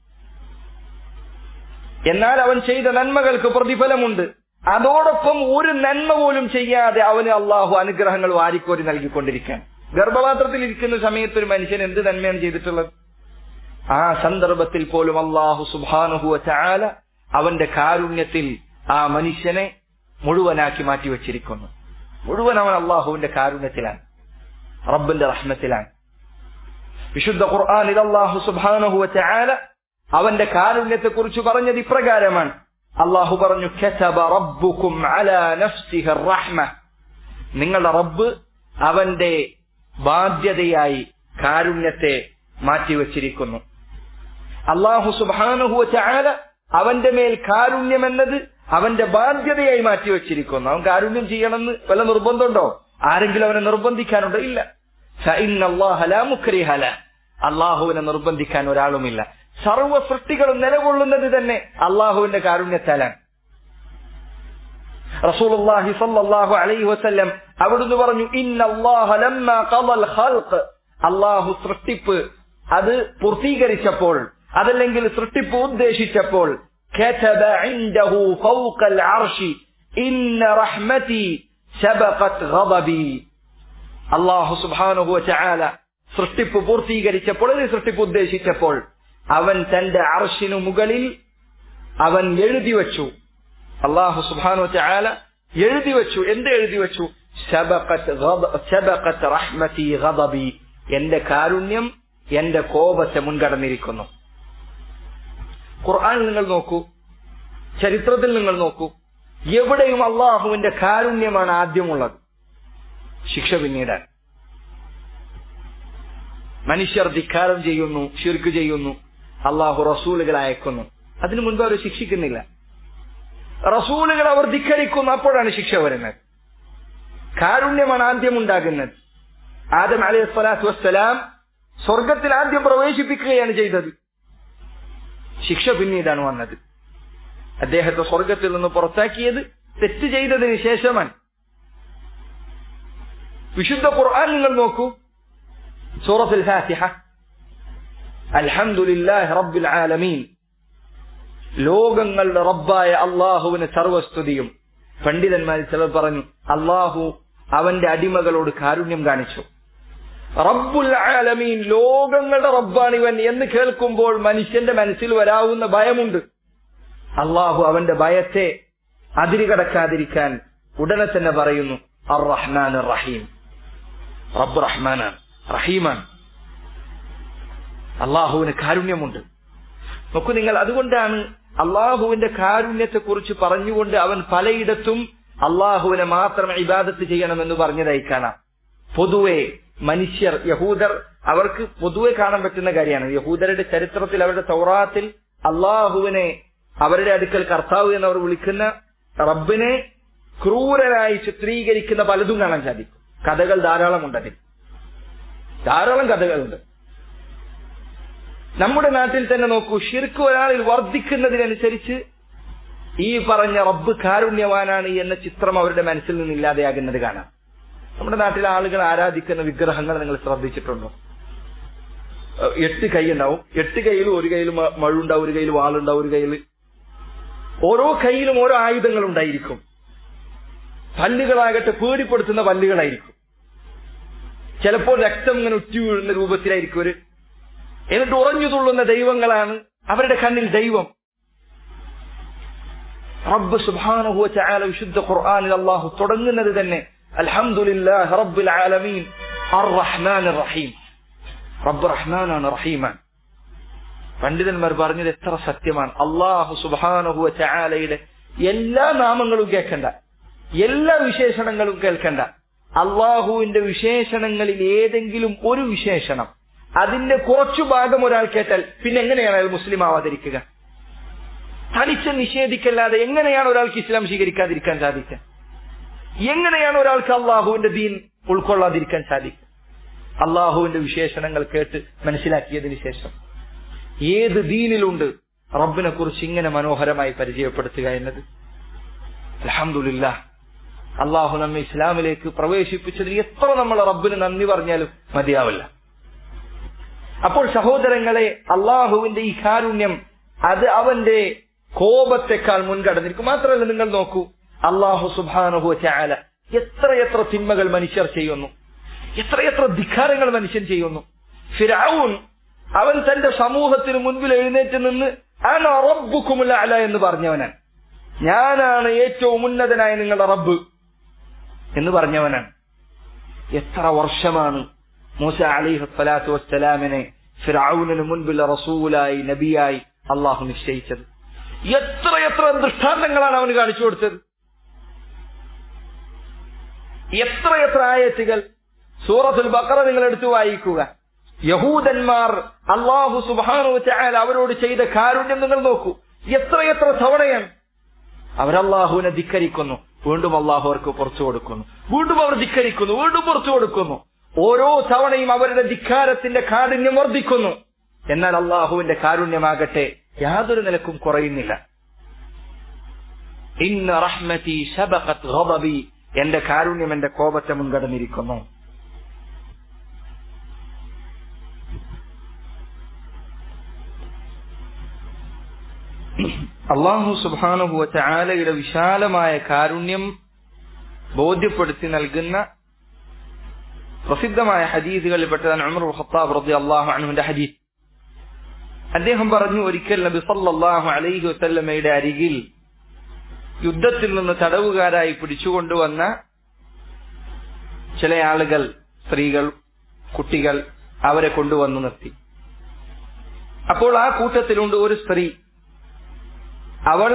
എന്നാൽ അവൻ ചെയ്ത നന്മകൾക്ക് പ്രതിഫലമുണ്ട് അതോടൊപ്പം ഒരു നന്മ പോലും ചെയ്യാതെ അവന് അള്ളാഹു അനുഗ്രഹങ്ങൾ വാരിക്കോരി നൽകിക്കൊണ്ടിരിക്കാൻ ഗർഭപാത്രത്തിൽ ഇരിക്കുന്ന സമയത്ത് ഒരു മനുഷ്യൻ എന്ത് നന്മയാണ് ചെയ്തിട്ടുള്ളത് ആ സന്ദർഭത്തിൽ പോലും അള്ളാഹു സുബാനുഹുവ ചാല അവന്റെ കാരുണ്യത്തിൽ ആ മനുഷ്യനെ മുഴുവനാക്കി മാറ്റിവെച്ചിരിക്കുന്നു മുഴുവൻ അവൻ അള്ളാഹുവിന്റെ കാരുണ്യത്തിലാണ് റബ്ബിന്റെ റഹ്മത്തിലാണ് വിശുദ്ധ ഖുർആാനിൽ അള്ളാഹു സുബാനുഹുവ ചാല അവന്റെ കാരുണ്യത്തെ കുറിച്ച് പറഞ്ഞത് ഇപ്രകാരമാണ് അള്ളാഹു പറഞ്ഞു റബ്ബുക്കും റഹ്മ നിങ്ങളുടെ റബ്ബ് അവന്റെ ബാധ്യതയായി കാരുണ്യത്തെ മാറ്റിവെച്ചിരിക്കുന്നു അള്ളാഹു സുബാനുഹുവ ചാല അവന്റെ മേൽ കാരുണ്യം എന്നത് അവന്റെ ബാധ്യതയായി മാറ്റിവെച്ചിരിക്കുന്നു അവൻ കാരുണ്യം ചെയ്യണമെന്ന് വല്ല നിർബന്ധമുണ്ടോ ആരെങ്കിലും അവനെ നിർബന്ധിക്കാനുണ്ടോ ഇല്ല അള്ളാഹുവിനെ നിർബന്ധിക്കാൻ ഒരാളുമില്ല സർവ സൃഷ്ടികളും നിലകൊള്ളുന്നത് തന്നെ അള്ളാഹുവിന്റെ കാരുണ്യത്താലാണ് റസൂലുള്ളാഹി സ്വല്ലല്ലാഹു അലൈഹി വസല്ലം അവിടുന്ന് പറഞ്ഞു ഇന്നല്ലാഹ ലമ്മ ഖദൽ ഖൽഖ് അള്ളാഹു സൃഷ്ടിപ്പ് അത് പൂർത്തീകരിച്ചപ്പോൾ അതല്ലെങ്കിൽ സൃഷ്ടിപ്പ് ഉദ്ദേശിച്ചപ്പോൾ كتب عنده فوق العرش إن رحمتي سبقت غضبي അള്ളാഹു സുബാനുഹു ചാല സൃഷ്ടിപ്പ് പൂർത്തീകരിച്ചപ്പോൾ ഒരു സൃഷ്ടിപ്പ് ഉദ്ദേശിച്ചപ്പോൾ അവൻ തന്റെ അർഷിനു മുകളിൽ അവൻ എഴുതി വച്ചു അള്ളാഹു സുബാനു ചാല എഴുതി വച്ചു എന്ത് എഴുതി വച്ചു എന്റെ കാരുണ്യം എന്റെ കോപത്തെ മുൻകടന്നിരിക്കുന്നു ഖുർആൻ നിങ്ങൾ നോക്കൂ ചരിത്രത്തിൽ നിങ്ങൾ നോക്കൂ എവിടെയും അള്ളാഹുവിന്റെ കാരുണ്യമാണ് ആദ്യമുള്ളത് ശിക്ഷ പിന്നീടാണ് മനുഷ്യർ ധിക്കാരം ചെയ്യുന്നു ഷിർക്ക് ചെയ്യുന്നു അള്ളാഹു റസൂലുകൾ അയക്കുന്നു അതിനു മുൻപ് അവർ ശിക്ഷിക്കുന്നില്ല റസൂലുകൾ അവർ ധിക്കരിക്കുന്നു അപ്പോഴാണ് ശിക്ഷ വരുന്നത് കാരുണ്യമാണ് ആദ്യം ഉണ്ടാകുന്നത് ആദം അലൈഹി സ്വലാത്തു വസ്സലാം സ്വർഗത്തിൽ ആദ്യം പ്രവേശിപ്പിക്കുകയാണ് ചെയ്തത് ശിക്ഷ പിന്നീടാണ് വന്നത് അദ്ദേഹത്തെ സ്വർഗത്തിൽ നിന്ന് പുറത്താക്കിയത് തെറ്റ് ചെയ്തതിന് ശേഷമാണ് വിശുദ്ധ ഖുർആൻ നിങ്ങൾ നോക്കൂ സൂറത്തുൽ ഫാത്തിഹ അൽഹംദുലില്ലാഹി റബ്ബിൽ ആലമീൻ ലോകങ്ങളുടെ റബ്ബായ അള്ളാഹുവിന് സർവസ്തുതിയും പണ്ഡിതന്മാർ ചിലർ പറഞ്ഞു അള്ളാഹു അവന്റെ അടിമകളോട് കാരുണ്യം കാണിച്ചു റബ്ബുൽ ആലമീൻ ലോകങ്ങളുടെ റബ്ബാണിവൻ എന്ന് കേൾക്കുമ്പോൾ മനുഷ്യന്റെ മനസ്സിൽ വരാവുന്ന ഭയമുണ്ട് അള്ളാഹു അവന്റെ ഭയത്തെ അതിരുകടക്കാതിരിക്കാൻ ഉടനെ തന്നെ പറയുന്നു അർ റഹ്മാൻ റഹീം റബ്ബ് റഹ്മാനാണ് റഹീമാണ് അള്ളാഹുവിന് കാരുണ്യമുണ്ട് നോക്കൂ നിങ്ങൾ അതുകൊണ്ടാണ് അള്ളാഹുവിന്റെ കാരുണ്യത്തെ കുറിച്ച് പറഞ്ഞുകൊണ്ട് അവൻ പലയിടത്തും അള്ളാഹുവിനെ മാത്രം ഇബാദത്ത് ചെയ്യണമെന്ന് പറഞ്ഞതായി കാണാം പൊതുവെ മനുഷ്യർ യഹൂദർ അവർക്ക് പൊതുവെ കാണാൻ പറ്റുന്ന കാര്യമാണ് യഹൂദരുടെ ചരിത്രത്തിൽ അവരുടെ തൗറാത്തിൽ അള്ളാഹുവിനെ അവരുടെ അടുക്കൽ കർത്താവ് എന്നവർ വിളിക്കുന്ന റബ്ബിനെ ക്രൂരനായി ചിത്രീകരിക്കുന്ന പലതും കാണാൻ സാധിക്കും കഥകൾ ധാരാളമുണ്ട് അതിൽ ധാരാളം കഥകളുണ്ട് നമ്മുടെ നാട്ടിൽ തന്നെ നോക്കൂ ഷിർക്ക് ഒരാളിൽ വർദ്ധിക്കുന്നതിനനുസരിച്ച് ഈ പറഞ്ഞ റബ്ബ് കാരുണ്യവാനാണ് എന്ന ചിത്രം അവരുടെ മനസ്സിൽ നിന്ന് ഇല്ലാതെയാകുന്നത് കാണാം നമ്മുടെ നാട്ടിലെ ആളുകൾ ആരാധിക്കുന്ന വിഗ്രഹങ്ങൾ നിങ്ങൾ ശ്രദ്ധിച്ചിട്ടുണ്ടോ എട്ട് കൈ ഉണ്ടാവും എട്ട് കൈയിലും ഒരു കയ്യിൽ മഴുണ്ടാവും ഒരു കയ്യിൽ വാളുണ്ടാവും ഒരു കയ്യിൽ ഓരോ കയ്യിലും ഓരോ ആയുധങ്ങൾ ഉണ്ടായിരിക്കും പല്ലുകളാകട്ടെ പേടിപ്പെടുത്തുന്ന പല്ലുകളായിരിക്കും ചിലപ്പോൾ രക്തം ഇങ്ങനെ ഉറ്റി വീഴുന്ന രൂപത്തിലായിരിക്കും ഒരു എന്നിട്ട് ഉറഞ്ഞു തുള്ളുന്ന ദൈവങ്ങളാണ് അവരുടെ കണ്ണിൽ ദൈവം റബ്ബ് സുബാനുഹുവ ചാല വിശുദ്ധ ഖുർആാനിൽ അള്ളാഹു തുടങ്ങുന്നത് തന്നെ അൽഹംദുലില്ലാഹ് റബ്ബിൽ ആലമീൻ അർ റഹ്മാൻ റഹീം റബ്ബ് റഹ്മാനാണ് റഹീമാൻ പണ്ഡിതന്മാർ പറഞ്ഞത് എത്ര സത്യമാണ് അള്ളാഹു സുബാനുഹുവ ചാലയുടെ എല്ലാ നാമങ്ങളും കേൾക്കണ്ട എല്ലാ വിശേഷണങ്ങളും കേൾക്കണ്ട അള്ളാഹുവിന്റെ വിശേഷണങ്ങളിൽ ഏതെങ്കിലും ഒരു വിശേഷണം അതിന്റെ കുറച്ചു ഭാഗം ഒരാൾ കേട്ടാൽ പിന്നെ എങ്ങനെയാണ് അയാൾ മുസ്ലിം ആവാതിരിക്കുക തനിച്ച് നിഷേധിക്കല്ലാതെ എങ്ങനെയാണ് ഒരാൾക്ക് ഇസ്ലാം സ്വീകരിക്കാതിരിക്കാൻ സാധിക്കുക എങ്ങനെയാണ് ഒരാൾക്ക് അള്ളാഹുവിന്റെ ദീൻ ഉൾക്കൊള്ളാതിരിക്കാൻ സാധിക്കുക അള്ളാഹുവിന്റെ വിശേഷണങ്ങൾ കേട്ട് മനസ്സിലാക്കിയതിനു ശേഷം ഏത് ദീനിലുണ്ട് റബ്ബിനെ കുറിച്ച് ഇങ്ങനെ മനോഹരമായി പരിചയപ്പെടുത്തുക എന്നത് അലഹമില്ല അള്ളാഹു നമ്മെ ഇസ്ലാമിലേക്ക് പ്രവേശിപ്പിച്ചതിൽ എത്ര നമ്മൾ റബ്ബിന് നന്ദി പറഞ്ഞാലും മതിയാവില്ല അപ്പോൾ സഹോദരങ്ങളെ അള്ളാഹുവിന്റെ ഈ കാരുണ്യം അത് അവന്റെ കോപത്തെക്കാൾ മുൻകടന്നിരിക്കും മാത്രമല്ല നിങ്ങൾ നോക്കൂ അള്ളാഹു സുബാനുഹു ചാല എത്രയെത്ര തിന്മകൾ മനുഷ്യർ ചെയ്യുന്നു എത്രയെത്ര ധിക്കാരങ്ങൾ മനുഷ്യൻ ചെയ്യുന്നു ഫിരാവൂൻ അവൻ തന്റെ സമൂഹത്തിന് മുൻപിൽ എഴുന്നേറ്റ് നിന്ന് അന റബ്ബുക്കുമുല അല എന്ന് പറഞ്ഞവനാണ് ഞാനാണ് ഏറ്റവും ഉന്നതനായ നിങ്ങളുടെ റബ്ബ് എന്ന് പറഞ്ഞവനാണ് എത്ര വർഷമാണ് മൂസ അലിഹു സ്വലാത്തു വസ്സലാമിനെ ഫിറാവുനു മുൻപിൽ റസൂലായി നബിയായി അള്ളാഹു നിശ്ചയിച്ചത് എത്ര എത്ര ദൃഷ്ടാന്തങ്ങളാണ് അവന് കാണിച്ചു കൊടുത്തത് എത്ര എത്ര ആയത്തുകൾ സൂറത്തുൽ ബക്കറ നിങ്ങൾ എടുത്തു വായിക്കുക യഹൂദന്മാർ അള്ളാഹു സുബാനു ചായാൽ അവരോട് ചെയ്ത കാരുണ്യം നിങ്ങൾ നോക്കൂ എത്രയെത്ര തവണയാണ് അവരല്ലാഹുവിനെ ധിക്കരിക്കുന്നു വീണ്ടും അള്ളാഹു അവർക്ക് പുറത്തു കൊടുക്കുന്നു വീണ്ടും അവർ ധിക്കരിക്കുന്നു വീണ്ടും പുറത്തു കൊടുക്കുന്നു ഓരോ തവണയും അവരുടെ ധിക്കാരത്തിന്റെ കാഠിന്യം വർദ്ധിക്കുന്നു എന്നാൽ അള്ളാഹുവിന്റെ കാരുണ്യമാകട്ടെ യാതൊരു നിലക്കും കുറയുന്നില്ല ഇന്ന് റഹ്മതി ശബഖത് ഘദബി എന്റെ കാരുണ്യം എന്റെ കോപത്തെ മുൻകടന്നിരിക്കുന്നു അള്ളാഹു സുബാനുഭവ ചാലയുടെ വിശാലമായ കാരുണ്യം ബോധ്യപ്പെടുത്തി നൽകുന്ന പ്രസിദ്ധമായ ഹദീസുകളിൽ പെട്ടതാണ് ഉമർ ഖത്താബ് റതി അള്ളാഹു അണുവിന്റെ ഹദീസ് അദ്ദേഹം പറഞ്ഞു ഒരിക്കൽ നബി സല്ലല്ലാഹു അലൈഹി വസല്ലമയുടെ അരികിൽ യുദ്ധത്തിൽ നിന്ന് തടവുകാരായി പിടിച്ചുകൊണ്ടുവന്ന ചില ആളുകൾ സ്ത്രീകൾ കുട്ടികൾ അവരെ കൊണ്ടുവന്നു നിർത്തി അപ്പോൾ ആ കൂട്ടത്തിലുണ്ട് ഒരു സ്ത്രീ അവൾ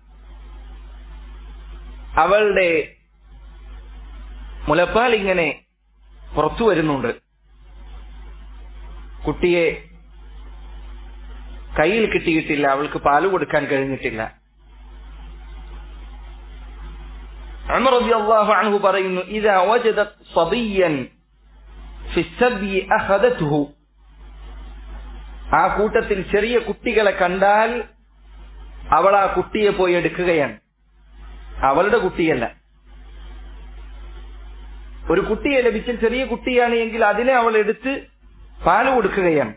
അവളുടെ മുലപ്പാൽ ഇങ്ങനെ പുറത്തു വരുന്നുണ്ട് കുട്ടിയെ കയ്യിൽ കിട്ടിയിട്ടില്ല അവൾക്ക് പാല് കൊടുക്കാൻ കഴിഞ്ഞിട്ടില്ല عمر رضي الله عنه പറയുന്നു إذا وجدت صبيا في السبي أخذته ആ കൂട്ടത്തിൽ ചെറിയ കുട്ടികളെ കണ്ടാൽ അവൾ ആ കുട്ടിയെ പോയി എടുക്കുകയാണ് അവളുടെ കുട്ടിയല്ല ഒരു കുട്ടിയെ ലഭിച്ച ചെറിയ കുട്ടിയാണ് എങ്കിൽ അതിനെ അവൾ എടുത്ത് പാല് കൊടുക്കുകയാണ്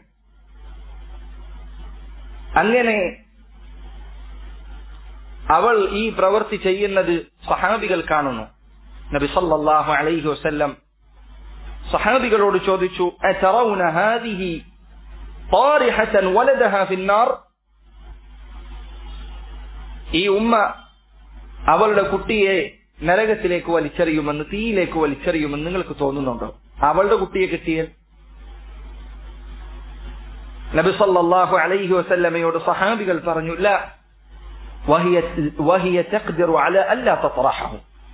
അങ്ങനെ അവൾ ഈ പ്രവൃത്തി ചെയ്യുന്നത് സഹാബികൾ കാണുന്നു നബി സല്ലല്ലാഹു അലൈഹി വസല്ലം സഹാബികളോട് ചോദിച്ചു അതറൗന ഹാദിഹി طارحة ولدها في النار ഈ ഉമ്മ അവളുടെ കുട്ടിയെ നരകത്തിലേക്ക് വലിച്ചെറിയുമെന്ന് തീയിലേക്ക് വലിച്ചെറിയുമെന്ന് നിങ്ങൾക്ക് തോന്നുന്നുണ്ടോ അവളുടെ കുട്ടിയെ കിട്ടിയാൽ നബി സല്ലല്ലാഹു അലൈഹി വസല്ലമയോട് സഹാബികൾ പറഞ്ഞു ല وهي وهي تقدر على الا تطرحه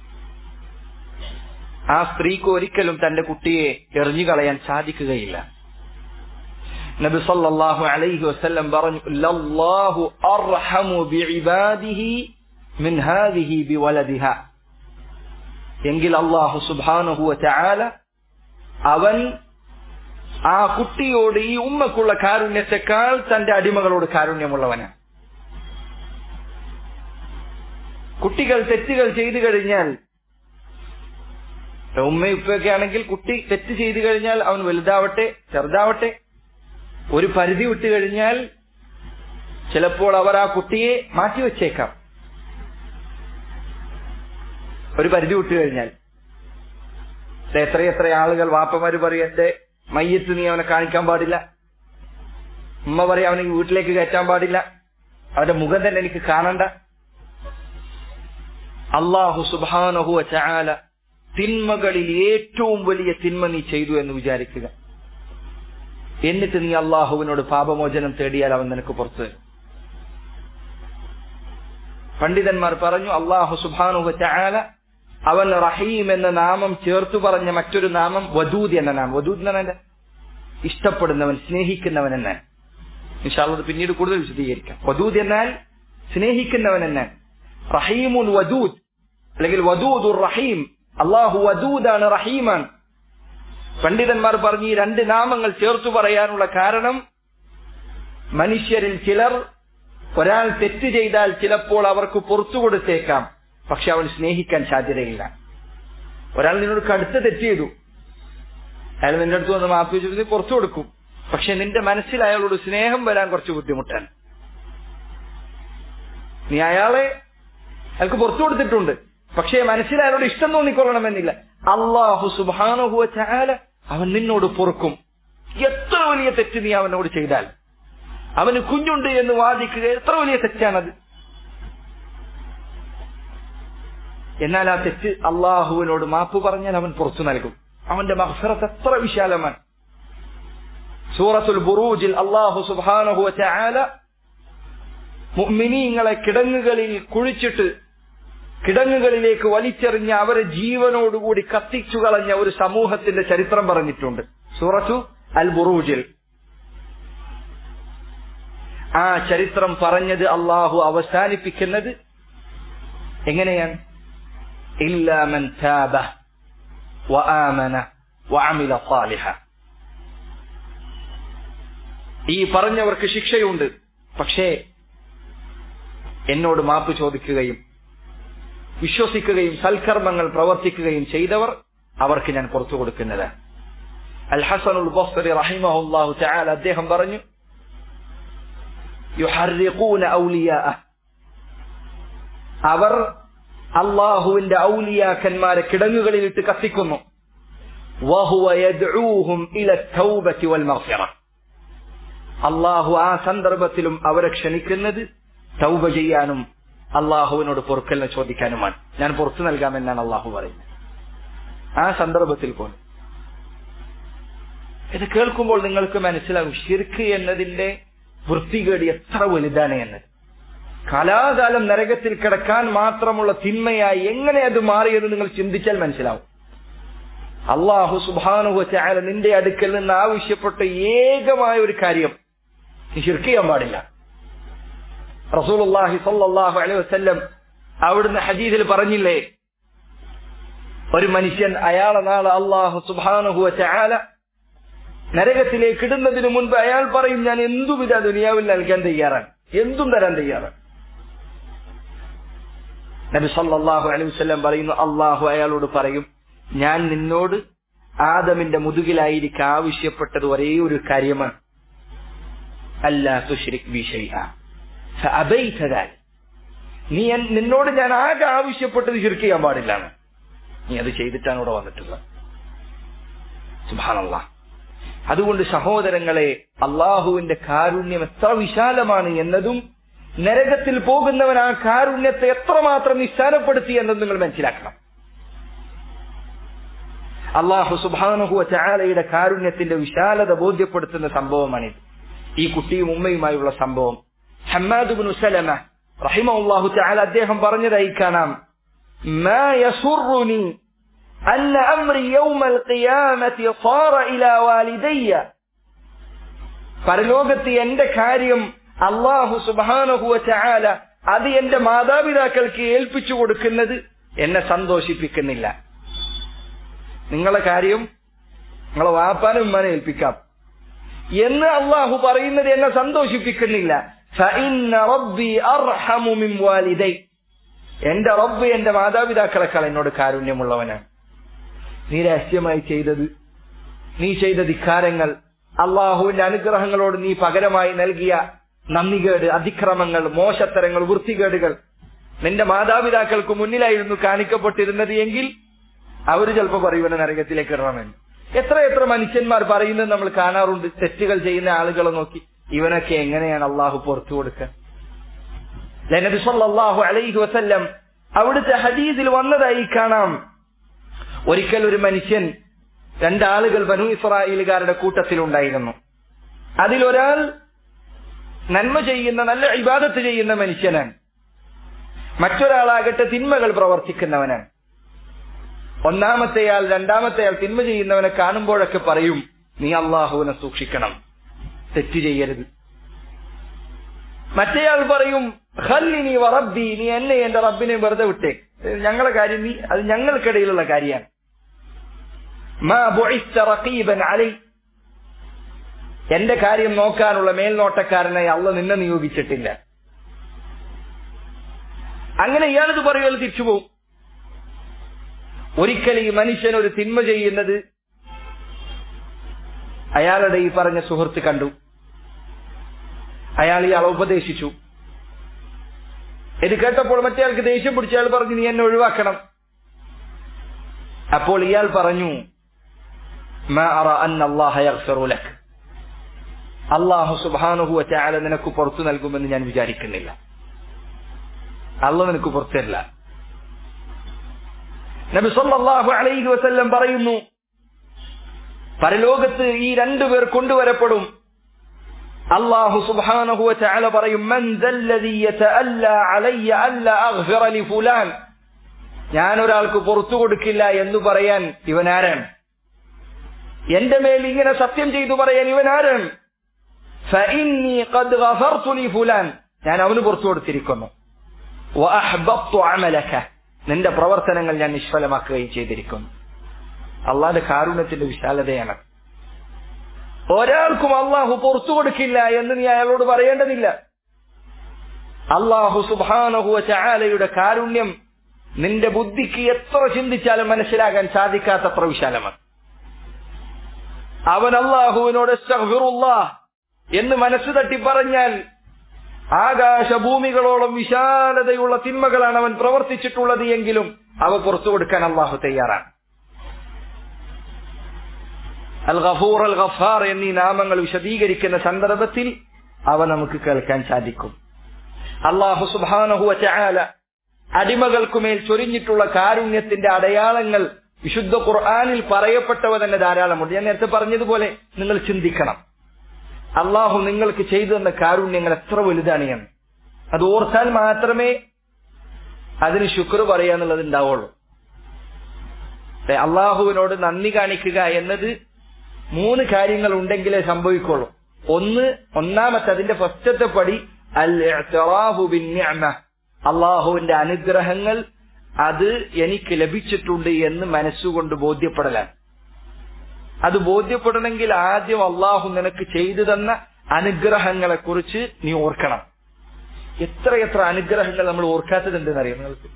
ആ സ്ത്രീക്ക് ഒരിക്കലും തന്റെ കുട്ടിയെ എറിഞ്ഞു കളയാൻ സാധിക്കുകയില്ല നബി സല്ലല്ലാഹു അലൈഹി വസല്ലം പറഞ്ഞു ലല്ലാഹു അർഹമു ബിഇബാദിഹി മിൻ ഹാദിഹി ബിവലദിഹ എങ്കിൽ അല്ലാഹു സുബ്ഹാനഹു വതആല അവൻ ആ കുട്ടിയോട് ഈ ഉമ്മക്കുള്ള കാരുണ്യത്തെക്കാൾ തന്റെ അടിമകളോട് കാരുണ്യമുള്ളവനാണ് കുട്ടികൾ തെറ്റുകൾ ചെയ്തു കഴിഞ്ഞാൽ ഉമ്മ ഉപ്പയൊക്കെ ആണെങ്കിൽ കുട്ടി തെറ്റ് ചെയ്തു കഴിഞ്ഞാൽ അവൻ വലുതാവട്ടെ ചെറുതാവട്ടെ ഒരു പരിധി വിട്ടു കഴിഞ്ഞാൽ ചിലപ്പോൾ അവർ ആ കുട്ടിയെ മാറ്റിവെച്ചേക്കാം ഒരു പരിധി വിട്ടു കഴിഞ്ഞാൽ എത്രയെത്ര ആളുകൾ വാപ്പമാര് പറയും എന്റെ മയ്യത്ത് നീ അവനെ കാണിക്കാൻ പാടില്ല ഉമ്മ പറയും അവനെ വീട്ടിലേക്ക് കയറ്റാൻ പാടില്ല അവന്റെ മുഖം തന്നെ എനിക്ക് കാണണ്ട അള്ളാഹു സുബാനഹുവ ചാല തിന്മകളിൽ ഏറ്റവും വലിയ തിന്മ നീ ചെയ്തു എന്ന് വിചാരിക്കുക എന്നിട്ട് നീ അള്ളാഹുവിനോട് പാപമോചനം തേടിയാൽ അവൻ നിനക്ക് പുറത്തു തരും പണ്ഡിതന്മാർ പറഞ്ഞു അള്ളാഹു സുബാനുഹ ചാല അവൻ റഹീം എന്ന നാമം ചേർത്തു പറഞ്ഞ മറ്റൊരു നാമം വദൂദ് എന്ന നാമം വദൂദ് എന്ന എന്താ ഇഷ്ടപ്പെടുന്നവൻ സ്നേഹിക്കുന്നവൻ എന്നാൽ ഇൻഷാള്ളത് പിന്നീട് കൂടുതൽ വിശദീകരിക്കാം വദൂദ് എന്നാൽ സ്നേഹിക്കുന്നവൻ എന്നാൽ റഹീമുൻ വദൂദ് അല്ലെങ്കിൽ വദൂദുർ റഹീം അള്ളാഹു വദൂദാണ് റഹീമാണ് പണ്ഡിതന്മാർ പറഞ്ഞു ഈ രണ്ട് നാമങ്ങൾ ചേർത്തു പറയാനുള്ള കാരണം മനുഷ്യരിൽ ചിലർ ഒരാൾ തെറ്റ് ചെയ്താൽ ചിലപ്പോൾ അവർക്ക് പുറത്തു കൊടുത്തേക്കാം പക്ഷെ അവൻ സ്നേഹിക്കാൻ സാധ്യതയില്ല ഒരാൾ നിന്നോട് കടുത്ത തെറ്റ് ചെയ്തു അയാൾ നിന്റെ അടുത്ത് വന്ന് മാപ്പ് ചോദിച്ചു നീ പുറത്തു കൊടുക്കും പക്ഷെ നിന്റെ മനസ്സിൽ അയാളോട് സ്നേഹം വരാൻ കുറച്ച് ബുദ്ധിമുട്ടാണ് നീ അയാളെ അയാൾക്ക് പുറത്തു കൊടുത്തിട്ടുണ്ട് പക്ഷേ മനസ്സിൽ അയാളോട് ഇഷ്ടം തോന്നിക്കൊള്ളണമെന്നില്ല അള്ളാഹു സുബാനുഹുവ ചാല അവൻ നിന്നോട് പൊറുക്കും എത്ര വലിയ തെറ്റ് നീ അവനോട് ചെയ്താൽ അവന് കുഞ്ഞുണ്ട് എന്ന് വാദിക്കുക എത്ര വലിയ തെറ്റാണത് എന്നാൽ ആ തെറ്റ് അള്ളാഹുവിനോട് മാപ്പ് പറഞ്ഞാൽ അവൻ പുറത്തു നൽകും അവന്റെ മഹസറത്ത് എത്ര വിശാലമാണ് സൂറത്തുൽ ബുറൂജിൽ അള്ളാഹു സുബാനഹു ചാല മുഅ്മിനീങ്ങളെ കിടങ്ങുകളിൽ കുഴിച്ചിട്ട് കിടങ്ങുകളിലേക്ക് വലിച്ചെറിഞ്ഞ അവരെ ജീവനോടുകൂടി കത്തിച്ചു കളഞ്ഞ ഒരു സമൂഹത്തിന്റെ ചരിത്രം പറഞ്ഞിട്ടുണ്ട് സൂറത്തു അൽ ബുറൂജിൽ ആ ചരിത്രം പറഞ്ഞത് അള്ളാഹു അവസാനിപ്പിക്കുന്നത് എങ്ങനെയാണ് إلا من تاب وآمن وعمل صالحا ഈ പറഞ്ഞവർക്ക് ശിക്ഷയുണ്ട് പക്ഷേ എന്നോട് മാപ്പ് ചോദിക്കുകയും വിശ്വസിക്കുകയും സൽക്കർമ്മങ്ങൾ പ്രവർത്തിക്കുകയും ചെയ്തവർ അവർക്ക് ഞാൻ പുറത്തു കൊടുക്കുന്നത് അൽ ഹസനുൽ ബസ്രി റഹിമഹുല്ലാഹു തആല അദ്ദേഹം പറഞ്ഞു യുഹർരിഖൂന ഔലിയാഅ അവർ അള്ളാഹുവിന്റെ ഔലിയാക്കന്മാരെ കിടങ്ങുകളിലിട്ട് കത്തിക്കുന്നു വഹുവ യദ്ഊഹും ഇല തൗബത്തി വൽ മഗ്ഫിറ അള്ളാഹു ആ സന്ദർഭത്തിലും അവരെ ക്ഷണിക്കുന്നത് തൗബ ചെയ്യാനും അള്ളാഹുവിനോട് പൊറുക്കലിനെ ചോദിക്കാനുമാണ് ഞാൻ പുറത്തു നൽകാമെന്നാണ് അള്ളാഹു പറയുന്നത് ആ സന്ദർഭത്തിൽ പോലും ഇത് കേൾക്കുമ്പോൾ നിങ്ങൾക്ക് മനസ്സിലാകും ഷിർക്ക് എന്നതിന്റെ വൃത്തികേട് എത്ര വലുതാണ് എന്നത് കലാകാലം നരകത്തിൽ കിടക്കാൻ മാത്രമുള്ള തിന്മയായി എങ്ങനെ അത് മാറിയത് നിങ്ങൾ ചിന്തിച്ചാൽ മനസ്സിലാവും അള്ളാഹു സുബാനുഹ ചായ നിന്റെ അടുക്കൽ നിന്ന് ആവശ്യപ്പെട്ട ഏകമായ ഒരു കാര്യം നീ ശിർക്ക് ചെയ്യാൻ പാടില്ല റസൂലുള്ളാഹി സല്ലല്ലാഹു അലൈഹി വസല്ലം അവിടുന്ന് ഹദീസിൽ പറഞ്ഞില്ലേ ഒരു മനുഷ്യൻ അയാളെ നാളെ അള്ളാഹു സുബാനുഹുവ ചാല നരകത്തിലേക്ക് ഇടുന്നതിന് മുൻപ് അയാൾ പറയും ഞാൻ എന്തും ഇതാ ദുനിയാവിൽ നൽകാൻ തയ്യാറാണ് എന്തും തരാൻ തയ്യാറാണ് നബി സല്ലല്ലാഹു അലൈഹി വസല്ലം പറയുന്നു അള്ളാഹു അയാളോട് പറയും ഞാൻ നിന്നോട് ആദമിന്റെ മുതുകിലായിരിക്കെ ആവശ്യപ്പെട്ടത് ഒരേ ഒരു കാര്യമാണ് അല്ലാ തുശ്രിക് ബി ഷൈഅ ഫഅബൈത ദാലിക് നീ എൻ- നിന്നോട് ഞാൻ ആകെ ആവശ്യപ്പെട്ടത് ശിർക്ക് ചെയ്യാൻ പാടില്ലാണ് നീ അത് ചെയ്തിട്ടാണ് ഇവിടെ വന്നിട്ടുള്ളത് സുബാനല്ലാ അതുകൊണ്ട് സഹോദരങ്ങളെ അള്ളാഹുവിന്റെ കാരുണ്യം എത്ര വിശാലമാണ് എന്നതും നരകത്തിൽ പോകുന്നവൻ ആ കാരുണ്യത്തെ എത്രമാത്രം നിസ്സാരപ്പെടുത്തി എന്നതും നിങ്ങൾ മനസ്സിലാക്കണം അള്ളാഹു സുബാനുഹുവ ചാലയുടെ കാരുണ്യത്തിന്റെ വിശാലത ബോധ്യപ്പെടുത്തുന്ന സംഭവമാണിത് ഈ കുട്ടിയും ഉമ്മയുമായുള്ള സംഭവം ഹമ്മാദുബിൻ സലമ റഹിമഹുല്ലാഹു ചാല അദ്ദേഹം പറഞ്ഞതായി കാണാം ما يسرني أن أمري يوم القيامة صار إلى والدي പരലോകത്ത് എന്റെ കാര്യം അള്ളാഹു സുബാനഹുവ ചാല അത് എന്റെ മാതാപിതാക്കൾക്ക് ഏൽപ്പിച്ചു കൊടുക്കുന്നത് എന്നെ സന്തോഷിപ്പിക്കുന്നില്ല നിങ്ങളെ കാര്യം നിങ്ങളെ വാപ്പാനും ഉമ്മാനെ ഏൽപ്പിക്കാം എന്ന് അള്ളാഹു പറയുന്നത് എന്നെ സന്തോഷിപ്പിക്കുന്നില്ല فإن ربي أرحم من والدي എന്റെ റബ്ബ് എന്റെ മാതാപിതാക്കളെക്കാൾ എന്നോട് കാരുണ്യമുള്ളവനാണ് നീ രഹസ്യമായി ചെയ്തത് നീ ചെയ്ത ധിക്കാരങ്ങൾ അള്ളാഹുവിന്റെ അനുഗ്രഹങ്ങളോട് നീ പകരമായി നൽകിയ നന്ദികേട് അതിക്രമങ്ങൾ മോശത്തരങ്ങൾ വൃത്തികേടുകൾ നിന്റെ മാതാപിതാക്കൾക്ക് മുന്നിലായിരുന്നു കാണിക്കപ്പെട്ടിരുന്നത് എങ്കിൽ അവർ ചിലപ്പോൾ പറയുവനെ നരകത്തിലേക്ക് ഇടണമെന്ന് എത്ര എത്ര മനുഷ്യന്മാർ പറയുന്നത് നമ്മൾ കാണാറുണ്ട് തെറ്റുകൾ ചെയ്യുന്ന ആളുകളെ നോക്കി ഇവനൊക്കെ എങ്ങനെയാണ് അള്ളാഹു പുറത്തു കൊടുക്കുക നബി സല്ലല്ലാഹു അലൈഹി വസല്ലം അവിടുത്തെ ഹദീസിൽ വന്നതായി കാണാം ഒരിക്കൽ ഒരു മനുഷ്യൻ രണ്ടാളുകൾ ബനു ഇസ്രായേലുകാരുടെ കൂട്ടത്തിലുണ്ടായിരുന്നു അതിലൊരാൾ നന്മ ചെയ്യുന്ന നല്ല ഇബാദത്ത് ചെയ്യുന്ന മനുഷ്യനാണ് മറ്റൊരാളാകട്ടെ തിന്മകൾ പ്രവർത്തിക്കുന്നവനാണ് ഒന്നാമത്തെയാൾ രണ്ടാമത്തെയാൾ തിന്മ ചെയ്യുന്നവനെ കാണുമ്പോഴൊക്കെ പറയും നീ അള്ളാഹുവിനെ സൂക്ഷിക്കണം തെറ്റ് ചെയ്യരുത് മറ്റേയാൾ പറയും ഖല്ലിനി വറബ്ബി നീ എന്നെ എന്റെ റബ്ബിനെ വെറുതെ വിട്ടേ ഞങ്ങളെ കാര്യം നീ അത് ഞങ്ങൾക്കിടയിലുള്ള കാര്യമാണ് മാ ബുഇസ്ത റഖീബൻ അലൈ എന്റെ കാര്യം നോക്കാനുള്ള മേൽനോട്ടക്കാരനായി അള്ള നിന്നെ നിയോഗിച്ചിട്ടില്ല അങ്ങനെ ഇയാളിത് പറയുന്നത് തിരിച്ചു പോകും ഒരിക്കൽ ഈ മനുഷ്യൻ ഒരു തിന്മ ചെയ്യുന്നത് അയാളുടെ ഈ പറഞ്ഞ സുഹൃത്ത് കണ്ടു അയാൾ ഇയാളെ ഉപദേശിച്ചു ഇത് കേട്ടപ്പോൾ മറ്റേയാൾക്ക് ദേഷ്യം പിടിച്ച അയാൾ പറഞ്ഞു നീ എന്നെ ഒഴിവാക്കണം അപ്പോൾ ഇയാൾ പറഞ്ഞു അള്ളാഹു സുബാനുഹുവ ചാല നിനക്ക് പുറത്തു നൽകുമെന്ന് ഞാൻ വിചാരിക്കുന്നില്ല അള്ള നിനക്ക് പുറത്തു തരില്ല നബി സല്ലല്ലാഹു അലൈഹി വസല്ലം പറയുന്നു പരലോകത്ത് ഈ രണ്ടുപേർ കൊണ്ടുവരപ്പെടും അള്ളാഹു സുബ്ഹാനഹു വതആല പറയും മൻ ദല്ലദി യതഅല്ല അലയ്യ അല്ല അഗ്ഫിറ ലി ഫുലാൻ ഞാൻ ഒരാൾക്ക് പുറത്തു കൊടുക്കില്ല എന്ന് പറയാൻ ഇവൻ ആരാണ് എന്റെ മേൽ ഇങ്ങനെ സത്യം ചെയ്തു പറയാൻ ഇവൻ ആരാണ് ഫഇന്നി ഖദ് ഗഫർതു ലി ഫുലാൻ ഞാൻ അവന് പുറത്തു കൊടുത്തിരിക്കുന്നു വഅഹ്ബത്തു അമലക നിന്റെ പ്രവർത്തനങ്ങൾ ഞാൻ നിഷ്ഫലമാക്കുകയും ചെയ്തിരിക്കുന്നു അള്ളാന്റെ കാരുണ്യത്തിന്റെ വിശാലതയാണ് ഒരാൾക്കും അള്ളാഹു പുറത്തു കൊടുക്കില്ല എന്ന് നീ അയാളോട് പറയേണ്ടതില്ല അള്ളാഹു സുബാനഹുവ ചാലയുടെ കാരുണ്യം നിന്റെ ബുദ്ധിക്ക് എത്ര ചിന്തിച്ചാലും മനസ്സിലാകാൻ സാധിക്കാത്തത്ര വിശാലമാണ് അവൻ അള്ളാഹുവിനോട് എന്ന് മനസ്സ് തട്ടി പറഞ്ഞാൽ ആകാശഭൂമികളോളം വിശാലതയുള്ള തിന്മകളാണ് അവൻ പ്രവർത്തിച്ചിട്ടുള്ളത് എങ്കിലും അവ പുറത്തു കൊടുക്കാൻ അള്ളാഹു തയ്യാറാണ് അൽ ഗഫൂർ അൽ ഗഫാർ എന്നീ നാമങ്ങൾ വിശദീകരിക്കുന്ന സന്ദർഭത്തിൽ അവ നമുക്ക് കേൾക്കാൻ സാധിക്കും അള്ളാഹു സുബാനഹു ചാല അടിമകൾക്കുമേൽ ചൊരിഞ്ഞിട്ടുള്ള കാരുണ്യത്തിന്റെ അടയാളങ്ങൾ വിശുദ്ധ ഖുർആാനിൽ പറയപ്പെട്ടവ തന്നെ ധാരാളമുണ്ട് ഞാൻ നേരത്തെ പറഞ്ഞതുപോലെ നിങ്ങൾ ചിന്തിക്കണം അള്ളാഹു നിങ്ങൾക്ക് ചെയ്തു തന്ന കാരുണ്യങ്ങൾ എത്ര വലുതാണ് എന്ന് അത് ഓർത്താൽ മാത്രമേ അതിന് ശുക്ർ പറയാന്നുള്ളത് ഉണ്ടാവുള്ളൂ അള്ളാഹുവിനോട് നന്ദി കാണിക്കുക എന്നത് മൂന്ന് കാര്യങ്ങൾ ഉണ്ടെങ്കിലേ സംഭവിക്കുള്ളൂ ഒന്ന് ഒന്നാമത്തെ അതിന്റെ ഫസ്റ്റത്തെ പടി അൽ അള്ളാഹുവിന്റെ അനുഗ്രഹങ്ങൾ അത് എനിക്ക് ലഭിച്ചിട്ടുണ്ട് എന്ന് മനസ്സുകൊണ്ട് ബോധ്യപ്പെടലാണ് അത് ബോധ്യപ്പെടണമെങ്കിൽ ആദ്യം അള്ളാഹു നിനക്ക് ചെയ്തു തന്ന അനുഗ്രഹങ്ങളെ കുറിച്ച് നീ ഓർക്കണം എത്ര എത്ര അനുഗ്രഹങ്ങൾ നമ്മൾ ഓർക്കാത്തതുണ്ടെന്ന് അറിയാം നിങ്ങൾക്ക്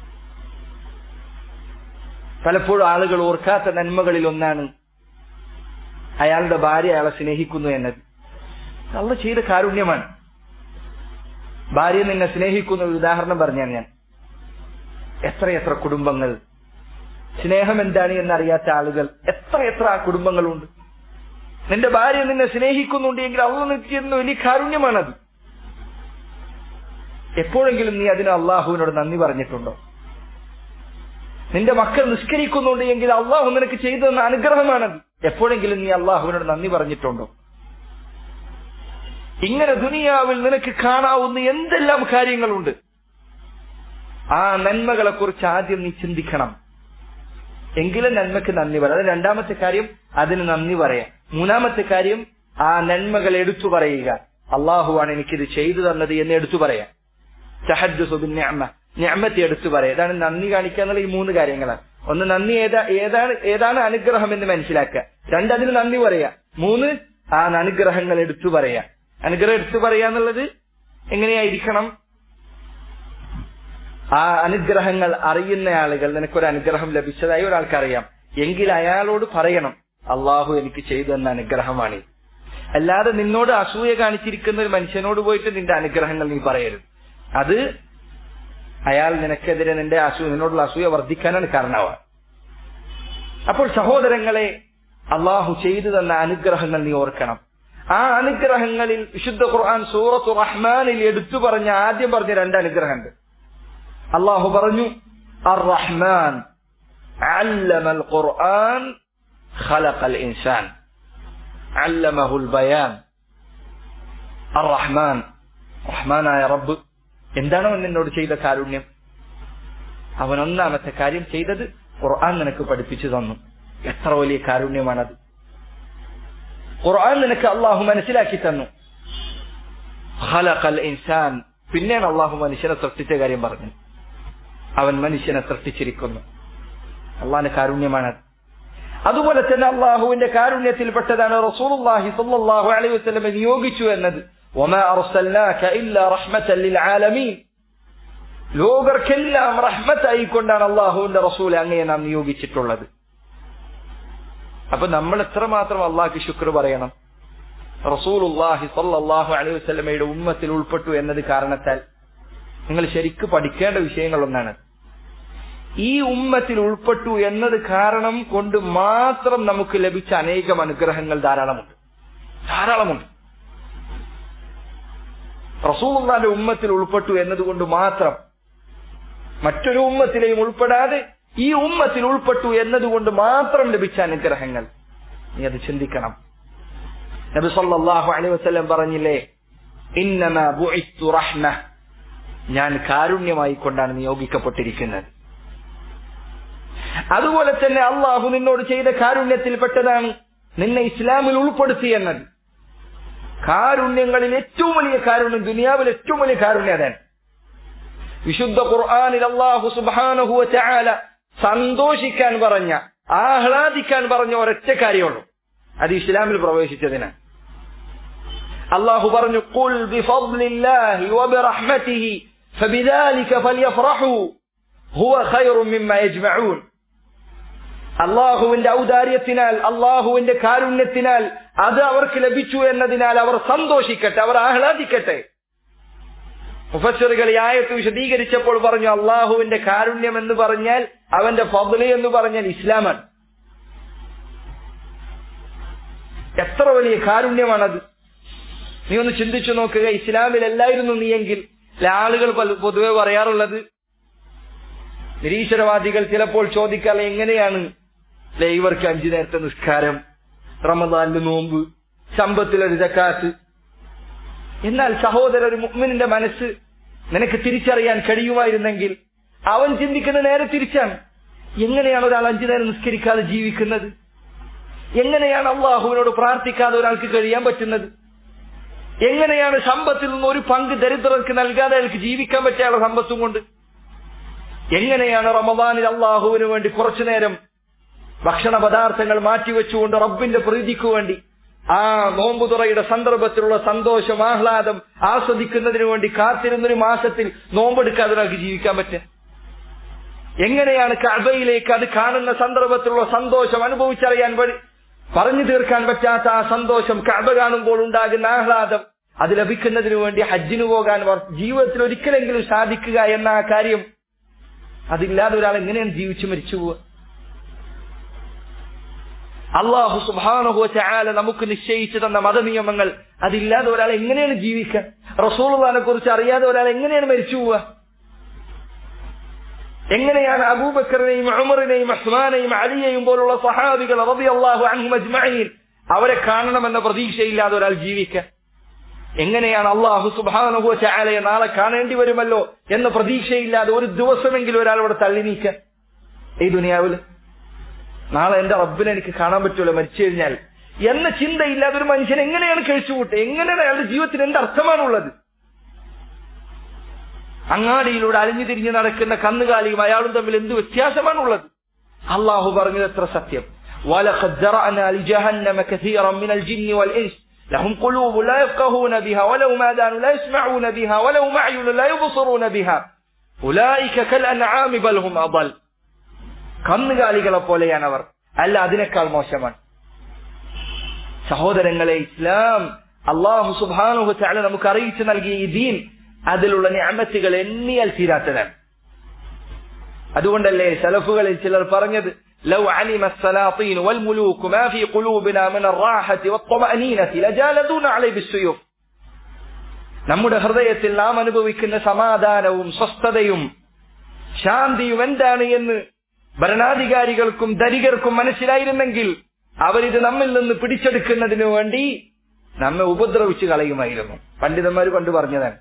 പലപ്പോഴും ആളുകൾ ഓർക്കാത്ത നന്മകളിൽ ഒന്നാണ് അയാളുടെ ഭാര്യ അയാളെ സ്നേഹിക്കുന്നു എന്നത് അള്ള ചെയ്ത കാരുണ്യമാണ് ഭാര്യ നിന്നെ സ്നേഹിക്കുന്ന ഒരു ഉദാഹരണം പറഞ്ഞാൽ ഞാൻ എത്രയെത്ര കുടുംബങ്ങൾ സ്നേഹം എന്താണ് എന്നറിയാത്ത ആളുകൾ എത്ര എത്ര ആ കുടുംബങ്ങളുണ്ട് നിന്റെ ഭാര്യ നിന്നെ സ്നേഹിക്കുന്നുണ്ട് എങ്കിൽ അള്ള നിൽക്കുന്ന വലിയ കാരുണ്യമാണത് എപ്പോഴെങ്കിലും നീ അതിന് അള്ളാഹുവിനോട് നന്ദി പറഞ്ഞിട്ടുണ്ടോ നിന്റെ മക്കൾ നിഷ്കരിക്കുന്നുണ്ട് എങ്കിൽ അള്ളാഹു നിനക്ക് ചെയ്തു തന്ന അനുഗ്രഹമാണത് എപ്പോഴെങ്കിലും നീ അള്ളാഹുവിനോട് നന്ദി പറഞ്ഞിട്ടുണ്ടോ ഇങ്ങനെ ദുനിയാവിൽ നിനക്ക് കാണാവുന്ന എന്തെല്ലാം കാര്യങ്ങളുണ്ട് ആ നന്മകളെ കുറിച്ച് ആദ്യം നീ ചിന്തിക്കണം എങ്കിലും നന്മയ്ക്ക് നന്ദി പറയാം അത് രണ്ടാമത്തെ കാര്യം അതിന് നന്ദി പറയാം മൂന്നാമത്തെ കാര്യം ആ നന്മകൾ എടുത്തു പറയുക അള്ളാഹുവാണ് എനിക്കിത് ചെയ്തു തന്നത് എന്ന് എടുത്തു പറയാം ഞാമത്തെ എടുത്തു പറയാം ഇതാണ് നന്ദി കാണിക്കുക എന്നുള്ള ഈ മൂന്ന് കാര്യങ്ങളാണ് ഒന്ന് നന്ദി ഏതാ ഏതാണ് ഏതാണ് അനുഗ്രഹം എന്ന് മനസ്സിലാക്കുക രണ്ട് അതിന് നന്ദി പറയാ മൂന്ന് ആ അനുഗ്രഹങ്ങൾ എടുത്തു പറയാ അനുഗ്രഹം എടുത്തു പറയാ എന്നുള്ളത് എങ്ങനെയായിരിക്കണം ആ അനുഗ്രഹങ്ങൾ അറിയുന്ന ആളുകൾ നിനക്കൊരു അനുഗ്രഹം ലഭിച്ചതായി ഒരാൾക്ക് അറിയാം എങ്കിൽ അയാളോട് പറയണം അള്ളാഹു എനിക്ക് ചെയ്തു തന്ന അനുഗ്രഹമാണ് അല്ലാതെ നിന്നോട് അസൂയ കാണിച്ചിരിക്കുന്ന ഒരു മനുഷ്യനോട് പോയിട്ട് നിന്റെ അനുഗ്രഹങ്ങൾ നീ പറയരുത് അത് അയാൾ നിനക്കെതിരെ നിന്റെ അസൂയ നിന്നോടുള്ള അസൂയ വർദ്ധിക്കാനാണ് കാരണമാവുക അപ്പോൾ സഹോദരങ്ങളെ അള്ളാഹു ചെയ്തു തന്ന അനുഗ്രഹങ്ങൾ നീ ഓർക്കണം ആ അനുഗ്രഹങ്ങളിൽ വിശുദ്ധ ഖുർആൻ സൂറത്തു റഹ്മാനിൽ എടുത്തു പറഞ്ഞ ആദ്യം പറഞ്ഞ രണ്ട് അനുഗ്രഹമുണ്ട് അള്ളാഹു പറഞ്ഞു അർ റഹ്മാൻ علم القرآن خلق الإنسان علمه البيان الرحمن റഹ്മാനായ റബ്ബ് എന്താണ് അവൻ നിന്നോട് ചെയ്ത കാരുണ്യം അവൻ ഒന്നാമത്തെ കാര്യം ചെയ്തത് ഖുർആൻ നിനക്ക് പഠിപ്പിച്ചു തന്നു എത്ര വലിയ കാരുണ്യമാണത് ഖുർആൻ നിനക്ക് അള്ളാഹു മനസ്സിലാക്കി തന്നു ഖലഖൽ ഇൻസാൻ പിന്നെയാണ് അള്ളാഹു മനുഷ്യനെ സൃഷ്ടിച്ച കാര്യം പറഞ്ഞു അവൻ മനുഷ്യനെ സൃഷ്ടിച്ചിരിക്കുന്നു അള്ളാഹിന്റെ കാരുണ്യമാണത് അതുപോലെ തന്നെ അള്ളാഹുവിന്റെ കാരുണ്യത്തിൽപ്പെട്ടതാണ് റസൂലുള്ളാഹി സ്വല്ലല്ലാഹു അലൈഹി വസല്ലം നിയോഗിച്ചു എന്നത് വമാ അർസൽനാക ഇല്ലാ റഹ്മത്തൻ ലിൽ ആലമീൻ ലോകർക്കെല്ലാം റഹ്മത്തായിക്കൊണ്ടാണ് അള്ളാഹുവിന്റെ റസൂൽ അങ്ങയെ നാം നിയോഗിച്ചിട്ടുള്ളത് അപ്പൊ നമ്മൾ എത്രമാത്രം അള്ളാഹ്ക്ക് ശുക്ർ പറയണം റസൂലുള്ളാഹി സ്വല്ലല്ലാഹു അലൈഹി വസല്ലമയുടെ ഉമ്മത്തിൽ ഉൾപ്പെട്ടു എന്നത് കാരണത്താൽ നിങ്ങൾ ശരിക്ക് പഠിക്കേണ്ട വിഷയങ്ങളൊന്നാണ് ഈ ഉമ്മത്തിൽ ഉൾപ്പെട്ടു എന്നത് കാരണം കൊണ്ട് മാത്രം നമുക്ക് ലഭിച്ച അനേകം അനുഗ്രഹങ്ങൾ ധാരാളമുണ്ട് ധാരാളമുണ്ട് റസൂലുള്ളാന്റെ ഉമ്മത്തിൽ ഉൾപ്പെട്ടു എന്നതുകൊണ്ട് മാത്രം മറ്റൊരു ഉമ്മത്തിലെയും ഉൾപ്പെടാതെ ഈ ഉമ്മത്തിൽ ഉൾപ്പെട്ടു എന്നതുകൊണ്ട് മാത്രം ലഭിച്ച അനുഗ്രഹങ്ങൾ നീ അത് ചിന്തിക്കണം നബി സല്ലല്ലാഹു അലൈഹി വസല്ലം പറഞ്ഞില്ലേ ഇന്നമാ ബുഇസ്തു റഹ്മ ഞാൻ കാരുണ്യമായി കൊണ്ടാണ് നിയോഗിക്കപ്പെട്ടിരിക്കുന്നത് അതുപോലെ തന്നെ അള്ളാഹു നിന്നോട് ചെയ്ത കാരുണ്യത്തിൽപ്പെട്ടതാണ് നിന്നെ ഇസ്ലാമിൽ ഉൾപ്പെടുത്തി എന്നത് കാരുണ്യങ്ങളിൽ ഏറ്റവും വലിയ കാരുണ്യം ദുനിയാവിൽ ഏറ്റവും വലിയ കാരുണ്യം അതാണ് വിശുദ്ധ ഖുർആാനിൽ അള്ളാഹു സുബാനഹുവ ചാല സന്തോഷിക്കാൻ പറഞ്ഞ ആഹ്ലാദിക്കാൻ പറഞ്ഞ ഒരൊറ്റ കാര്യമുള്ളൂ അത് ഇസ്ലാമിൽ പ്രവേശിച്ചതിന് അള്ളാഹു പറഞ്ഞു ഖുൽ ബിഫദ്ലില്ലാഹി വബിറഹ്മതിഹി ഫബിദാലിക ഫൽയഫറഹു ഹുവ ഖൈറും മിമ്മ യജ്മഊൻ അള്ളാഹുവിന്റെ ഔദാര്യത്തിനാൽ അള്ളാഹുവിന്റെ കാരുണ്യത്തിനാൽ അത് അവർക്ക് ലഭിച്ചു എന്നതിനാൽ അവർ സന്തോഷിക്കട്ടെ അവർ ആഹ്ലാദിക്കട്ടെ മുഫസറുകൾ ഈ ആയത്ത് വിശദീകരിച്ചപ്പോൾ പറഞ്ഞു അള്ളാഹുവിന്റെ കാരുണ്യം എന്ന് പറഞ്ഞാൽ അവന്റെ ഫضല് എന്ന് പറഞ്ഞാൽ ഇസ്ലാമാണ് എത്ര വലിയ കാരുണ്യമാണത് നീ ഒന്ന് ചിന്തിച്ചു നോക്കുക ഇസ്ലാമിലല്ലായിരുന്നു നീയെങ്കിൽ ആളുകൾ പൊതുവെ പറയാറുള്ളത് നിരീശ്വരവാദികൾ ചിലപ്പോൾ ചോദിക്കാതെ എങ്ങനെയാണ് അല്ലെ ഇവർക്ക് അഞ്ചു നേരത്തെ നിസ്കാരം റമദാനിന്റെ നോമ്പ് സമ്പത്തിലൊരു ജക്കാത്ത് എന്നാൽ സഹോദര ഒരു മുഅ്മിനിന്റെ മനസ്സ് നിനക്ക് തിരിച്ചറിയാൻ കഴിയുമായിരുന്നെങ്കിൽ അവൻ ചിന്തിക്കുന്ന നേരെ തിരിച്ചാണ് എങ്ങനെയാണ് ഒരാൾ അഞ്ചു നേരം നിസ്കരിക്കാതെ ജീവിക്കുന്നത് എങ്ങനെയാണ് അള്ളാഹുവിനോട് പ്രാർത്ഥിക്കാതെ ഒരാൾക്ക് കഴിയാൻ പറ്റുന്നത് എങ്ങനെയാണ് സമ്പത്തിൽ നിന്ന് ഒരു പങ്ക് ദരിദ്രർക്ക് നൽകാതെ അയാൾക്ക് ജീവിക്കാൻ പറ്റിയ സമ്പത്തും കൊണ്ട് എങ്ങനെയാണ് റമദാനിൽ അള്ളാഹുവിന് വേണ്ടി കുറച്ചു നേരം ഭക്ഷണ പദാർത്ഥങ്ങൾ മാറ്റിവെച്ചുകൊണ്ട് റബ്ബിന്റെ പ്രീതിക്കു വേണ്ടി ആ നോമ്പുതുറയുടെ സന്ദർഭത്തിലുള്ള സന്തോഷം ആഹ്ലാദം ആസ്വദിക്കുന്നതിന് വേണ്ടി കാത്തിരുന്നൊരു മാസത്തിൽ നോമ്പെടുക്കാതെ ഒരാൾക്ക് ജീവിക്കാൻ പറ്റുക എങ്ങനെയാണ് കഅബയിലേക്ക് അത് കാണുന്ന സന്ദർഭത്തിലുള്ള സന്തോഷം അനുഭവിച്ചറിയാൻ വഴി പറഞ്ഞു തീർക്കാൻ പറ്റാത്ത ആ സന്തോഷം കഅബ കാണുമ്പോൾ ഉണ്ടാകുന്ന ആഹ്ലാദം അത് ലഭിക്കുന്നതിന് വേണ്ടി ഹജ്ജിന് പോകാൻ ജീവിതത്തിൽ ഒരിക്കലെങ്കിലും സാധിക്കുക എന്ന ആ കാര്യം അതില്ലാതെ ഒരാൾ എങ്ങനെയാണ് ജീവിച്ചു മരിച്ചു പോവുക അള്ളാഹു സുബാനുഹു ചായാല നമുക്ക് നിശ്ചയിച്ചു തന്ന മതനിയമങ്ങൾ അതില്ലാതെ ഒരാൾ എങ്ങനെയാണ് ജീവിക്കുക റസൂലുള്ളാനെ കുറിച്ച് അറിയാതെ ഒരാൾ എങ്ങനെയാണ് മരിച്ചു പോവുക എങ്ങനെയാണ് അബൂബക്കറിനെയും ഉമറിനെയും അഹ്മാനെയും അലിയെയും പോലുള്ള സഹാബികൾ റബി അള്ളാഹു അൻഹും അജ്മഈൻ അവരെ കാണണമെന്ന പ്രതീക്ഷയില്ലാതെ ഒരാൾ ജീവിക്കുക എങ്ങനെയാണ് അള്ളാഹു സുബാനുഹു ചായാലയെ നാളെ കാണേണ്ടി വരുമല്ലോ എന്ന പ്രതീക്ഷയില്ലാതെ ഒരു ദിവസമെങ്കിലും ഒരാൾ ഇവിടെ തള്ളി നീക്കാൻ ഈ ദുനിയാവില് നാളെ എന്റെ റബ്ബിനെ എനിക്ക് കാണാൻ പറ്റുമല്ലോ മരിച്ചു കഴിഞ്ഞാൽ എന്ന ചിന്തയില്ലാതെ ഒരു മനുഷ്യൻ എങ്ങനെയാണ് കഴിച്ചുകൂട്ടുക എങ്ങനെയാണ് അയാളുടെ ജീവിതത്തിന് എന്ത് അർത്ഥമാണുള്ളത് അങ്ങാടിയിലൂടെ അലിഞ്ഞു തിരിഞ്ഞ് നടക്കുന്ന കന്നുകാലിയും അയാളും തമ്മിൽ എന്ത് വ്യത്യാസമാണുള്ളത് അള്ളാഹു പറഞ്ഞത് എത്ര സത്യം ولقد ذرأنا لجهنم كثيرا من الجن والإنس لهم قلوب لا يفقهون بها ولهم آذان لا يسمعون بها ولهم أعين لا يبصرون بها أولئك كالأنعام بل هم أضل കന്നുകാലികളെ പോലെയാണ് അവർ അല്ല അതിനേക്കാൾ മോശമാണ് സഹോദരങ്ങളെ ഇസ്ലാം അള്ളാഹു സുബാനുഹു ചാല നമുക്ക് അറിയിച്ചു നൽകിയ ഈ ദീൻ അതിലുള്ള ഞാമത്തുകൾ എണ്ണിയാൽ തീരാത്തതാണ് അതുകൊണ്ടല്ലേ സലഫുകളിൽ ചിലർ പറഞ്ഞത് لو علم السلاطين والملوك ما في قلوبنا من الراحة والطمأنينة لجالدون عليه بالسيوف നമ്മുടെ ഹൃദയത്തിൽ നാം അനുഭവിക്കുന്ന സമാധാനവും സ്വസ്ഥതയും ശാന്തിയും എന്താണ് എന്ന് ഭരണാധികാരികൾക്കും ധനികർക്കും മനസ്സിലായിരുന്നെങ്കിൽ അവരിത് നമ്മിൽ നിന്ന് പിടിച്ചെടുക്കുന്നതിനു വേണ്ടി നമ്മെ ഉപദ്രവിച്ചു കളയുമായിരുന്നു പണ്ഡിതന്മാർ പണ്ട് പറഞ്ഞതാണ്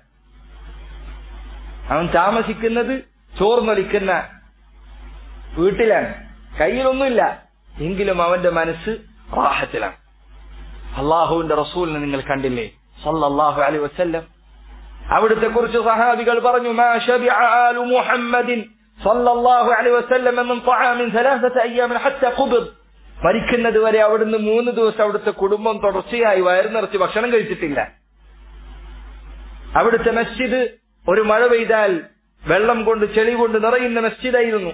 അവൻ താമസിക്കുന്നത് ചോർന്നൊലിക്കുന്ന വീട്ടിലാണ് കയ്യിലൊന്നുമില്ല എങ്കിലും അവന്റെ മനസ്സ് റാഹത്തിലാണ് അള്ളാഹുവിന്റെ റസൂലിനെ നിങ്ങൾ കണ്ടില്ലേ സല്ലല്ലാഹു അലൈഹി വസല്ലം അവിടുത്തെ കുറിച്ച് സഹാബികൾ പറഞ്ഞു മാ ശബിഅ ആലു മുഹമ്മദിൻ صلى الله عليه وسلم من طعام ثلاثة أيام حتى قبض മരിക്കുന്നത് വരെ അവിടുന്ന് മൂന്ന് ദിവസം അവിടുത്തെ കുടുംബം തുടർച്ചയായി വയറു നിറച്ച് ഭക്ഷണം കഴിച്ചിട്ടില്ല അവിടുത്തെ മസ്ജിദ് ഒരു മഴ പെയ്താൽ വെള്ളം കൊണ്ട് ചെളി കൊണ്ട് നിറയുന്ന മസ്ജിദായിരുന്നു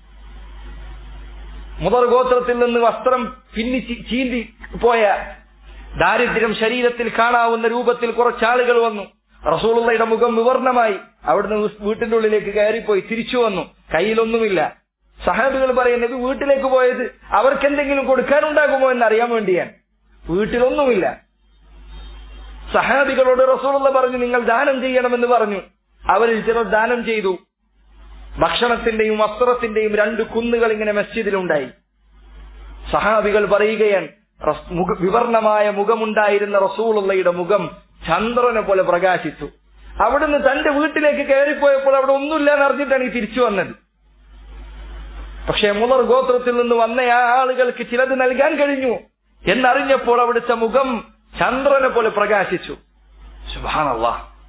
മുതർ ഗോത്രത്തിൽ നിന്ന് വസ്ത്രം പിന്നി ചീ- ചീന്തി പോയ ദാരിദ്ര്യം ശരീരത്തിൽ കാണാവുന്ന രൂപത്തിൽ കുറച്ചാളുകൾ വന്നു റസൂളുള്ളയുടെ മുഖം വിവർണമായി അവിടുന്ന് വീട്ടിന്റെ ഉള്ളിലേക്ക് കയറിപ്പോയി തിരിച്ചു വന്നു കയ്യിലൊന്നുമില്ല സഹാബികൾ പറയുന്നത് വീട്ടിലേക്ക് പോയത് അവർക്ക് എന്തെങ്കിലും കൊടുക്കാനുണ്ടാകുമോ എന്ന് അറിയാൻ വേണ്ടിയാണ് വീട്ടിലൊന്നുമില്ല സഹാബികളോട് റസൂലുള്ള പറഞ്ഞു നിങ്ങൾ ദാനം ചെയ്യണമെന്ന് പറഞ്ഞു അവരിൽ ചിലർ ദാനം ചെയ്തു ഭക്ഷണത്തിന്റെയും വസ്ത്രത്തിന്റെയും രണ്ട് കുന്നുകൾ ഇങ്ങനെ മസ്ജിദിലുണ്ടായി സഹാബികൾ പറയുകയാണ് റസ്- മുഖ- വിവർണമായ മുഖമുണ്ടായിരുന്ന റസൂളുള്ളയുടെ മുഖം ചന്ദ്രനെ പോലെ പ്രകാശിച്ചു അവിടുന്ന് തന്റെ വീട്ടിലേക്ക് കയറിപ്പോയപ്പോൾ അവിടെ ഒന്നുമില്ല എന്ന് അറിഞ്ഞിട്ടാണ് ഈ തിരിച്ചു വന്നത് പക്ഷേ മുളർ ഗോത്രത്തിൽ നിന്ന് വന്ന ആ ആളുകൾക്ക് ചിലത് നൽകാൻ കഴിഞ്ഞു എന്നറിഞ്ഞപ്പോൾ അവിടുത്തെ മുഖം ചന്ദ്രനെ പോലെ പ്രകാശിച്ചു സുബാനല്ലാ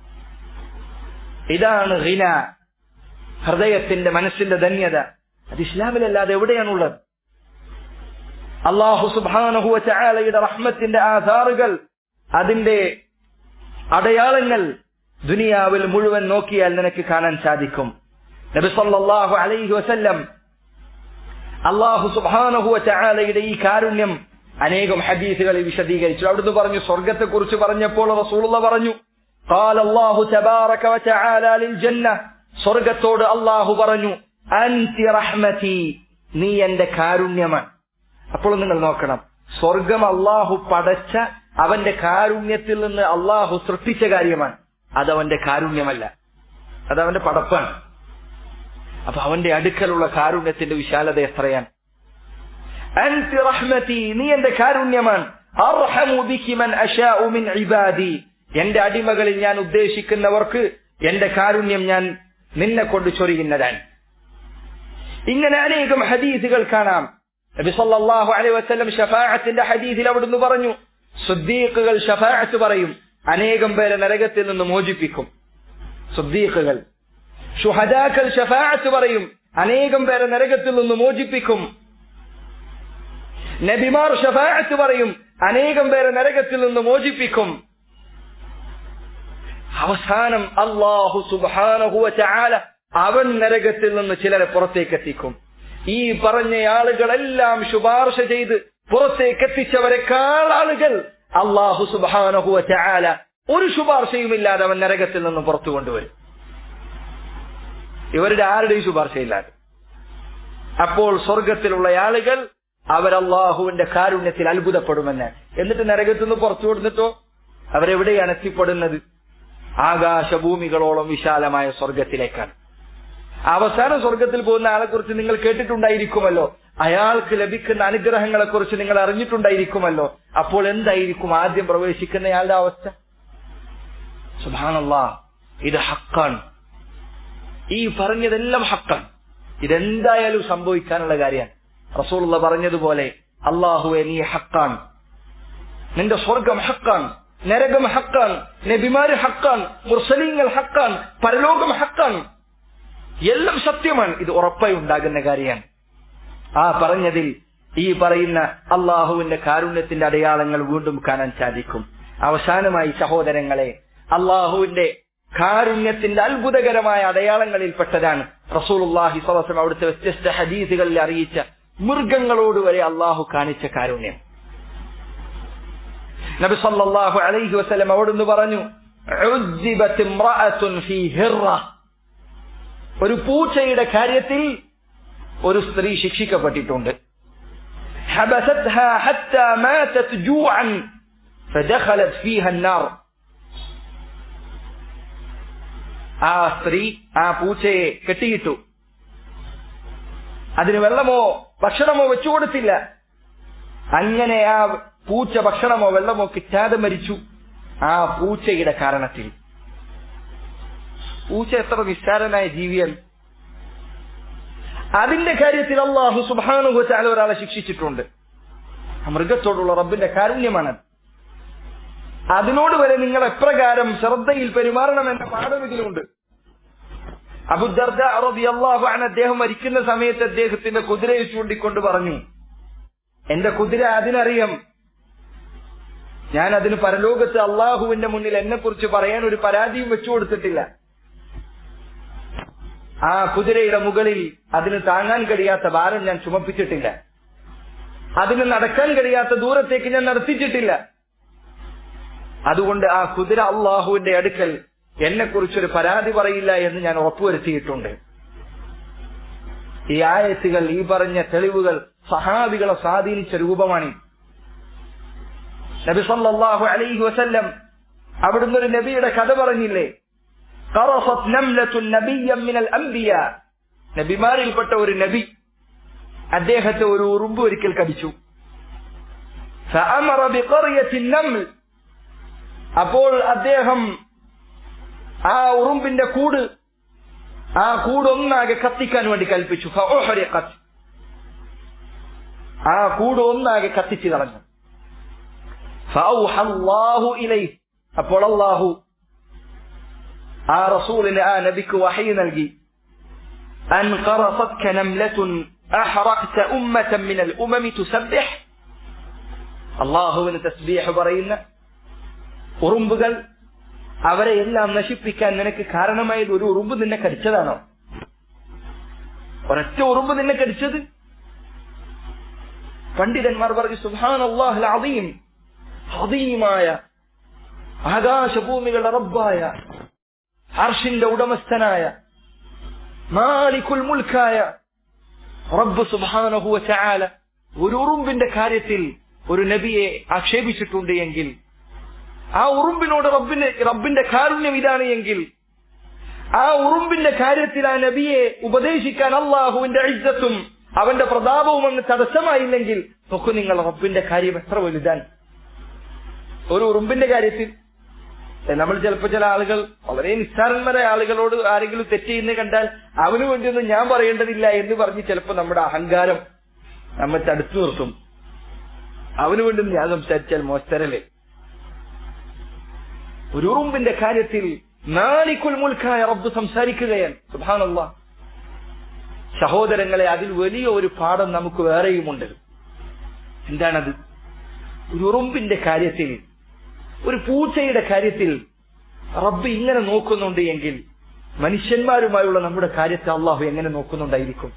ഇതാണ് ഹിന ഹൃദയത്തിന്റെ മനസ്സിന്റെ ധന്യത അത് ഇസ്ലാമിലല്ലാതെ എവിടെയാണുള്ളത് അള്ളാഹു സുബാനഹുവ ചായാലയുടെ റഹ്മത്തിന്റെ ആധാറുകൾ അതിന്റെ അടയാളങ്ങൾ ദുനിയാവിൽ മുഴുവൻ നോക്കിയാൽ നിനക്ക് കാണാൻ സാധിക്കും നബി സല്ലല്ലാഹു അലൈഹി വസല്ലം അള്ളാഹു സുബാനഹുവ ചായാലയുടെ ഈ കാരുണ്യം അനേകം ഹദീസുകളിൽ വിശദീകരിച്ചു അവിടുന്ന് പറഞ്ഞു സ്വർഗത്തെ കുറിച്ച് പറഞ്ഞപ്പോൾ റസൂലുള്ള പറഞ്ഞു قال الله تبارك وتعالى للجنة സ്വർഗത്തോട് അള്ളാഹു പറഞ്ഞു അൻതി റഹ്മതി നീ എന്റെ കാരുണ്യമാണ് അപ്പോൾ നിങ്ങൾ നോക്കണം സ്വർഗം അള്ളാഹു പടച്ച അവന്റെ കാരുണ്യത്തിൽ നിന്ന് അള്ളാഹു സൃഷ്ടിച്ച കാര്യമാണ് അത് അവന്റെ കാരുണ്യമല്ല അത് അവന്റെ പടപ്പാണ് അപ്പൊ അവന്റെ അടുക്കലുള്ള കാരുണ്യത്തിന്റെ വിശാലത എത്രയാണ് അൻതി റഹ്മതി നീ എന്റെ കാരുണ്യമാണ് അർഹമു ബികി മൻ അശാഉ മിൻ ഇബാദി എന്റെ അടിമകളിൽ ഞാൻ ഉദ്ദേശിക്കുന്നവർക്ക് എന്റെ കാരുണ്യം ഞാൻ നിന്നെ കൊണ്ട് ചൊരിയുന്നതാണ് ഇങ്ങനെ അനേകം ഹദീസുകൾ കാണാം നബി സല്ലല്ലാഹു അലൈഹി വസല്ലം ഷഫാഅത്തിന്റെ ഹദീസിൽ അവിടുന്ന് പറഞ്ഞു സുദ്ദീഖുകൾ ഷഫാഅത്ത് പറയും അനേകം പേരെ നരകത്തിൽ നിന്ന് മോചിപ്പിക്കും സുദ്ദീഖുകൾ ഷുഹദാക്കൾ ഷഫാഅത്ത് പറയും അനേകം പേരെ നരകത്തിൽ നിന്ന് മോചിപ്പിക്കും നബിമാർ ഷഫാഅത്ത് പറയും അനേകം പേരെ നരകത്തിൽ നിന്ന് മോചിപ്പിക്കും അവസാനം അള്ളാഹു സുബാനഹുവ ചാല അവൻ നരകത്തിൽ നിന്ന് ചിലരെ പുറത്തേക്ക് എത്തിക്കും ഈ പറഞ്ഞ ആളുകളെല്ലാം ശുപാർശ ചെയ്ത് പുറത്തേക്ക് എത്തിച്ചവരെക്കാൾ ആളുകൾ അള്ളാഹു സുബാനഹുവ ചാല ഒരു ശുപാർശയുമില്ലാതെ അവൻ നരകത്തിൽ നിന്ന് പുറത്തു കൊണ്ടുവരും ഇവരുടെ ആരുടെയും ശുപാർശയില്ലാതെ അപ്പോൾ സ്വർഗത്തിലുള്ള ആളുകൾ അവരല്ലാഹുവിന്റെ കാരുണ്യത്തിൽ അത്ഭുതപ്പെടുമെന്ന് എന്നിട്ട് നരകത്തുനിന്ന് പുറത്തു കൊടുത്തിട്ടോ അവരെവിടെയാണ് എത്തിപ്പെടുന്നത് ആകാശഭൂമികളോളം വിശാലമായ സ്വർഗത്തിലേക്കാണ് അവസാന സ്വർഗത്തിൽ പോകുന്ന ആളെ കുറിച്ച് നിങ്ങൾ കേട്ടിട്ടുണ്ടായിരിക്കുമല്ലോ അയാൾക്ക് ലഭിക്കുന്ന അനുഗ്രഹങ്ങളെ കുറിച്ച് നിങ്ങൾ അറിഞ്ഞിട്ടുണ്ടായിരിക്കുമല്ലോ അപ്പോൾ എന്തായിരിക്കും ആദ്യം പ്രവേശിക്കുന്നയാളുടെ അവസ്ഥ സുബാനല്ലാ ഇത് ഹക്കാണ് ഈ പറഞ്ഞതെല്ലാം ഹക്കാണ് ഇതെന്തായാലും സംഭവിക്കാനുള്ള കാര്യമാണ് റസൂലുള്ള പറഞ്ഞതുപോലെ അള്ളാഹുവെ നീ ഹക്കാണ് നിന്റെ സ്വർഗം ഹക്കാണ് നരകം ഹക്കാൻ നബിമാര് ഹക്കാൻ മുർസലീങ്ങൾ ഹക്കാൻ പരലോകം ഹക്കാൻ എല്ലാം സത്യമാണ് ഇത് ഉറപ്പായി ഉണ്ടാകുന്ന കാര്യമാണ് ആ പറഞ്ഞതിൽ ഈ പറയുന്ന അള്ളാഹുവിന്റെ കാരുണ്യത്തിന്റെ അടയാളങ്ങൾ വീണ്ടും കാണാൻ സാധിക്കും അവസാനമായി സഹോദരങ്ങളെ അള്ളാഹുവിന്റെ കാരുണ്യത്തിന്റെ അത്ഭുതകരമായ അടയാളങ്ങളിൽപ്പെട്ടതാണ് റസൂലുള്ളാഹി സ്വലം അവിടുത്തെ വ്യത്യസ്ത ഹദീസുകളിൽ അറിയിച്ച മൃഗങ്ങളോട് വരെ അള്ളാഹു കാണിച്ച കാരുണ്യം നബി സല്ലല്ലാഹു അലൈഹി വസല്ലം അവിടുന്ന് പറഞ്ഞു ഉജ്ജിബത് ഇംറഅത്തുൻ ഫീ ഹിറ ഒരു പൂച്ചയുടെ കാര്യത്തിൽ ഒരു സ്ത്രീ ശിക്ഷിക്കപ്പെട്ടിട്ടുണ്ട് حبستها حتى ماتت جوعا فدخلت فيها النار ആ സ്ത്രീ ആ പൂച്ചയെ കെട്ടിയിട്ടു അതിന് വെള്ളമോ ഭക്ഷണമോ വെച്ചു കൊടുത്തില്ല അങ്ങനെ ആ പൂച്ച ഭക്ഷണമോ വെള്ളമോ കിട്ടാതെ മരിച്ചു ആ പൂച്ചയുടെ കാരണത്തിൽ പൂച്ച എത്ര നിസ്സാരനായ ജീവിയാണ് അതിന്റെ കാര്യത്തിൽ അള്ളാഹു സുബാനുഭവത്താൽ ഒരാളെ ശിക്ഷിച്ചിട്ടുണ്ട് ആ മൃഗത്തോടുള്ള റബ്ബിന്റെ കാരുണ്യമാണ് അതിനോട് വരെ നിങ്ങൾ എപ്രകാരം ശ്രദ്ധയിൽ പെരുമാറണമെന്ന പാഠം ഇതിലുണ്ട് അബുദർദ അറബി അള്ളാഹു ആണ് അദ്ദേഹം മരിക്കുന്ന സമയത്ത് അദ്ദേഹത്തിന്റെ കുതിരയെ ചൂണ്ടിക്കൊണ്ട് പറഞ്ഞു എന്റെ കുതിര അതിനറിയാം ഞാൻ അതിന് പരലോകത്ത് അള്ളാഹുവിന്റെ മുന്നിൽ എന്നെ കുറിച്ച് പറയാൻ ഒരു പരാതിയും വെച്ചു കൊടുത്തിട്ടില്ല ആ കുതിരയുടെ മുകളിൽ അതിന് താങ്ങാൻ കഴിയാത്ത ഭാരം ഞാൻ ചുമപ്പിച്ചിട്ടില്ല അതിന് നടക്കാൻ കഴിയാത്ത ദൂരത്തേക്ക് ഞാൻ നടത്തിച്ചിട്ടില്ല അതുകൊണ്ട് ആ കുതിര അള്ളാഹുവിന്റെ അടുക്കൽ എന്നെ കുറിച്ചൊരു പരാതി പറയില്ല എന്ന് ഞാൻ ഉറപ്പുവരുത്തിയിട്ടുണ്ട് ഈ ആയത്തുകൾ ഈ പറഞ്ഞ തെളിവുകൾ സഹാബികളെ സ്വാധീനിച്ച രൂപമാണ് നബി സല്ലല്ലാഹു അലൈഹി വസല്ലം അവിടുന്ന് ഒരു നബിയുടെ കഥ പറഞ്ഞില്ലേ ഖറഫത് നംലത്തുൻ നബിയ്യം മിനൽ അംബിയ നബിമാരിൽപ്പെട്ട ഒരു നബി അദ്ദേഹത്തെ ഒരു ഉറുമ്പ് ഒരിക്കൽ കടിച്ചു فأمر بقرية النمل അപ്പോൾ അദ്ദേഹം ആ ഉറുമ്പിന്റെ കൂട് ആ കൂട് ഒന്നാകെ കത്തിക്കാൻ വേണ്ടി കൽപ്പിച്ചു فأحرقت. ആ കൂട് ഒന്നാകെ കത്തിച്ചു കളഞ്ഞു فأوحى الله إليه അപ്പോൾ അള്ളാഹു ആ റസൂലിന് ആ നബിക്ക് വഹി നൽകി أن قرصتك نملة أحرقت أمة من الأمم تسبح അള്ളാഹുവിന് തസ്ബീഹ് പറയുന്ന ഉറുമ്പുകൾ അവരെ എല്ലാം നശിപ്പിക്കാൻ നിനക്ക് കാരണമായത് ഒരു ഉറുമ്പ് നിന്നെ കടിച്ചതാണോ ഒരൊറ്റ ഉറുമ്പ് നിന്നെ കടിച്ചത് പണ്ഡിതന്മാർ പറഞ്ഞു സുഹാൻ അള്ളാഹുൽ അദീം അദീമായ ആകാശഭൂമികളുടെ റബ്ബായ അർഷിന്റെ ഉടമസ്ഥനായ മാലിക്കുൽ മുൽക്കായ റബ്ബ് സുബാനഹുവ ചാല ഒരു ഉറുമ്പിന്റെ കാര്യത്തിൽ ഒരു നബിയെ ആക്ഷേപിച്ചിട്ടുണ്ട് എങ്കിൽ ആ ഉറുമ്പിനോട് റബ്ബിന്റെ റബ്ബിന്റെ കാരുണ്യം ഇതാണ് എങ്കിൽ ആ ഉറുമ്പിന്റെ കാര്യത്തിൽ ആ നബിയെ ഉപദേശിക്കാൻ അള്ളാഹുവിന്റെ ഇജ്ജത്തും അവന്റെ പ്രതാപവും അങ്ങ് തടസ്സമായില്ലെങ്കിൽ നോക്കൂ നിങ്ങൾ റബ്ബിന്റെ കാര്യം എത്ര വലുതാണ് ഒരു ഉറുമ്പിന്റെ കാര്യത്തിൽ നമ്മൾ ചിലപ്പോൾ ചില ആളുകൾ വളരെ നിസ്സാരന്മാരായ ആളുകളോട് ആരെങ്കിലും തെറ്റ് ചെയ്യുന്നത് കണ്ടാൽ അവന് വേണ്ടിയൊന്നും ഞാൻ പറയേണ്ടതില്ല എന്ന് പറഞ്ഞ് ചിലപ്പോൾ നമ്മുടെ അഹങ്കാരം നമ്മെ തടുത്തു നിർത്തും അവന് വേണ്ടി ഞാൻ സംസാരിച്ചാൽ മോശത്തരല്ലേ ഒരു ഉറുമ്പിന്റെ കാര്യത്തിൽ നാലിക്കുൽ മുൽക്കായ റബ്ബ് സംസാരിക്കുകയാണ് സുഭാനുള്ള സഹോദരങ്ങളെ അതിൽ വലിയ ഒരു പാഠം നമുക്ക് വേറെയുമുണ്ട് എന്താണത് ഒരു ഉറുമ്പിന്റെ കാര്യത്തിൽ ഒരു പൂച്ചയുടെ കാര്യത്തിൽ റബ്ബ് ഇങ്ങനെ നോക്കുന്നുണ്ട് എങ്കിൽ മനുഷ്യന്മാരുമായുള്ള നമ്മുടെ കാര്യത്തെ അള്ളാഹു എങ്ങനെ നോക്കുന്നുണ്ടായിരിക്കും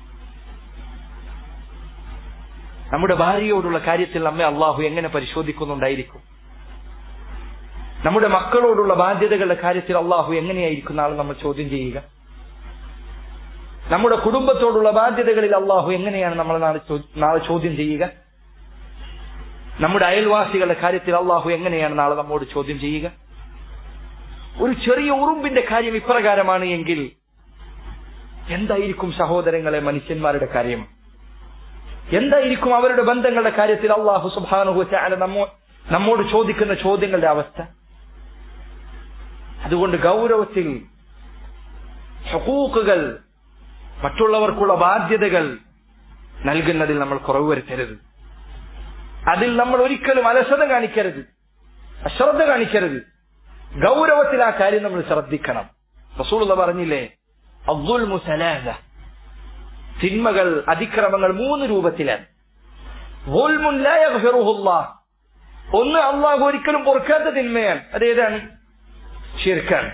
നമ്മുടെ ഭാര്യയോടുള്ള കാര്യത്തിൽ നമ്മെ അള്ളാഹു എങ്ങനെ പരിശോധിക്കുന്നുണ്ടായിരിക്കും നമ്മുടെ മക്കളോടുള്ള ബാധ്യതകളുടെ കാര്യത്തിൽ അള്ളാഹു എങ്ങനെയായിരിക്കും നാളെ നമ്മൾ ചോദ്യം ചെയ്യുക നമ്മുടെ കുടുംബത്തോടുള്ള ബാധ്യതകളിൽ അള്ളാഹു എങ്ങനെയാണ് നമ്മൾ നാളെ ചോ- നാളെ ചോദ്യം ചെയ്യുക നമ്മുടെ അയൽവാസികളുടെ കാര്യത്തിൽ അള്ളാഹു എങ്ങനെയാണ് നാളെ നമ്മോട് ചോദ്യം ചെയ്യുക ഒരു ചെറിയ ഉറുമ്പിന്റെ കാര്യം ഇപ്രകാരമാണ് എങ്കിൽ എന്തായിരിക്കും സഹോദരങ്ങളെ മനുഷ്യന്മാരുടെ കാര്യം എന്തായിരിക്കും അവരുടെ ബന്ധങ്ങളുടെ കാര്യത്തിൽ അള്ളാഹു സുബാനുഹു ചാല നമ്മോ നമ്മോട് ചോദിക്കുന്ന ചോദ്യങ്ങളുടെ അവസ്ഥ അതുകൊണ്ട് ഗൗരവത്തിൽ ഹക്കൂക്കുകൾ മറ്റുള്ളവർക്കുള്ള ബാധ്യതകൾ നൽകുന്നതിൽ നമ്മൾ കുറവ് വരുത്തരുത് അതിൽ നമ്മൾ ഒരിക്കലും അലസത കാണിക്കരുത് അശ്രദ്ധ കാണിക്കരുത് ഗൗരവത്തിൽ ആ കാര്യം നമ്മൾ ശ്രദ്ധിക്കണം റസൂൾ പറഞ്ഞില്ലേ അബ്ദുൽ മുസലാദ തിന്മകൾ അതിക്രമങ്ങൾ മൂന്ന് രൂപത്തിലാണ് ظلم لا يغفره الله. ഒന്ന് അള്ളാഹു ഒരിക്കലും പൊറുക്കാത്ത തിന്മയാണ് അതേതാണ് ഷിർക്കാണ്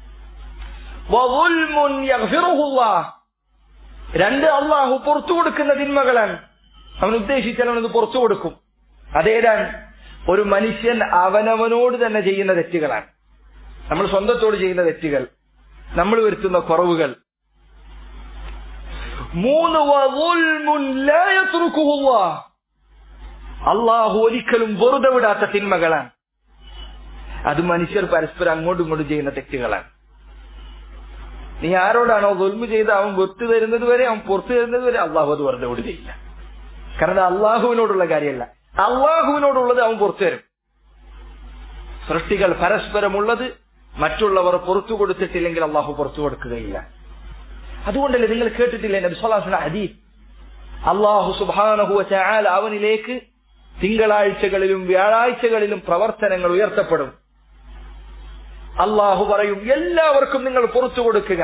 وظلم يغفره الله. രണ്ട് അള്ളാഹു പുറത്തു കൊടുക്കുന്ന തിന്മകളാണ് അവൻ ഉദ്ദേശിച്ചാൽ അവനത് പുറത്തു കൊടുക്കും അതേതാണ് ഒരു മനുഷ്യൻ അവനവനോട് തന്നെ ചെയ്യുന്ന തെറ്റുകളാണ് നമ്മൾ സ്വന്തത്തോട് ചെയ്യുന്ന തെറ്റുകൾ നമ്മൾ വരുത്തുന്ന കുറവുകൾ മൂന്ന് വظلم لا يتركه الله. അള്ളാഹു ഒരിക്കലും വെറുതെ വിടാത്ത തിന്മകളാണ് അത് മനുഷ്യർ പരസ്പരം അങ്ങോട്ടും ഇങ്ങോട്ടും ചെയ്യുന്ന തെറ്റുകളാണ് നീ ആരോടാണോ ദുൽമു ചെയ്ത് അവൻ വെറുത്തു തരുന്നത് വരെ അവൻ പുറത്തു തരുന്നത് വരെ അള്ളാഹു അത് വെറുതെ വിടുകയില്ല കാരണം അത് അള്ളാഹുവിനോടുള്ള കാര്യമല്ല അള്ളാഹുവിനോടുള്ളത് അവൻ പുറത്തു തരും സൃഷ്ടികൾ പരസ്പരമുള്ളത് മറ്റുള്ളവർ പുറത്തു കൊടുത്തിട്ടില്ലെങ്കിൽ അള്ളാഹു പുറത്തു കൊടുക്കുകയില്ല അതുകൊണ്ടല്ലേ നിങ്ങൾ കേട്ടിട്ടില്ലേ നബി സ്വലാഹുന ഹദീസ് അള്ളാഹു സുബാനഹുവ ചായാൽ അവനിലേക്ക് തിങ്കളാഴ്ചകളിലും വ്യാഴാഴ്ചകളിലും പ്രവർത്തനങ്ങൾ ഉയർത്തപ്പെടും അള്ളാഹു പറയും എല്ലാവർക്കും നിങ്ങൾ പുറത്തു കൊടുക്കുക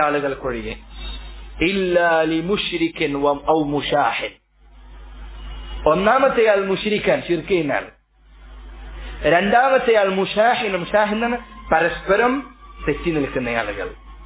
രണ്ടാളുകൾക്കൊഴികെ ഇല്ലാലി മുഷ്രിക്കൻ വം ഔ മുഷാഹിൻ ഒന്നാമത്തെ ആൾ മുഷിരിക്കാൻ ഷിർക്ക് ചെയ്യുന്ന ആൾ രണ്ടാമത്തെ ആൾ മുഷാഹിൻ മുഷാഹിൻ എന്നാണ് പരസ്പരം തെറ്റി നിൽക്കുന്ന ആളുകൾ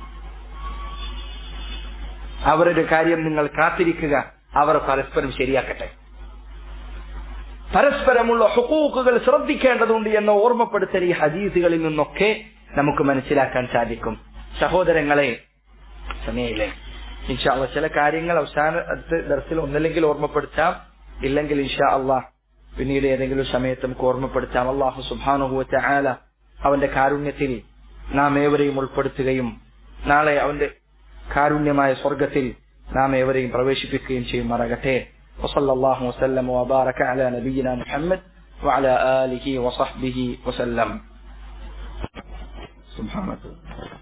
അവരുടെ കാര്യം നിങ്ങൾ കാത്തിരിക്കുക അവർ പരസ്പരം ശരിയാക്കട്ടെ പരസ്പരമുള്ള ഹുക്കൂക്കുകൾ ശ്രദ്ധിക്കേണ്ടതുണ്ട് എന്ന ഓർമ്മപ്പെടുത്തൽ ഈ ഹദീസുകളിൽ നിന്നൊക്കെ നമുക്ക് മനസ്സിലാക്കാൻ സാധിക്കും സഹോദരങ്ങളെ സമയയില്ലേ ഇൻഷാ ചില കാര്യങ്ങൾ അവസാനത്തെ ദർശനം ഒന്നല്ലെങ്കിൽ ഓർമ്മപ്പെടുത്താം ഇല്ലെങ്കിൽ ഇൻഷാ അള്ളാഹ് പിന്നീട് ഏതെങ്കിലും സമയത്ത് നമുക്ക് ഓർമ്മപ്പെടുത്താം അള്ളാഹു സുബാനുഭവത്തെ ആല അവന്റെ കാരുണ്യത്തിൽ നാം ഏവരെയും ഉൾപ്പെടുത്തുകയും നാളെ അവന്റെ കാരുണ്യമായ സ്വർഗത്തിൽ നാം ഏവരെയും പ്രവേശിപ്പിക്കുകയും ചെയ്യുമാറാകട്ടെ وصلى الله وسلم وبارك على نبينا محمد وعلى آله وصحبه وسلم سبحانك